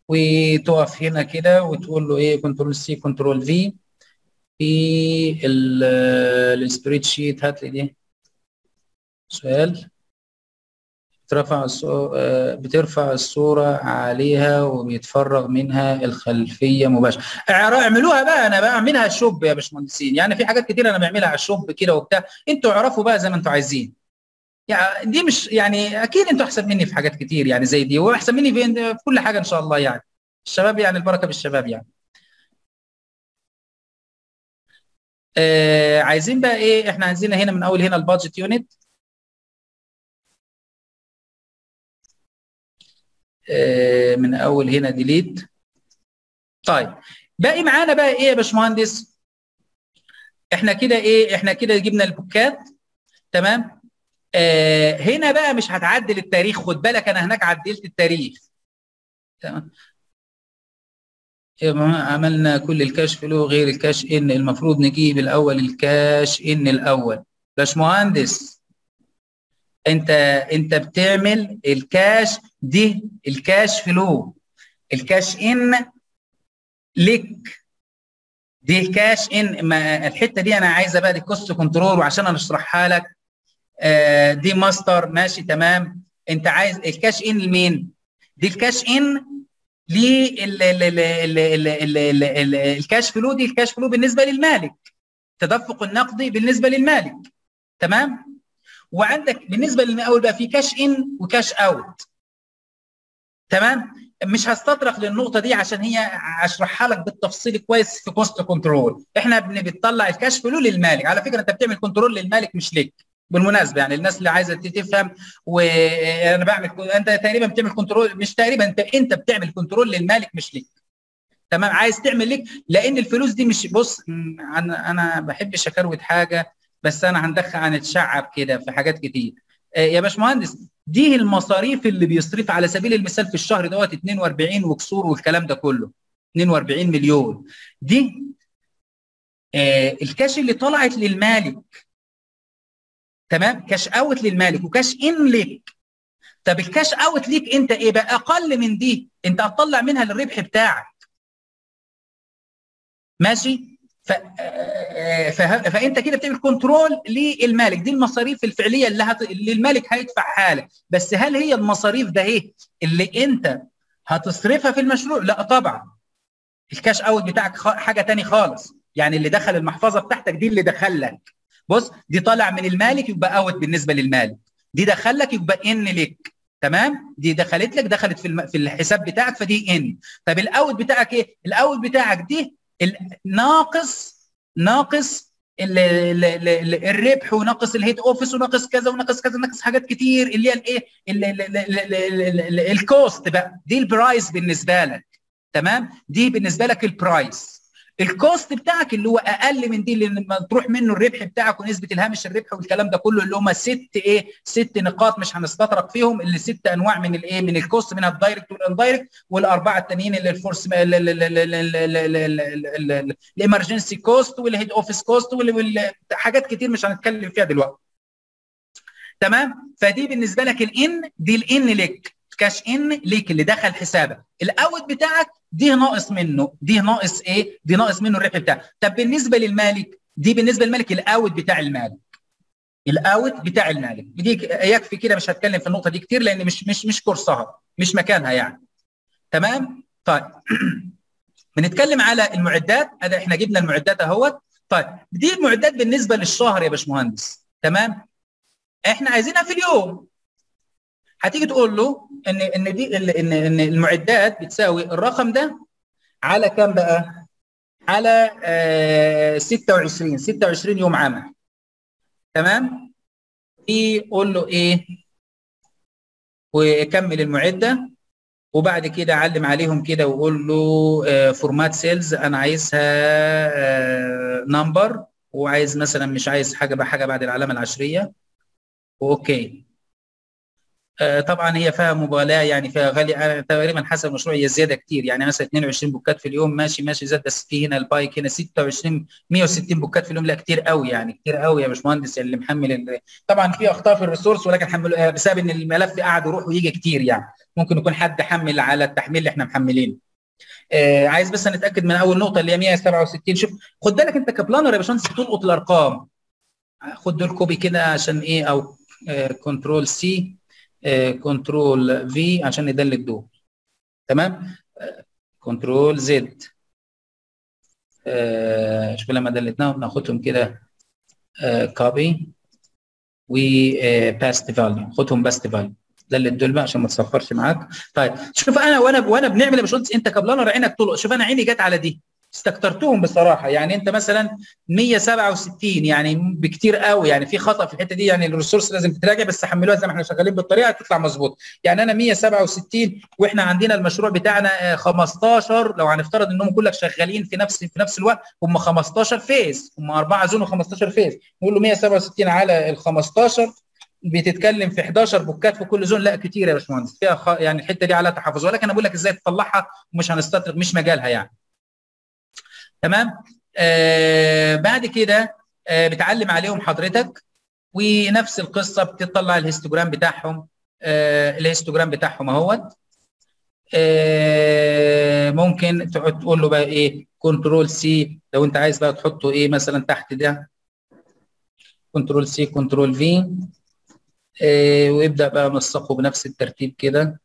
وتقف هنا كده وتقول له ايه كنترول سي كنترول في في السبريد شيت هات لي دي سؤال بترفع الصورة بترفع الصورة عليها وبيتفرغ منها الخلفية مباشرة اعملوها بقى انا بعملها شوب يا باشمهندسين يعني في حاجات كتير انا بعملها على الشوب كده وبتاع انتوا اعرفوا بقى زي ما انتوا عايزين يعني دي مش يعني اكيد انتوا احسن مني في حاجات كتير يعني زي دي واحسن مني في, في كل حاجة ان شاء الله يعني الشباب يعني البركة بالشباب يعني آه عايزين بقى ايه احنا عايزين هنا من اول هنا البادجت يونت من اول هنا ديليت طيب باقي معانا بقى ايه يا باشمهندس احنا كده ايه احنا كده جبنا البوكات تمام آه هنا بقى مش هتعدل التاريخ خد بالك انا هناك عدلت التاريخ تمام عملنا كل الكاش فلو غير الكاش ان المفروض نجيب الاول الكاش ان الاول باشمهندس انت انت بتعمل الكاش دي الكاش فلو الكاش ان لك دي الكاش ان ما الحته دي انا عايزه بقى دي كوست كنترول وعشان انا اشرحها لك آه دي ماستر ماشي تمام انت عايز الكاش ان لمين؟ دي الكاش ان للكاش فلو دي الكاش فلو بالنسبه للمالك تدفق النقدي بالنسبه للمالك تمام وعندك بالنسبه للاول بقى في كاش ان وكاش اوت تمام مش هستطرق للنقطه دي عشان هي اشرحها لك بالتفصيل كويس في كوست كنترول احنا بنطلع الكاش فلو للمالك على فكره انت بتعمل كنترول للمالك مش ليك بالمناسبه يعني الناس اللي عايزه تفهم وانا بعمل انت تقريبا بتعمل كنترول مش تقريبا انت انت بتعمل كنترول للمالك مش ليك تمام عايز تعمل ليك لان الفلوس دي مش بص انا انا بحبش اكروت حاجه بس انا هندخل هنتشعب كده في حاجات كتير يا باشمهندس دي المصاريف اللي بيصرف على سبيل المثال في الشهر دوت 42 وكسور والكلام ده كله 42 مليون دي آه الكاش اللي طلعت للمالك تمام كاش اوت للمالك وكاش ان ليك طب الكاش اوت ليك انت ايه بقى اقل من دي انت هتطلع منها للربح بتاعك ماشي ف... فه... فانت كده بتعمل كنترول للمالك دي المصاريف الفعليه اللي, هت... اللي المالك هيدفعها لك بس هل هي المصاريف ده ايه اللي انت هتصرفها في المشروع لا طبعا الكاش اوت بتاعك خ... حاجه تاني خالص يعني اللي دخل المحفظه بتاعتك دي اللي دخل لك بص دي طالع من المالك يبقى اوت بالنسبه للمالك دي دخل لك يبقى ان لك تمام دي دخلت لك دخلت في الم... في الحساب بتاعك فدي ان طب الاوت بتاعك ايه الاوت بتاعك دي ناقص ناقص ال ال ال الربح وناقص الهيد اوفيس وناقص كذا وناقص كذا وناقص حاجات كتير اللي هي الايه الكوست بقى دي البرايس بالنسبه لك تمام دي بالنسبه لك البرايس الكوست بتاعك اللي هو اقل من دي اللي لما تروح منه الربح بتاعك ونسبه الهامش الربح والكلام ده كله اللي هم ست ايه ست نقاط مش هنستطرق فيهم اللي ست انواع من الايه من الكوست منها الدايركت والاندايركت والاربعه التانيين اللي الفورس الامرجنسي كوست والهيد اوفيس كوست وحاجات كتير مش هنتكلم فيها دلوقتي تمام فدي بالنسبه لك الان دي الان لك كاش ان ليك اللي دخل حسابك الاوت بتاعك دي ناقص منه دي ناقص ايه دي ناقص منه الربح بتاعك طب بالنسبه للمالك دي بالنسبه للمالك الاوت بتاع المالك الاوت بتاع المالك دي يكفي كده مش هتكلم في النقطه دي كتير لان مش مش مش كورسها مش مكانها يعني تمام طيب بنتكلم على المعدات ادي احنا جبنا المعدات اهوت طيب دي المعدات بالنسبه للشهر يا باشمهندس تمام احنا عايزينها في اليوم هتيجي تقول له ان ان دي ان ان المعدات بتساوي الرقم ده على كام بقى؟ على آه 26 26 يوم عمل تمام؟ يقول له ايه؟ وكمل المعده وبعد كده علم عليهم كده وقول له آه فورمات سيلز انا عايزها آه نمبر وعايز مثلا مش عايز حاجه بحاجه بعد العلامه العشريه اوكي آه طبعا هي فيها مبالاه يعني فيها غالي تقريبا حسب المشروع هي زياده كتير يعني مثلا 22 بوكات في اليوم ماشي ماشي زاد بس في هنا البايك هنا 26 160 بوكات في اليوم لا كتير قوي يعني كتير قوي يا باشمهندس اللي محمل طبعا في اخطاء في الريسورس ولكن حملوا بسبب ان الملف قاعد يروح ويجي كتير يعني ممكن يكون حد حمل على التحميل اللي احنا محملينه آه عايز بس نتاكد من اول نقطه اللي هي 167 شوف خد بالك انت كبلانر يا باشمهندس بتلقط الارقام خد دول كوبي كده عشان ايه او كنترول سي كنترول في عشان ندلت دول تمام كنترول زد شوف لما دلتناهم ناخدهم كده كوبي وباست فاليو خدهم باست فاليو ده اللي دول بقى عشان ما تصفرش معاك طيب شوف انا وانا وانا بنعمل يا باشمهندس انت كبلانر عينك طلق شوف انا عيني جت على دي استكترتهم بصراحه يعني انت مثلا 167 يعني بكتير قوي يعني في خطا في الحته دي يعني الريسورس لازم تتراجع بس حملوها زي ما احنا شغالين بالطريقه تطلع مظبوط يعني انا 167 واحنا عندنا المشروع بتاعنا 15 لو هنفترض انهم كلك شغالين في نفس في نفس الوقت هم 15 فيز هم اربعه زون و15 فيز نقول له 167 على ال 15 بتتكلم في 11 بوكات في كل زون لا كتير يا باشمهندس فيها خ... يعني الحته دي على تحفظ ولكن انا بقول لك ازاي تطلعها ومش هنستطرق مش مجالها يعني تمام آه بعد كده آه بتعلم عليهم حضرتك ونفس القصه بتطلع الهيستوجرام بتاعهم آه الهيستوجرام بتاعهم اهوت آه ممكن تقول له بقى ايه كنترول سي لو انت عايز بقى تحطه ايه مثلا تحت ده كنترول سي كنترول في آه ويبدا بقى نسقه بنفس الترتيب كده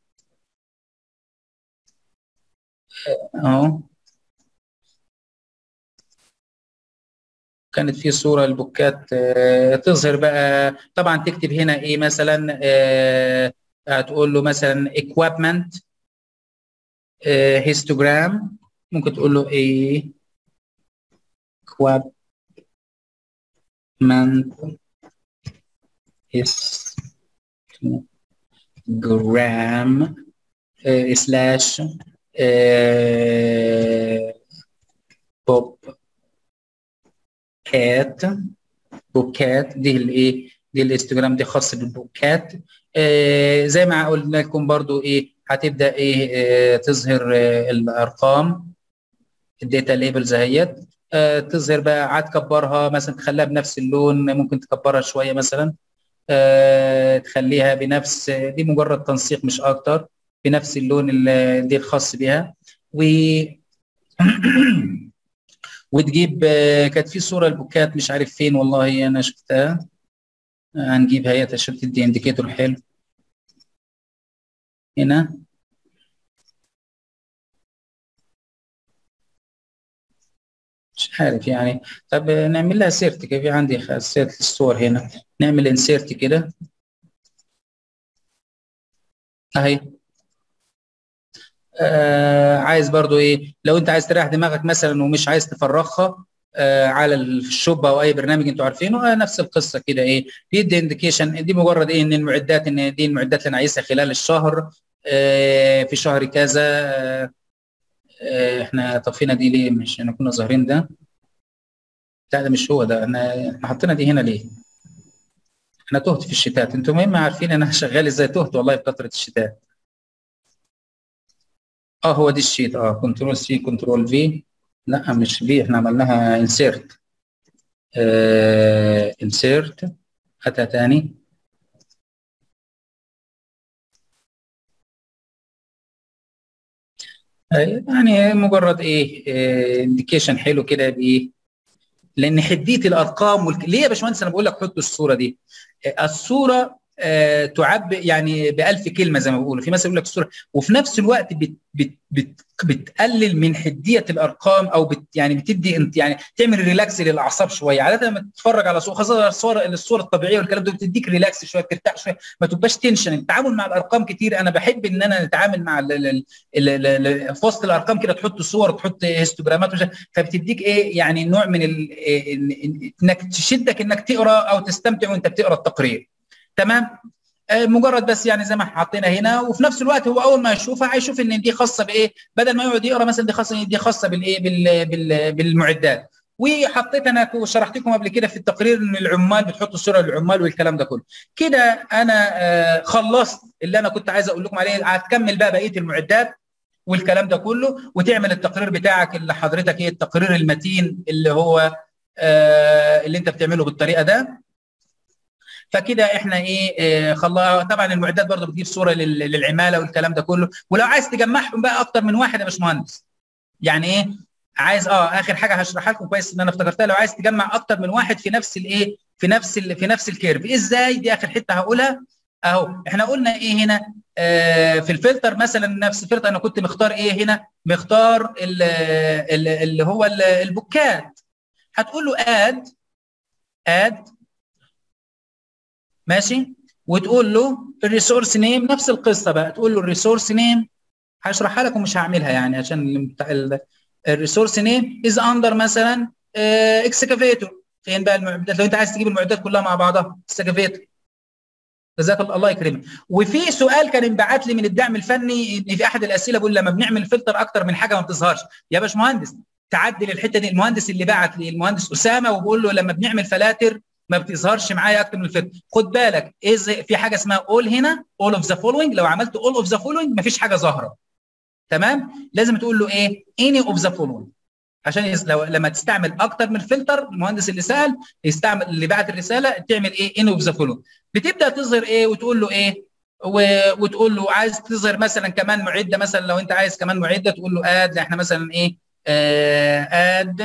اهو كانت في صوره البوكات آه تظهر بقى طبعا تكتب هنا ايه مثلا آه هتقول له مثلا equipment هيستوجرام ممكن تقول له ايه equipment histogram سلاش بوب كات بوكات دي الايه دي الانستجرام دي خاص بالبوكات آه زي ما قلنا لكم برضو ايه هتبدا ايه آه تظهر آه الارقام الداتا ليبلز اهيت آه تظهر بقى هتكبرها مثلا تخليها بنفس اللون ممكن تكبرها شويه مثلا آه تخليها بنفس دي مجرد تنسيق مش اكتر بنفس اللون اللي دي الخاص بها و وتجيب كانت في صوره البوكات مش عارف فين والله انا شفتها هنجيبها هي عشان تدي انديكيتور حلو هنا مش عارف يعني طب نعمل لها سيرت كيف عندي خاصيه الصور هنا نعمل انسيرت كده اهي آه عايز برضو ايه لو انت عايز تريح دماغك مثلا ومش عايز تفرغها آه على الشوب او اي برنامج انتوا عارفينه آه نفس القصه كده ايه بيدي انديكيشن دي مجرد ايه ان المعدات ان دي المعدات اللي انا عايزها خلال الشهر آه في شهر كذا آه آه احنا طفينا دي ليه مش احنا كنا ظاهرين ده لا ده مش هو ده انا احنا حطينا دي هنا ليه انا تهت في الشتات انتوا مهم عارفين انا شغال ازاي تهت والله في فتره الشتات اه هو دي الشيت اه كنترول سي كنترول في لا مش في احنا عملناها انسيرت آه انسيرت هاتها تاني آه يعني مجرد ايه انديكيشن آه حلو كده بايه لان حديه الارقام والك... ليه يا باشمهندس انا بقول لك حط الصوره دي آه الصوره آه تعبر يعني بألف كلمه زي ما بيقولوا في مثل يقول لك الصوره وفي نفس الوقت بت بت بت بتقلل من حديه الارقام او بت يعني بتدي انت يعني تعمل ريلاكس للاعصاب شويه عاده لما تتفرج على صوره خاصه الصور الصوره الطبيعيه والكلام ده بتديك ريلاكس شويه بترتاح شويه ما تبقاش تنشن التعامل مع الارقام كتير انا بحب ان انا نتعامل مع ال ال ال ال في وسط الارقام كده تحط صور تحط هيستوجرامات فبتديك ايه يعني نوع من انك تشدك انك تقرا او تستمتع وانت بتقرا التقرير تمام مجرد بس يعني زي ما حاطينها هنا وفي نفس الوقت هو اول ما يشوفها هيشوف ان دي خاصه بايه بدل ما يقعد يقرا مثلا دي خاصه دي خاصه بالايه بال بال بالمعدات وحطيت انا وشرحت لكم قبل كده في التقرير ان العمال بتحطوا صوره للعمال والكلام ده كله كده انا خلصت اللي انا كنت عايز اقول لكم عليه هتكمل بقى بقيه المعدات والكلام ده كله وتعمل التقرير بتاعك اللي حضرتك ايه التقرير المتين اللي هو اللي انت بتعمله بالطريقه ده فكده احنا ايه آه خلاص طبعا المعدات برضه بتجيب صوره للعماله والكلام ده كله ولو عايز تجمعهم بقى اكتر من واحد يا باشمهندس يعني ايه عايز اه اخر حاجه هشرحها لكم كويس ان انا افتكرتها لو عايز تجمع اكتر من واحد في نفس الايه في نفس ال في نفس الكيرف ازاي دي اخر حته هقولها اهو احنا قلنا ايه هنا آه في الفلتر مثلا نفس الفلتر انا كنت مختار ايه هنا مختار اللي هو البوكات هتقول له اد اد ماشي وتقول له الريسورس نيم نفس القصه بقى تقول له الريسورس نيم هشرحها لكم مش هعملها يعني عشان الريسورس نيم از اندر مثلا اكسكافيتور فين بقى المعدات لو انت عايز تجيب المعدات كلها مع بعضها اكسكافيتور جزاك الله الله يكرمك وفي سؤال كان انبعت لي من الدعم الفني ان في احد الاسئله بيقول لما بنعمل فلتر اكتر من حاجه ما بتظهرش يا باشمهندس تعدل الحته دي المهندس اللي بعت لي المهندس اسامه وبقول له لما بنعمل فلاتر ما بتظهرش معايا اكتر من الفلتر خد بالك إز في حاجه اسمها اول هنا اول اوف ذا فولوينج لو عملت اول اوف ذا فولوينج ما فيش حاجه ظاهره تمام لازم تقول له ايه اني اوف ذا فولوينج عشان لو لما تستعمل اكتر من فلتر المهندس اللي سال يستعمل اللي بعت الرساله تعمل ايه اني اوف ذا فولوينج بتبدا تظهر ايه وتقول له ايه وتقول له عايز تظهر مثلا كمان معده مثلا لو انت عايز كمان معده تقول له اد احنا مثلا ايه اد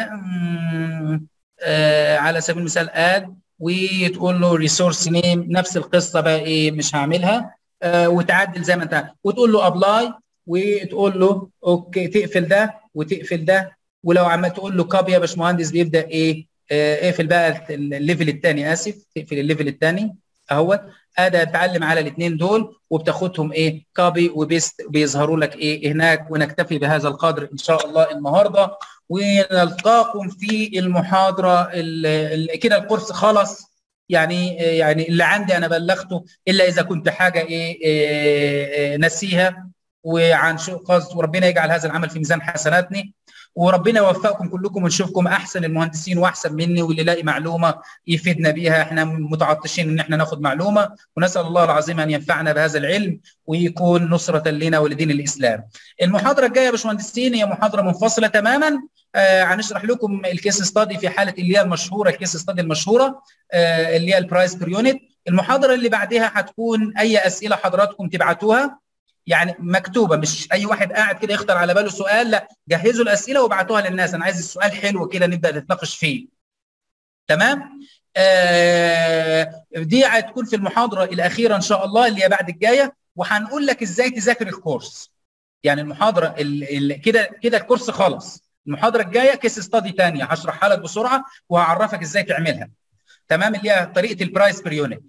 آه على سبيل المثال اد وتقول له ريسورس نيم نفس القصه بقى ايه مش هعملها آه وتعدل زي ما انت وتقول له ابلاي وتقول له اوكي تقفل ده وتقفل ده ولو عمال تقول له كوبي يا باشمهندس بيبدا ايه آه اقفل بقى الليفل الثاني اسف تقفل الليفل الثاني اهوت ادى اتعلم على الاثنين دول وبتاخدهم ايه كوبي وبيست بيظهروا لك ايه هناك ونكتفي بهذا القدر ان شاء الله النهارده ونلقاكم في المحاضره كده الكورس خلص يعني يعني اللي عندي انا بلغته الا اذا كنت حاجه ايه, إيه نسيها وعن شو قصد وربنا يجعل هذا العمل في ميزان حسناتني وربنا يوفقكم كلكم ونشوفكم احسن المهندسين واحسن مني واللي يلاقي معلومه يفيدنا بيها احنا متعطشين ان احنا ناخد معلومه ونسال الله العظيم ان ينفعنا بهذا العلم ويكون نصره لنا ولدين الاسلام. المحاضره الجايه يا باشمهندسين هي محاضره منفصله تماما آه هنشرح لكم الكيس ستادي في حاله اللي هي المشهوره الكيس ستادي المشهوره آه اللي هي البرايس بير يونت. المحاضره اللي بعدها هتكون اي اسئله حضراتكم تبعتوها يعني مكتوبه مش اي واحد قاعد كده يخطر على باله سؤال لا جهزوا الاسئله وابعتوها للناس انا عايز السؤال حلو كده نبدا نتناقش فيه تمام آه دي هتكون في المحاضره الاخيره ان شاء الله اللي هي بعد الجايه وهنقول لك ازاي تذاكر الكورس يعني المحاضره كده كده الكورس خلص المحاضره الجايه كيس ستادي ثانيه هشرحها لك بسرعه وهعرفك ازاي تعملها تمام اللي هي طريقه البرايس بير يونت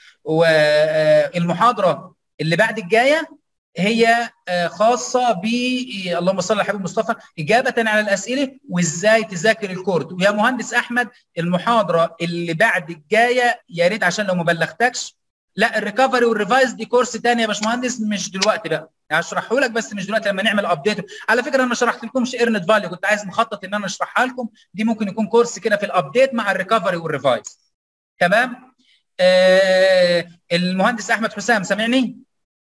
والمحاضره اللي بعد الجايه هي خاصه ب اللهم صل على حبيب مصطفى اجابه على الاسئله وازاي تذاكر الكورد ويا مهندس احمد المحاضره اللي بعد الجايه يا ريت عشان لو ما بلغتكش لا الريكفري والريفايز دي كورس ثاني يا باشمهندس مش دلوقتي بقى هشرحه لك بس مش دلوقتي لما نعمل ابديت على فكره انا ما شرحت لكمش ايرنت فاليو كنت عايز مخطط ان انا اشرحها لكم دي ممكن يكون كورس كده في الابديت مع الريكفري والريفايز تمام آه المهندس احمد حسام سامعني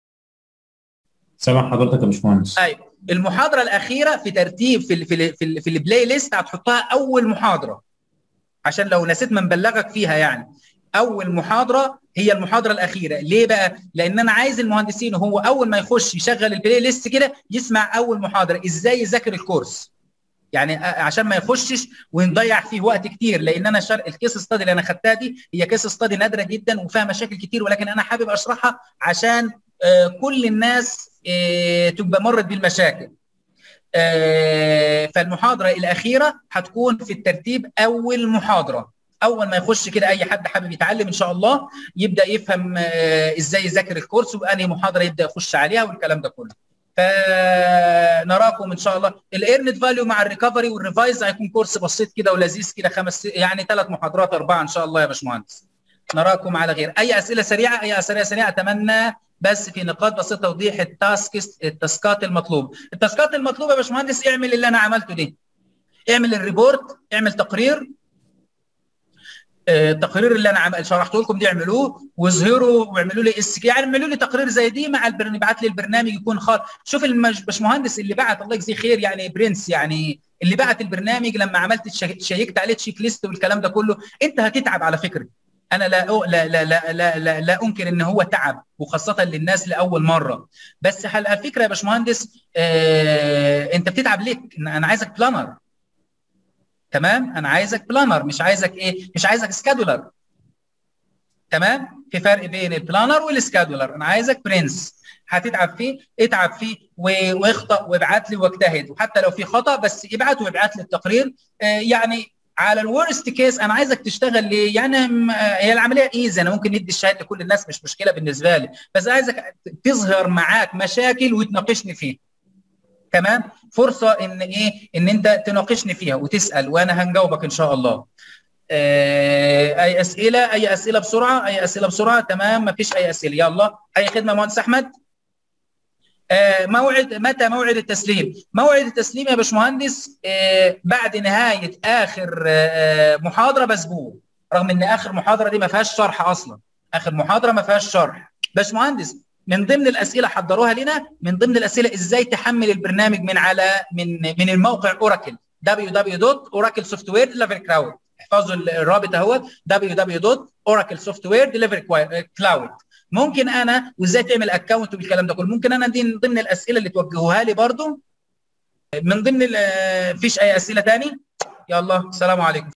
سامع حضرتك يا باشمهندس ايوه المحاضره الاخيره في ترتيب في ال في ال في, ال في البلاي ليست هتحطها اول محاضره عشان لو نسيت ما نبلغك فيها يعني اول محاضره هي المحاضره الاخيره ليه بقى لان انا عايز المهندسين هو اول ما يخش يشغل البلاي ليست كده يسمع اول محاضره ازاي يذاكر الكورس يعني عشان ما يخشش ونضيع فيه وقت كتير لان انا شر... الكيس ستادي اللي انا خدتها دي هي كيس ستادي نادره جدا وفيها مشاكل كتير ولكن انا حابب اشرحها عشان آه كل الناس آه تبقى مرت بالمشاكل آه فالمحاضره الاخيره هتكون في الترتيب اول محاضره اول ما يخش كده اي حد حابب يتعلم ان شاء الله يبدا يفهم ازاي يذاكر الكورس وانهي محاضره يبدا يخش عليها والكلام ده كله فنراكم ان شاء الله الايرنت فاليو مع الريكفري والريفايز هيكون كورس بسيط كده ولذيذ كده خمس يعني ثلاث محاضرات اربعه ان شاء الله يا باشمهندس نراكم على خير اي اسئله سريعه اي اسئله سريعه اتمنى بس في نقاط بسيطه توضيح التاسكس التاسكات المطلوب التاسكات المطلوبه يا باشمهندس اعمل اللي انا عملته دي اعمل الريبورت اعمل تقرير التقرير اللي انا عمل شرحته لكم دي اعملوه واظهروا واعملوا لي اس يعني اعملوا لي تقرير زي دي مع البرنامج ابعت لي البرنامج يكون خالص شوف الباشمهندس اللي بعت الله يجزيه خير يعني برنس يعني اللي بعت البرنامج لما عملت شيكت عليه تشيك ليست والكلام ده كله انت هتتعب على فكره انا لا لا لا لا لا, لا, لا انكر ان هو تعب وخاصه للناس لاول مره بس على فكره يا باشمهندس آه انت بتتعب ليه انا عايزك بلانر تمام انا عايزك بلانر مش عايزك ايه مش عايزك سكادولر تمام في فرق بين البلانر والسكادولر انا عايزك برنس هتتعب فيه اتعب فيه واخطا وابعت لي واجتهد وحتى لو في خطا بس ابعت وابعت لي التقرير آه يعني على الورست كيس انا عايزك تشتغل ليه؟ يعني هي العمليه ايزي انا ممكن ندي الشهاده لكل الناس مش مشكله بالنسبه لي بس عايزك تظهر معاك مشاكل وتناقشني فيها تمام فرصه ان ايه ان انت تناقشني فيها وتسال وانا هنجاوبك ان شاء الله آه اي اسئله اي اسئله بسرعه اي اسئله بسرعه تمام ما فيش اي اسئله يلا اي خدمه مهندس احمد آه موعد متى موعد التسليم؟ موعد التسليم يا باشمهندس آه بعد نهايه اخر آه محاضره باسبوع رغم ان اخر محاضره دي ما فيهاش شرح اصلا اخر محاضره ما فيهاش شرح باشمهندس من ضمن الاسئله حضروها لنا من ضمن الاسئله ازاي تحمل البرنامج من على من من الموقع اوراكل www.oraclesoftware.cloud احفظوا الرابط اهوت www.oraclesoftware.cloud ممكن انا وازاي تعمل اكونت والكلام ده كله ممكن انا دي من ضمن الاسئله اللي توجهوها لي برضو من ضمن فيش اي اسئله تاني يلا السلام عليكم